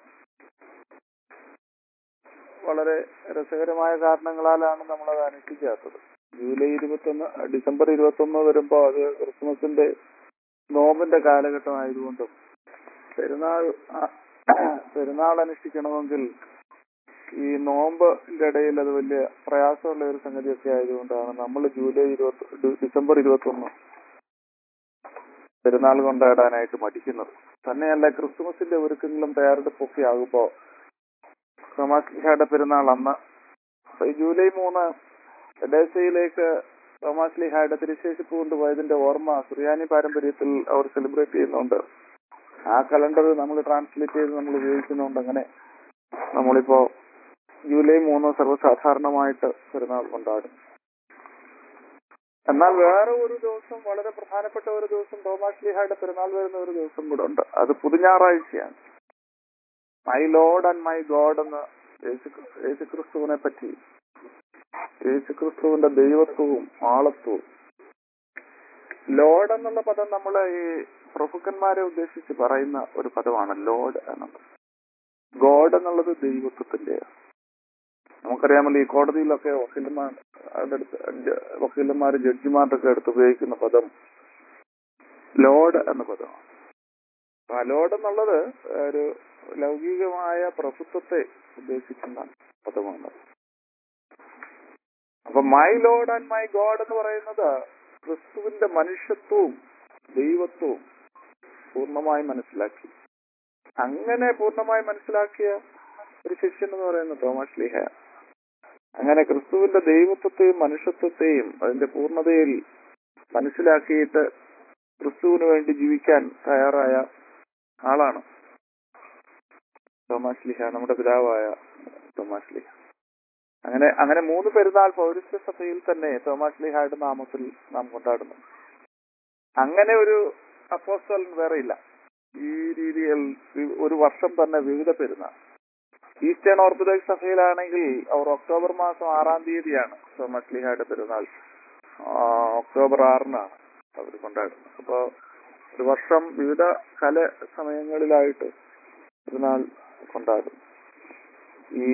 വളരെ രസകരമായ കാരണങ്ങളാലാണ് നമ്മൾ അത് അനുഷ്ഠിക്കാത്തത് ജൂലൈ ഇരുപത്തൊന്ന് ഡിസംബർ ഇരുപത്തി ഒന്ന് വരുമ്പോ അത് ക്രിസ്മസിന്റെ നോമ്പിന്റെ കാലഘട്ടം ആയതുകൊണ്ടും പെരുന്നാൾ ആ, പെരുന്നാൾ അനുഷ്ഠിക്കണമെങ്കിൽ ഈ നോമ്പിന്റെ ഇടയിൽ അത് വലിയ പ്രയാസമുള്ള ഒരു സംഗതിയൊക്കെ ആയതുകൊണ്ടാണ് നമ്മൾ ജൂലൈ ഇരുപത്തി ഡി- ഡിസംബർ ഇരുപത്തി ഒന്ന് പെരുന്നാൾ കൊണ്ടാടാനായിട്ട് മടിക്കുന്നത് തന്നെയല്ല ക്രിസ്തുമസിന്റെ ഒരുക്കങ്ങളും തയ്യാറെടുപ്പൊക്കെ ആകുമ്പോ തോമാസ്ലിഹയുടെ പെരുന്നാൾ അന്ന് അപ്പൊ ഈ ജൂലൈ മൂന്ന് ഡേസയിലേക്ക് തോമാസ്ലിഹയുടെ തിരുശേഷിപ്പ് കൊണ്ടുപോയതിന്റെ ഓർമ്മ സുറിയാനി പാരമ്പര്യത്തിൽ അവർ സെലിബ്രേറ്റ് ചെയ്യുന്നുണ്ട് ആ കലണ്ടർ നമ്മൾ ട്രാൻസ്ലേറ്റ് ചെയ്ത് നമ്മൾ ഉപയോഗിക്കുന്നുണ്ട് അങ്ങനെ നമ്മളിപ്പോ ജൂലൈ മൂന്ന് സർവ്വസാധാരണമായിട്ട് പെരുന്നാൾ കൊണ്ടാടും എന്നാൽ വേറെ ഒരു ദിവസം വളരെ പ്രധാനപ്പെട്ട ഒരു ദിവസം തോമാസ് ലിഹായുടെ പെരുന്നാൾ വരുന്ന ഒരു ദിവസം കൂടെ ഉണ്ട് അത് പുതുഞാറാഴ്ചയാണ് my Lord and my God എന്ന് യേശു- യേശുക്രിസ്തുവിനെ പറ്റി യേശുക്രിസ്തുവിന്റെ ദൈവത്വവും ആളത്വവും ലോഡ് എന്നുള്ള പദം നമ്മൾ ഈ പ്രഭുക്കന്മാരെ ഉദ്ദേശിച്ച് പറയുന്ന ഒരു പദമാണ് ലോഡ് എന്നുള്ളത് ഗോഡ് എന്നുള്ളത് ദൈവത്വത്തിന്റെ നമുക്കറിയാമല്ലോ ഈ കോടതിയിലൊക്കെ വക്കീലന്മാർ അടുത്ത് ജ- വക്കീലന്മാര് ജഡ്ജിമാരുടെ ഒക്കെ അടുത്ത് ഉപയോഗിക്കുന്ന പദം ലോഡ് എന്ന പദമാണ് അപ്പൊ ആ ലോഡ് എന്നുള്ളത് ഒരു ലൗകികമായ പ്രഭുത്വത്തെ ഉദ്ദേശിക്കുന്ന പദമാണ് അപ്പൊ my Lord and my God എന്ന് പറയുന്നത് ക്രിസ്തുവിന്റെ മനുഷ്യത്വവും ദൈവത്വവും പൂർണ്ണമായി മനസ്സിലാക്കി അങ്ങനെ പൂർണ്ണമായി മനസ്സിലാക്കിയ ഒരു ശിഷ്യൻ എന്ന് പറയുന്നത് തോമസ് ലീഹ അങ്ങനെ ക്രിസ്തുവിന്റെ ദൈവത്വത്തെയും മനുഷ്യത്വത്തെയും അതിന്റെ പൂർണ്ണതയിൽ മനസ്സിലാക്കിയിട്ട് ക്രിസ്തുവിന് വേണ്ടി ജീവിക്കാൻ തയ്യാറായ ആളാണ് തോമാസ് ലിഹ നമ്മുടെ പിതാവായ തോമാസ് ലിഹ അങ്ങനെ അങ്ങനെ മൂന്ന് പെരുന്നാൾ പൗരസ്ത്യ സഭയിൽ തന്നെ തോമാസ് ലിഹയുടെ നാമത്തിൽ നാം കൊണ്ടാടുന്നു അങ്ങനെ ഒരു അപ്പോസ്റ്റലൻ വേറെ ഇല്ല ഈ രീതിയിൽ വി- ഒരു വർഷം തന്നെ വിവിധ പെരുന്നാൾ ഈസ്റ്റേൺ ഓർത്തഡോക്സ് സഭയിലാണെങ്കിൽ അവർ ഒക്ടോബർ മാസം ആറാം തീയതിയാണ് തോമസ് ലിഹയുടെ പെരുന്നാൾ ആ, ഒക്ടോബർ ആറിനാണ് അവർ കൊണ്ടാടുന്നത് അപ്പോ ഒരു വർഷം വിവിധ കല സമയങ്ങളിലായിട്ട് പെരുന്നാൾ കൊണ്ടാടും ഈ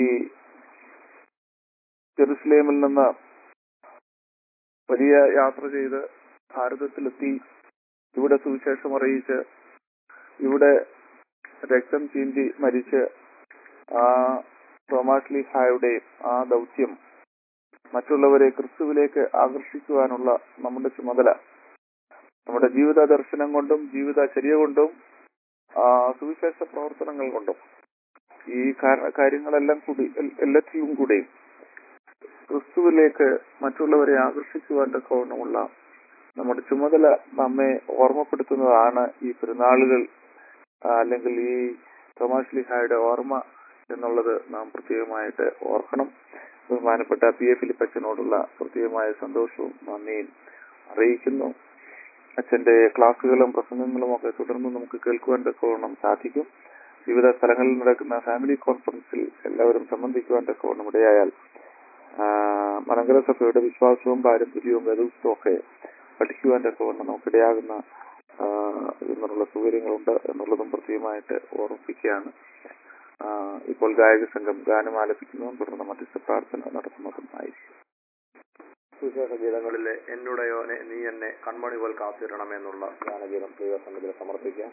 ജെറുസലേമിൽ നിന്ന് വലിയ യാത്ര ചെയ്ത് ഭാരതത്തിലെത്തി ഇവിടെ സുവിശേഷം അറിയിച്ച് ഇവിടെ രക്തം ചീന്തി മരിച്ച് ആ തോമാസ് ലീഹായുടെ ആ ദൗത്യം മറ്റുള്ളവരെ ക്രിസ്തുവിലേക്ക് ആകർഷിക്കുവാനുള്ള നമ്മുടെ ചുമതല നമ്മുടെ ജീവിത ദർശനം കൊണ്ടും ജീവിതചര്യ കൊണ്ടും ആ, സുവിശേഷ പ്രവർത്തനങ്ങൾ കൊണ്ടും ഈ കാര- കാര്യങ്ങളെല്ലാം കൂടി എൽ- എല്ലാറ്റിലും കൂടി ക്രിസ്തുവിലേക്ക് മറ്റുള്ളവരെ ആകർഷിക്കുവാൻ തക്കവണ്ണമുള്ള നമ്മുടെ ചുമതല നമ്മെ ഓർമ്മപ്പെടുത്തുന്നതാണ് ഈ പെരുന്നാളുകൾ ആ, അല്ലെങ്കിൽ ഈ തോമാശ്ലിഹായുടെ ഓർമ്മ എന്നുള്ളത് നാം പ്രത്യേകമായിട്ട് ഓർക്കണം ബഹുമാനപ്പെട്ട പി എ ഫിലിപ്പച്ചനോടുള്ള പ്രത്യേകമായ സന്തോഷവും നന്ദിയും അറിയിക്കുന്നു അച്ഛന്റെ ക്ലാസ്സുകളും പ്രസംഗങ്ങളും ഒക്കെ തുടർന്ന് നമുക്ക് കേൾക്കുവാൻ തക്കവണ്ണം സാധിക്കും വിവിധ സ്ഥലങ്ങളിൽ നടക്കുന്ന ഫാമിലി കോൺഫറൻസിൽ എല്ലാവരും സംബന്ധിക്കുവാൻ തക്കവണ്ണം ഇടയായാൽ ആ, മലങ്കര സഭയുടെ വിശ്വാസവും പാരമ്പര്യവും വേദവും ഒക്കെ പഠിക്കുവാൻ തക്കവണ്ണം നമുക്കിടയാകുന്ന ആ, എന്നുള്ള സൗകര്യങ്ങളുണ്ട് എന്നുള്ളതും പ്രത്യേകമായിട്ട് ഓർമ്മിപ്പിക്കുകയാണ് ആ, ഇപ്പോൾ ഗായക സംഘം ഗാനം ആലപിക്കുന്നതും തുടർന്ന് മധ്യസ്ഥ പ്രാർത്ഥന നടത്തുന്നതും ആയിരിക്കും സുവിശേഷ ഗീതങ്ങളിലെ എന്നുടയോനെ നീ എന്നെ കൺമണി പോൽ കാത്തിരണമെന്നുള്ള ഗാനഗീതം ദൈവസന്നിധിയിൽ സമർപ്പിക്കാം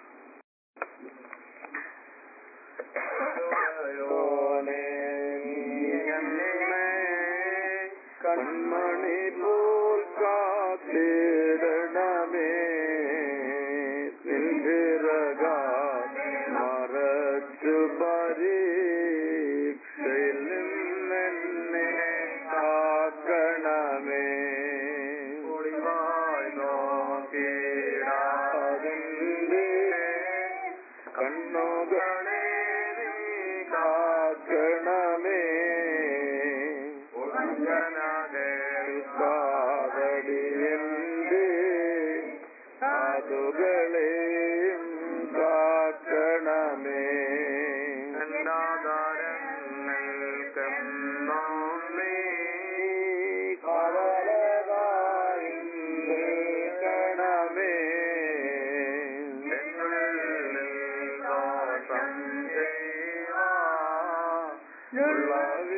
കൺമണി പോൽ കാത്തിടണമേ നിൻപിറക മറച്ചു പരീക്ഷയിൽ നിന്നെന്നെ കാക്കണമേ ഒളിവായി നോക്കിടാതിന്റെ കണ്ണുകളെ നീ കാക്കണമേ കാതടിയന്റെ കാതുകളെയും കാക്കണമേ എന്നാദാരങ്ങൾക്കെന്നും നീ കടലകായി നിൽക്കണമേ എന്നുള്ളിൽ ദോഷം ചെയ്യുവാനുള്ള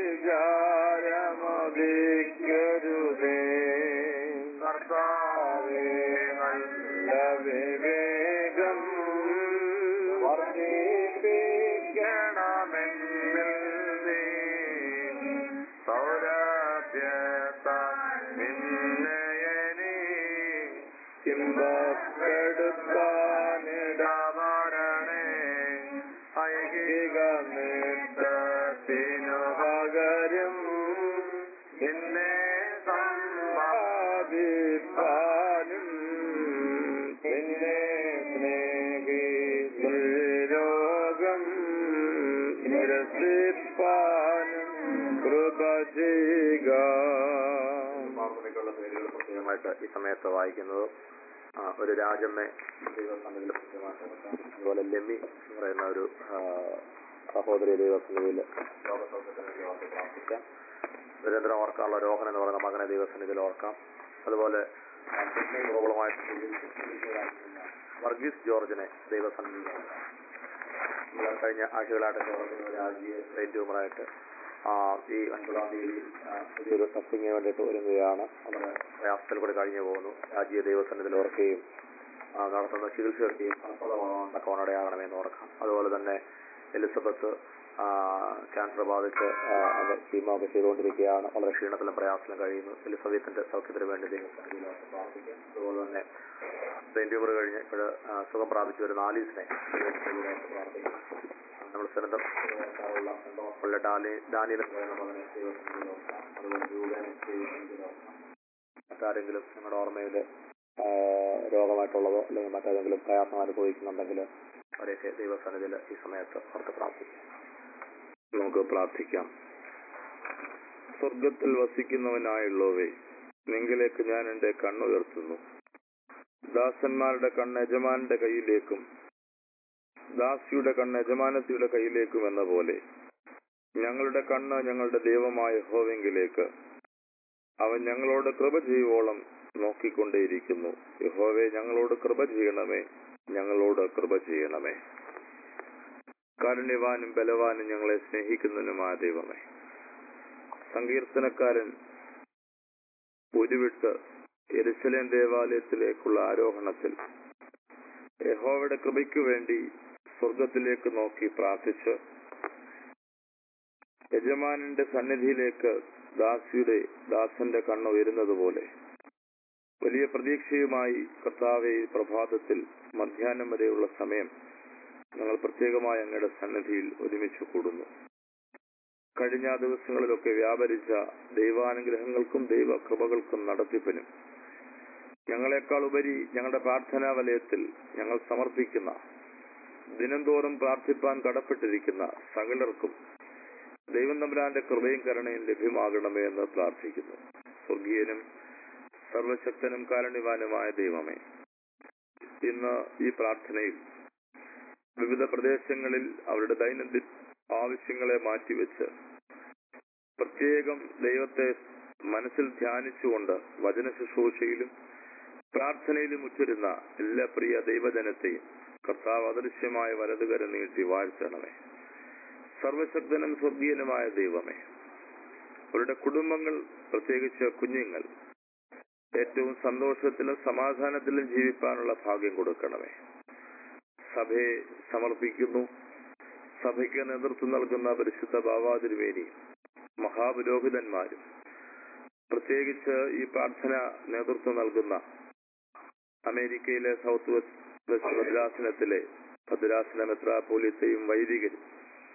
വിചാരമതിക്കരുതേ കർത്താവേ നല്ല വിവേകം വർദ്ധിപ്പിക്കണമെന്നിൽ നീ സൗരഭ്യത നിന്നയനി ചിന്തപ്പെടുത്താനിടവരണേ ഐഹിക നേട്ടത്തിനു പകരം എന്നെ സമ്പാദിപ്പാനും എന്നെ സ്നേഹിച്ചു രോഗം നിരസിപ്പാനും കൃപ ചെയ്യുക മാർഗമിക്കുള്ള പേരുകൾ പ്രത്യേകമായിട്ട് ഈ സമയത്ത് വായിക്കുന്നത് ആ, ഒരു രാജമ്മെ ദൈവസന്നിധിയിൽ പ്രത്യേകമായിട്ട് ഓർക്കാം. അതുപോലെ ലെമ്മി എന്ന് പറയുന്ന ഒരു ആ, സഹോദരി ദൈവസന്നിധിയിൽ ലോകസൗഖ്യത്തിന് വേണ്ടി ഓർത്ത് പ്രാർത്ഥിക്കാം സുരേന്ദ്രൻ ഓർക്കാനുള്ള രോഹൻ എന്ന് പറയുന്ന മകനെ ദൈവസന്നിധിയിൽ ഓർക്കാം അതുപോലെ ആ, കിഡ്നി പ്രോബ്ലമായിട്ട് ചികിത്സിക്കുന്ന വർഗീസ് ജോർജിനെ ദൈവസന്നിധിയിൽ ഓർക്കാം നമ്മൾ കഴിഞ്ഞ ആഴ്ചകളായിട്ട് ഓർക്കുന്ന രാജ്യ ബ്രെയിൻ ട്യൂമറായിട്ട് ആ, ഈ ഒൻപതാം തീയതി ആ, പുതിയൊരു ടെസ്റ്റിങ്ങിന് വേണ്ടിയിട്ട് ഒരുങ്ങുകയാണ് നമ്മുടെ പ്രയാസത്തിൽ കൂടി കഴിഞ്ഞു പോകുന്നു രാജ്യ ദൈവസന്നിധിയിൽ ഓർക്കുകയും ആ, നടത്തുന്ന ചികിത്സയൊക്കെയും ഫലപ്രദമാകണമെന്ന് ഓർക്കാം അതുപോലെ തന്നെ എലിസബത്ത് ആ, ക്യാൻസർ ബാധിച്ച് ആ, അത് കീമൊക്കെ ചെയ്തുകൊണ്ടിരിക്കുകയാണ് വളരെ ക്ഷീണത്തിലും പ്രയാസത്തിലും കഴിയുന്നു എലിസബത്തിന്റെ സൗഖ്യത്തിന് വേണ്ടി ദൈവസന്നിധിയിൽ ഓർത്ത് പ്രാർത്ഥിക്കാം അതുപോലെ തന്നെ ബ്രെയിൻ ട്യൂമർ കഴിഞ്ഞ് ഇപ്പോൾ സുഖം പ്രാപിച്ച ഒരു നാലീസിനെ ദൈവസന്നിധിയിൽ ഓർത്ത് പ്രാർത്ഥിക്കാം നമ്മൾ സ്ഥലത്തുള്ള ഹോസ്പിറ്റലിലെ ഡാനി ഡാനിയിൽ പറയുന്ന മകനെ ദൈവസന്നിധിയിൽ ഓർക്കാം അതുപോലെ രൂപനെ ദൈവസന്നിധിയിൽ ഓർക്കാം മറ്റാരെങ്കിലും നിങ്ങളുടെ ഓർമ്മയിൽ രോഗമായിട്ടുള്ളതോ അല്ലെങ്കിൽ മറ്റേതെങ്കിലും പ്രയാസം അനുഭവിക്കുന്നുണ്ടെങ്കിൽ അവരെയൊക്കെ ദൈവസന്നിധിയിൽ ഈ സമയത്ത് ഓർത്ത് പ്രാർത്ഥിക്കാം നമുക്ക് പ്രാർത്ഥിക്കാം സ്വർഗത്തിൽ വസിക്കുന്നവനായുള്ളവേ നിങ്കിലേക്ക് ഞാൻ എന്റെ കണ്ണുയർത്തുന്നു ദാസന്മാരുടെ കണ്ണ് യജമാനന്റെ കയ്യിലേക്കും ദാസിയുടെ കണ്ണ് യജമാനത്തിയുടെ കയ്യിലേക്കും എന്ന പോലെ ഞങ്ങളുടെ കണ്ണ് ഞങ്ങളുടെ ദൈവമായ യഹോവെങ്കിലേക്ക് അവൻ ഞങ്ങളോട് കൃപ ചെയ്യുവോളം നോക്കിക്കൊണ്ടേയിരിക്കുന്നു യഹോവെ ഞങ്ങളോട് കൃപ ചെയ്യണമേ ഞങ്ങളോട് കൃപ ചെയ്യണമേ കാരുണ്യവാനും ബലവാനും ഞങ്ങളെ സ്നേഹിക്കുന്നതിനുമായ ദൈവമേ സങ്കീർത്തനക്കാരൻ ഉരുവിട്ട് എരുസലേം ദേവാലയത്തിലേക്കുള്ള ആരോഹണത്തിൽ യഹോവയുടെ കൃപയ്ക്കു വേണ്ടി സ്വർഗത്തിലേക്ക് നോക്കി പ്രാർത്ഥിച്ച് യജമാനന്റെ സന്നിധിയിലേക്ക് ദാസിയുടെ ദാസന്റെ കണ്ണ് ഉയരുന്നത് പോലെ വലിയ പ്രതീക്ഷയുമായി കർത്താവെ ഈ പ്രഭാതത്തിൽ മധ്യാഹ്നം വരെയുള്ള സമയം ഞങ്ങൾ പ്രത്യേകമായി അങ്ങയുടെ സന്നിധിയിൽ ഒരുമിച്ച് കൂടുന്നു കഴിഞ്ഞ ദിവസങ്ങളിലൊക്കെ വ്യാപരിച്ച ദൈവാനുഗ്രഹങ്ങൾക്കും ദൈവകൃപകൾക്കും നടത്തിപ്പിനും ഞങ്ങളെക്കാൾ ഉപരി ഞങ്ങളുടെ പ്രാർത്ഥനാ വലയത്തിൽ ഞങ്ങൾ സമർപ്പിക്കുന്ന ദിനംതോറും പ്രാർത്ഥിപ്പാൻ കടപ്പെട്ടിരിക്കുന്ന സകലർക്കും ദൈവം തമ്പുരാന്റെ കൃപയും കരുണയും ലഭ്യമാകണമേ എന്ന് പ്രാർത്ഥിക്കുന്നു സ്വർഗീയനും സർവശക്തനും കാരുണ്യവാനുമായ ദൈവമേ ഇന്ന് ഈ പ്രാർത്ഥനയിൽ വിവിധ പ്രദേശങ്ങളിൽ അവരുടെ ദൈനംദിന ആവശ്യങ്ങളെ മാറ്റിവെച്ച് പ്രത്യേകം ദൈവത്തെ മനസ്സിൽ ധ്യാനിച്ചുകൊണ്ട് വചന ശുശ്രൂഷയിലും പ്രാർത്ഥനയിലും ഉച്ചരുന്ന എല്ലാ പ്രിയ ദൈവജനത്തെയും കർത്താവ് അദൃശ്യമായ വലതുകരം നീട്ടി വാഴ്ത്തണമേ സർവശക്തനും സ്വർഗീയനുമായ ദൈവമേ അവരുടെ കുടുംബങ്ങൾ പ്രത്യേകിച്ച് കുഞ്ഞുങ്ങൾ ഏറ്റവും സന്തോഷത്തിലും സമാധാനത്തിലും ജീവിക്കാനുള്ള ഭാഗ്യം കൊടുക്കണമേ സഭയെ സമർപ്പിക്കുന്നു സഭയ്ക്ക് നേതൃത്വം നൽകുന്ന പരിശുദ്ധ ബാവാതിരുവേനി മഹാപുരോഹിതന്മാരും പ്രത്യേകിച്ച് ഈ പ്രാർത്ഥന നേതൃത്വം നൽകുന്ന അമേരിക്കയിലെ സൗത്ത് വെസ്റ്റ് വെസ്റ്റ് ഭദ്രാസനത്തിലെ ഭദ്രാസന മെത്രാപോലിത്തയും വൈദികരും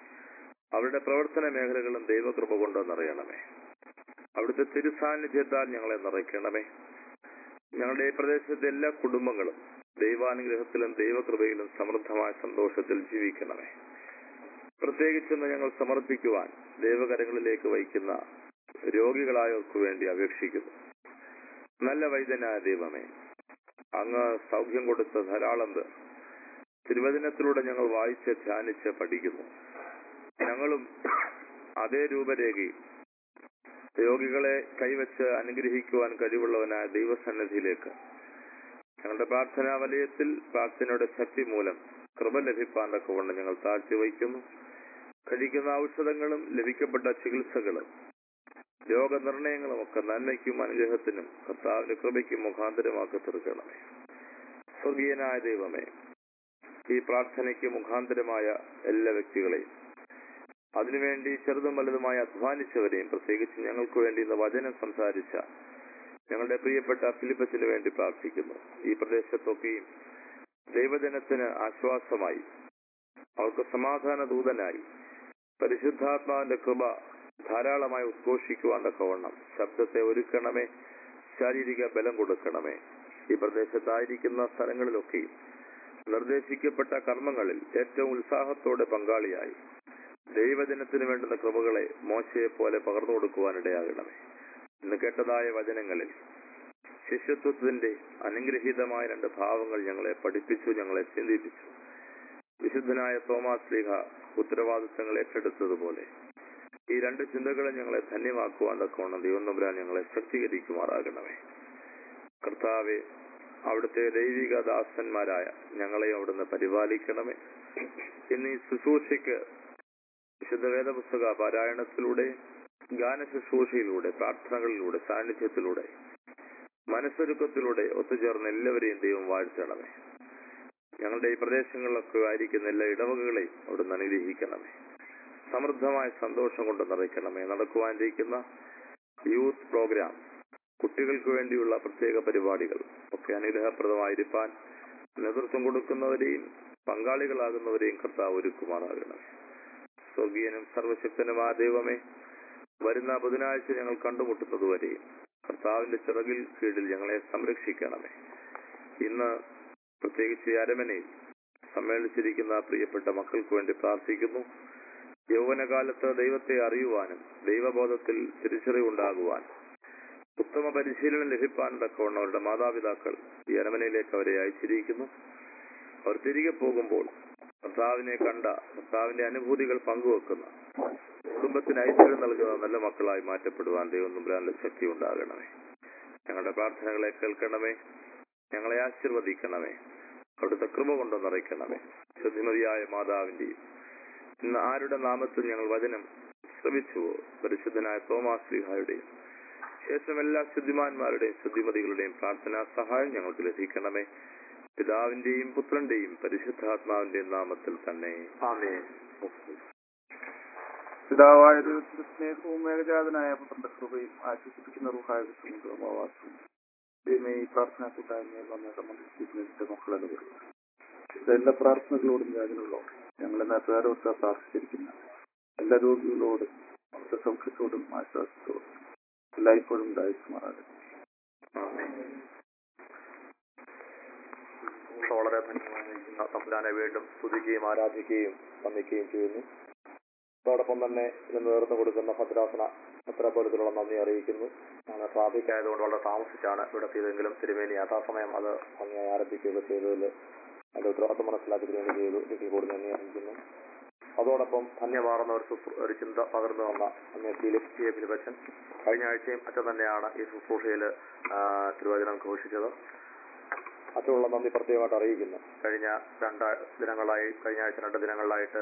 അവരുടെ പ്രവർത്തന മേഖലകളും ദൈവകൃപ കൊണ്ടെന്നറിയണമേ അവിടുത്തെ തിരുസാന്നിധ്യത്താൽ ഞങ്ങളെ നിറയ്ക്കണമേ ഞങ്ങളുടെ ഈ പ്രദേശത്തെ എല്ലാ കുടുംബങ്ങളും ദൈവാനുഗ്രഹത്തിലും ദൈവകൃപയിലും സമൃദ്ധമായ സന്തോഷത്തിൽ ജീവിക്കണമേ പ്രത്യേകിച്ചെന്ന് ഞങ്ങൾ സമർപ്പിക്കുവാൻ ദൈവകരങ്ങളിലേക്ക് വഹിക്കുന്ന രോഗികളായവർക്ക് വേണ്ടി അപേക്ഷിക്കുന്നു നല്ല വൈദ്യനായ ദൈവമേ അങ്ങ് സൗഖ്യം കൊടുത്ത ധാരാളം പേർ തിരുവചനത്തിലൂടെ ഞങ്ങൾ വായിച്ച് ധ്യാനിച്ച് പഠിക്കുന്നു ഞങ്ങളും അതേ രൂപരേഖയിൽ രോഗികളെ കൈവച്ച് അനുഗ്രഹിക്കുവാൻ കഴിവുള്ളവനായ ദൈവസന്നിധിയിലേക്ക് ഞങ്ങളുടെ പ്രാർത്ഥനാ വലയത്തിൽ പ്രാർത്ഥനയുടെ ശക്തി മൂലം കൃപ ലഭിപ്പാൻ കൊണ്ട് ഞങ്ങൾ താഴ്ത്തി വയ്ക്കുന്നു കഴിക്കുന്ന ഔഷധങ്ങളും ലഭിക്കപ്പെട്ട ചികിത്സകളും രോഗനിർണയങ്ങളും ഒക്കെ നന്മയ്ക്കും അനുഗ്രഹത്തിനും കർത്താവിന്റെ കൃപയ്ക്കും മുഖാന്തരമാക്കി തീർക്കണമേ സ്വർഗീയനായ ദൈവമേ ഈ പ്രാർത്ഥനയ്ക്ക് മുഖാന്തരമായ എല്ലാ വ്യക്തികളെയും അതിനുവേണ്ടി ചെറുതും വലുതുമായി അധ്വാനിച്ചവരെയും പ്രത്യേകിച്ച് ഞങ്ങൾക്ക് വേണ്ടി ഇന്ന് വചനം സംസാരിച്ച ഞങ്ങളുടെ പ്രിയപ്പെട്ട ഫിലിപ്പസിന് വേണ്ടി പ്രാർത്ഥിക്കുന്നു ഈ പ്രദേശത്തൊക്കെയും ദൈവജനത്തിന് ആശ്വാസമായി അവർക്ക് സമാധാന ദൂതനായി പരിശുദ്ധാത്മാവിന്റെ കൃപ ധാരാളമായി ഉദ്ഘോഷിക്കുവാൻ തക്കവണ്ണം ശബ്ദത്തെ ഒരുക്കണമേ ശാരീരിക ബലം കൊടുക്കണമേ ഈ പ്രദേശത്തായിരിക്കുന്ന സ്ഥലങ്ങളിലൊക്കെയും നിർദ്ദേശിക്കപ്പെട്ട കർമ്മങ്ങളിൽ ഏറ്റവും ഉത്സാഹത്തോടെ പങ്കാളിയായി ദൈവജനത്തിന് വേണ്ടുന്ന കൃപകളെ മോശയെ പോലെ പകർന്നു കൊടുക്കുവാനിടയാകണമേ ഇന്ന് കേട്ടതായ വചനങ്ങളിൽ ശിഷ്യത്വത്തിന്റെ അനുഗ്രഹീതമായ രണ്ട് ഭാവങ്ങൾ ഞങ്ങളെ പഠിപ്പിച്ചു ഞങ്ങളെ ചിന്തിപ്പിച്ചു വിശുദ്ധനായ തോമാസ് ലീഹ ഉത്തരവാദിത്തങ്ങൾ ഏറ്റെടുത്തതുപോലെ ഈ രണ്ട് ചിന്തകളെ ഞങ്ങളെ ധന്യമാക്കുവാൻ തക്കവണ്ണം ദൈവം നമ്പുരാൻ ഞങ്ങളെ ശക്തീകരിക്കുമാറാകണമേ കർത്താവെ അവിടുത്തെ ദൈവിക ദാസന്മാരായ ഞങ്ങളെ അവിടുന്ന് പരിപാലിക്കണമേ ഇന്ന് ഈ ശുശ്രൂഷയ്ക്ക് വിശുദ്ധ വേദപുസ്തക പാരായണത്തിലൂടെ ഗാന ശുശ്രൂഷയിലൂടെ പ്രാർത്ഥനകളിലൂടെ സാന്നിധ്യത്തിലൂടെ മനസ്സൊരുക്കത്തിലൂടെ ഒത്തുചേർന്ന് എല്ലാവരെയും ദൈവം വാഴ്ത്തണമേ ഞങ്ങളുടെ ഈ പ്രദേശങ്ങളിലൊക്കെ ആയിരിക്കുന്ന എല്ലാ ഇടവകകളെയും അവിടുന്ന് അനുഗ്രഹിക്കണമേ സമൃദ്ധമായ സന്തോഷം കൊണ്ട് നിറയ്ക്കണമേ നടക്കുവാനിരിക്കുന്ന യൂത്ത് പ്രോഗ്രാം കുട്ടികൾക്ക് വേണ്ടിയുള്ള പ്രത്യേക പരിപാടികൾ ഒക്കെ അനുഗ്രഹപ്രദമായിരിക്കാൻ നേതൃത്വം കൊടുക്കുന്നവരെയും പങ്കാളികളാകുന്നവരെയും കർത്താവ് ഒരുക്കുമാറാകണമേ സ്വർഗീയനും സർവശക്തനുമായ ദൈവമേ വരുന്ന ബുധനാഴ്ച ഞങ്ങൾ കണ്ടുമുട്ടുന്നതുവരെയും കർത്താവിന്റെ ചിറകിൽ കീഴിൽ ഞങ്ങളെ സംരക്ഷിക്കണമേ ഇന്ന് പ്രത്യേകിച്ച് ഈ അരമനയിൽ സമ്മേളിച്ചിരിക്കുന്ന പ്രിയപ്പെട്ട മക്കൾക്ക് വേണ്ടി പ്രാർത്ഥിക്കുന്നു യൗവനകാലത്ത് ദൈവത്തെ അറിയുവാനും ദൈവബോധത്തിൽ തിരിച്ചറിവുണ്ടാകുവാൻ ഉത്തമ പരിശീലനം ലഭിക്കാൻ തക്കവണ്ണം അവരുടെ മാതാപിതാക്കൾ ഈ അരമനയിലേക്ക് അവരെ അയച്ചിരിക്കുന്നു അവർ തിരികെ പോകുമ്പോൾ കർത്താവിനെ കണ്ട കർത്താവിന്റെ അനുഭൂതികൾ പങ്കുവെക്കുന്ന കുടുംബത്തിന് ഐശ്വര്യം നൽകുന്ന നല്ല മക്കളായി മാറ്റപ്പെടുവാൻ ദൈവം നമ്പുരാന്റെ ശക്തി ഉണ്ടാകണമേ ഞങ്ങളുടെ പ്രാർത്ഥനകളെ കേൾക്കണമേ ഞങ്ങളെ ആശീർവദിക്കണമേ അവിടുത്തെ കൃപ കൊണ്ട് നിറയ്ക്കണമേ ശുദ്ധിമതിയായ മാതാവിന്റെയും ഇന്ന് ആരുടെ നാമത്തിൽ ഞങ്ങൾ വചനം ശ്രമിച്ചുവോ പരിശുദ്ധനായ തോമാശ്രീഹായുടെയും ശേഷം എല്ലാ ശുദ്ധിമാന്മാരുടെയും ശുദ്ധിമതികളുടെയും പ്രാർത്ഥനാ സഹായം ഞങ്ങൾക്ക് ലഭിക്കണമേ പിതാവിന്റെയും പുത്രന്റെയും പരിശുദ്ധാത്മാവിന്റെയും നാമത്തിൽ തന്നെ ആമേൻ പിതാവായ ദൈവത്തിന്റെ സ്നേഹവും ഏകജാതനായ പുത്രന്റെ കൃപയും ആശ്വസിപ്പിക്കുന്ന റുഹായ സമുദ്രമാവാസവും ദൈവമേ ഈ പ്രാർത്ഥനാ കൂട്ടായ്മയിൽ വന്ന് സംബന്ധിച്ചിരിക്കുന്ന മക്കളെല്ലാവരും എല്ലാ പ്രാർത്ഥനകളോടും യാചനകളോടും ഞങ്ങളെ നാട്ടുകാരോട് പ്രാർത്ഥിച്ചിരിക്കുന്ന എല്ലാ രോഗികളോടും അവരുടെ സൗഖ്യത്തോടും ആശ്വാസത്തോടും എല്ലായ്പ്പോഴും ഉണ്ടായിരിക്കുമാറാകട്ടെ ശുശ്രൂഷ വളരെ ധന്യമായിരിക്കുന്ന തമ്പുരാനെ വീണ്ടും സ്തുതിക്കുകയും ആരാധിക്കുകയും വന്ദിക്കുകയും ചെയ്യുന്നു അതോടൊപ്പം തന്നെ ഇതിന് നേതൃത്വം കൊടുക്കുന്ന ഭദ്രാസന പത്രപോലത്തിലുള്ള നന്ദി അറിയിക്കുന്നു അങ്ങനെ ട്രാഫിക് ആയതുകൊണ്ട് വളരെ താമസിച്ചാണ് ഇവിടെ ചെയ്തെങ്കിലും തിരുമേനി യഥാസമയം അത് ഭംഗിയായി ആരംഭിക്കുകയൊക്കെ ചെയ്തതിൽ അതിന്റെ ഉത്തരവാദിത്വം മനസ്സിലാക്കി തിരുമേനി ചെയ്തു എനിക്ക് കൂടി നന്ദി അറിയിക്കുന്നു അതോടൊപ്പം ധന്യമാർന്ന ഒരു ശുശ്രൂ- ഒരു ചിന്ത പകർന്നു വന്ന അന്ന് ഫിലിപ്പ് ടി എ ഫിലിപ്പച്ചൻ കഴിഞ്ഞ ആഴ്ചയും അച്ഛൻ തന്നെയാണ് ഈ ശുശ്രൂഷയിൽ തിരുവചനം ഘോഷിച്ചത് അച്ഛനുള്ള നന്ദി പ്രത്യേകമായിട്ട് അറിയിക്കുന്നു കഴിഞ്ഞ രണ്ട് ദിനങ്ങളായി കഴിഞ്ഞ ആഴ്ച രണ്ട് ദിനങ്ങളിലായിട്ട്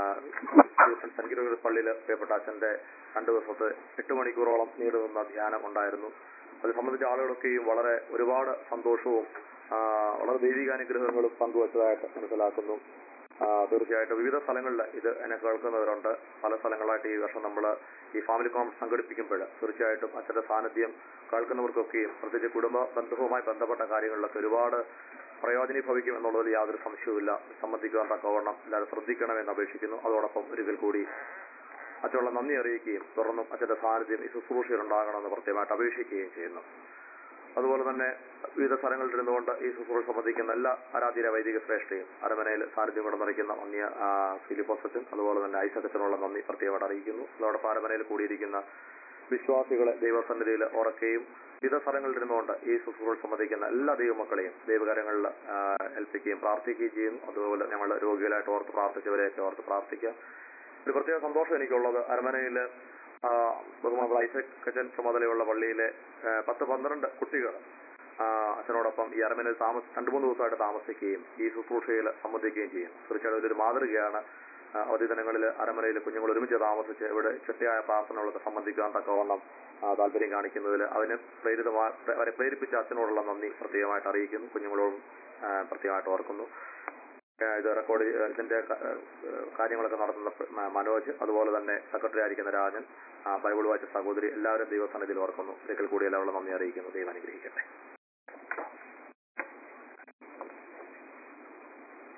സെന്റ് പള്ളിയിൽ പ്രിയപ്പെട്ട അച്ഛന്റെ രണ്ടു ദിവസത്തെ എട്ട് മണിക്കൂറോളം നീണ്ടു നിന്ന ധ്യാനം ഉണ്ടായിരുന്നു അത് സംബന്ധിച്ച ആളുകളൊക്കെയും വളരെ ഒരുപാട് സന്തോഷവും ആ, വളരെ ദൈവികാനുഗ്രഹങ്ങളും പങ്കുവച്ചതായിട്ട് മനസ്സിലാക്കുന്നു ആ, തീർച്ചയായിട്ടും വിവിധ സ്ഥലങ്ങളിൽ ഇത് എന്നെ കേൾക്കുന്നവരുണ്ട് പല സ്ഥലങ്ങളായിട്ട് ഈ വർഷം നമ്മൾ ഈ ഫാമിലി കോൺഫറൻസ് സംഘടിപ്പിക്കുമ്പോൾ തീർച്ചയായിട്ടും അച്ഛന്റെ സാന്നിധ്യം കേൾക്കുന്നവർക്കൊക്കെയും പ്രത്യേകിച്ച് കുടുംബ ബന്ധവുമായി ബന്ധപ്പെട്ട കാര്യങ്ങളിലൊക്കെ ഒരുപാട് പ്രയോജനീഭവിക്കും എന്നുള്ളതിൽ യാതൊരു സംശയവുമില്ല സംബന്ധിക്കുവാൻ തക്കവണ്ണം എല്ലാവരും ശ്രദ്ധിക്കണമെന്ന് അപേക്ഷിക്കുന്നു അതോടൊപ്പം ഒരിക്കൽ കൂടി അച്ഛനുള്ള നന്ദി അറിയിക്കുകയും തുടർന്നും അച്ഛന്റെ സാന്നിധ്യം ഈ ശുശ്രൂഷയിൽ ഉണ്ടാകണമെന്ന് പ്രത്യേകമായിട്ട് അപേക്ഷിക്കുകയും ചെയ്യുന്നു അതുപോലെ തന്നെ വിവിധ സ്ഥലങ്ങളിൽ ഇരുന്നുകൊണ്ട് ഈ ശുശ്രൂഷ സംബന്ധിക്കുന്ന എല്ലാ ആരാധ്യ വൈദിക ശ്രേഷ്ഠയും അരമനയിൽ സാന്നിധ്യം കൊണ്ട് നിറയ്ക്കുന്ന നന്ദി ഫിലിപ്പോസച്ചും അതുപോലെ തന്നെ ഐസക്കത്തിനുള്ള നന്ദി പ്രത്യേകമായിട്ട് അറിയിക്കുന്നു അതോടൊപ്പം അരമനയിൽ കൂടിയിരിക്കുന്ന വിശ്വാസികളെ ദൈവസന്നിധിയിൽ ഉറക്കുകയും വിവിധ സ്ഥലങ്ങളിൽ ഇരുന്നുകൊണ്ട് ഈ ശുശ്രൂഷ സംബന്ധിക്കുന്ന എല്ലാ ദൈവമക്കളെയും ദൈവകരങ്ങളിൽ ആ, ഏൽപ്പിക്കുകയും പ്രാർത്ഥിക്കുകയും ചെയ്യുന്നു അതുപോലെ ഞങ്ങൾ രോഗികളായിട്ട് ഓർത്ത് പ്രാർത്ഥിച്ചവരെയൊക്കെ ഓർത്ത് പ്രാർത്ഥിക്കുക ഒരു പ്രത്യേക സന്തോഷം എനിക്കുള്ളത് അരമനയിൽ ബഹുമാനുള്ള ഐസക് കച്ചൻ ചുമതലയുള്ള പള്ളിയിലെ ആ, പത്ത് പന്ത്രണ്ട് കുട്ടികൾ ആ, അച്ഛനോടൊപ്പം ഈ അരമനയിൽ താമസ രണ്ടു മൂന്ന് ദിവസമായിട്ട് താമസിക്കുകയും ഈ ശുശ്രൂഷയിൽ സംബന്ധിക്കുകയും ചെയ്യും തീർച്ചയായിട്ടും ഇതൊരു മാതൃകയാണ് ആ, അവധി ദിനങ്ങളിൽ അരമനയിൽ കുഞ്ഞുങ്ങൾ ഒരുമിച്ച് താമസിച്ച് ഇവിടെ ചിട്ടയായ പ്രാർത്ഥനകളൊക്കെ സംബന്ധിക്കാൻ തക്കവണ്ണം ആ, താല്പര്യം കാണിക്കുന്നതിൽ അതിന് പ്രേരിതമായ അവരെ പ്രേരിപ്പിച്ച അച്ഛനോടുള്ള നന്ദി പ്രത്യേകമായിട്ട് അറിയിക്കുന്നു കുഞ്ഞുങ്ങളോടും ആ, പ്രത്യേകമായിട്ട് ഓർക്കുന്നു ആ, ഇത് റെക്കോർഡ് ചെയ്യ- ഇതിന്റെ ക- ആ, കാര്യങ്ങളൊക്കെ നടത്തുന്ന പ- മ- മനോജ് അതുപോലെ തന്നെ സെക്രട്ടറി ആയിരിക്കുന്ന രാജൻ ആ, ബൈബിൾ വായിച്ച സഹോദരി എല്ലാവരും ദൈവസന്നിധിയിൽ ഓർക്കുന്നു ഒരിക്കൽ കൂടി എല്ലാവരും നന്ദി അറിയിക്കുന്നു ദൈവം അനുഗ്രഹിക്കട്ടെ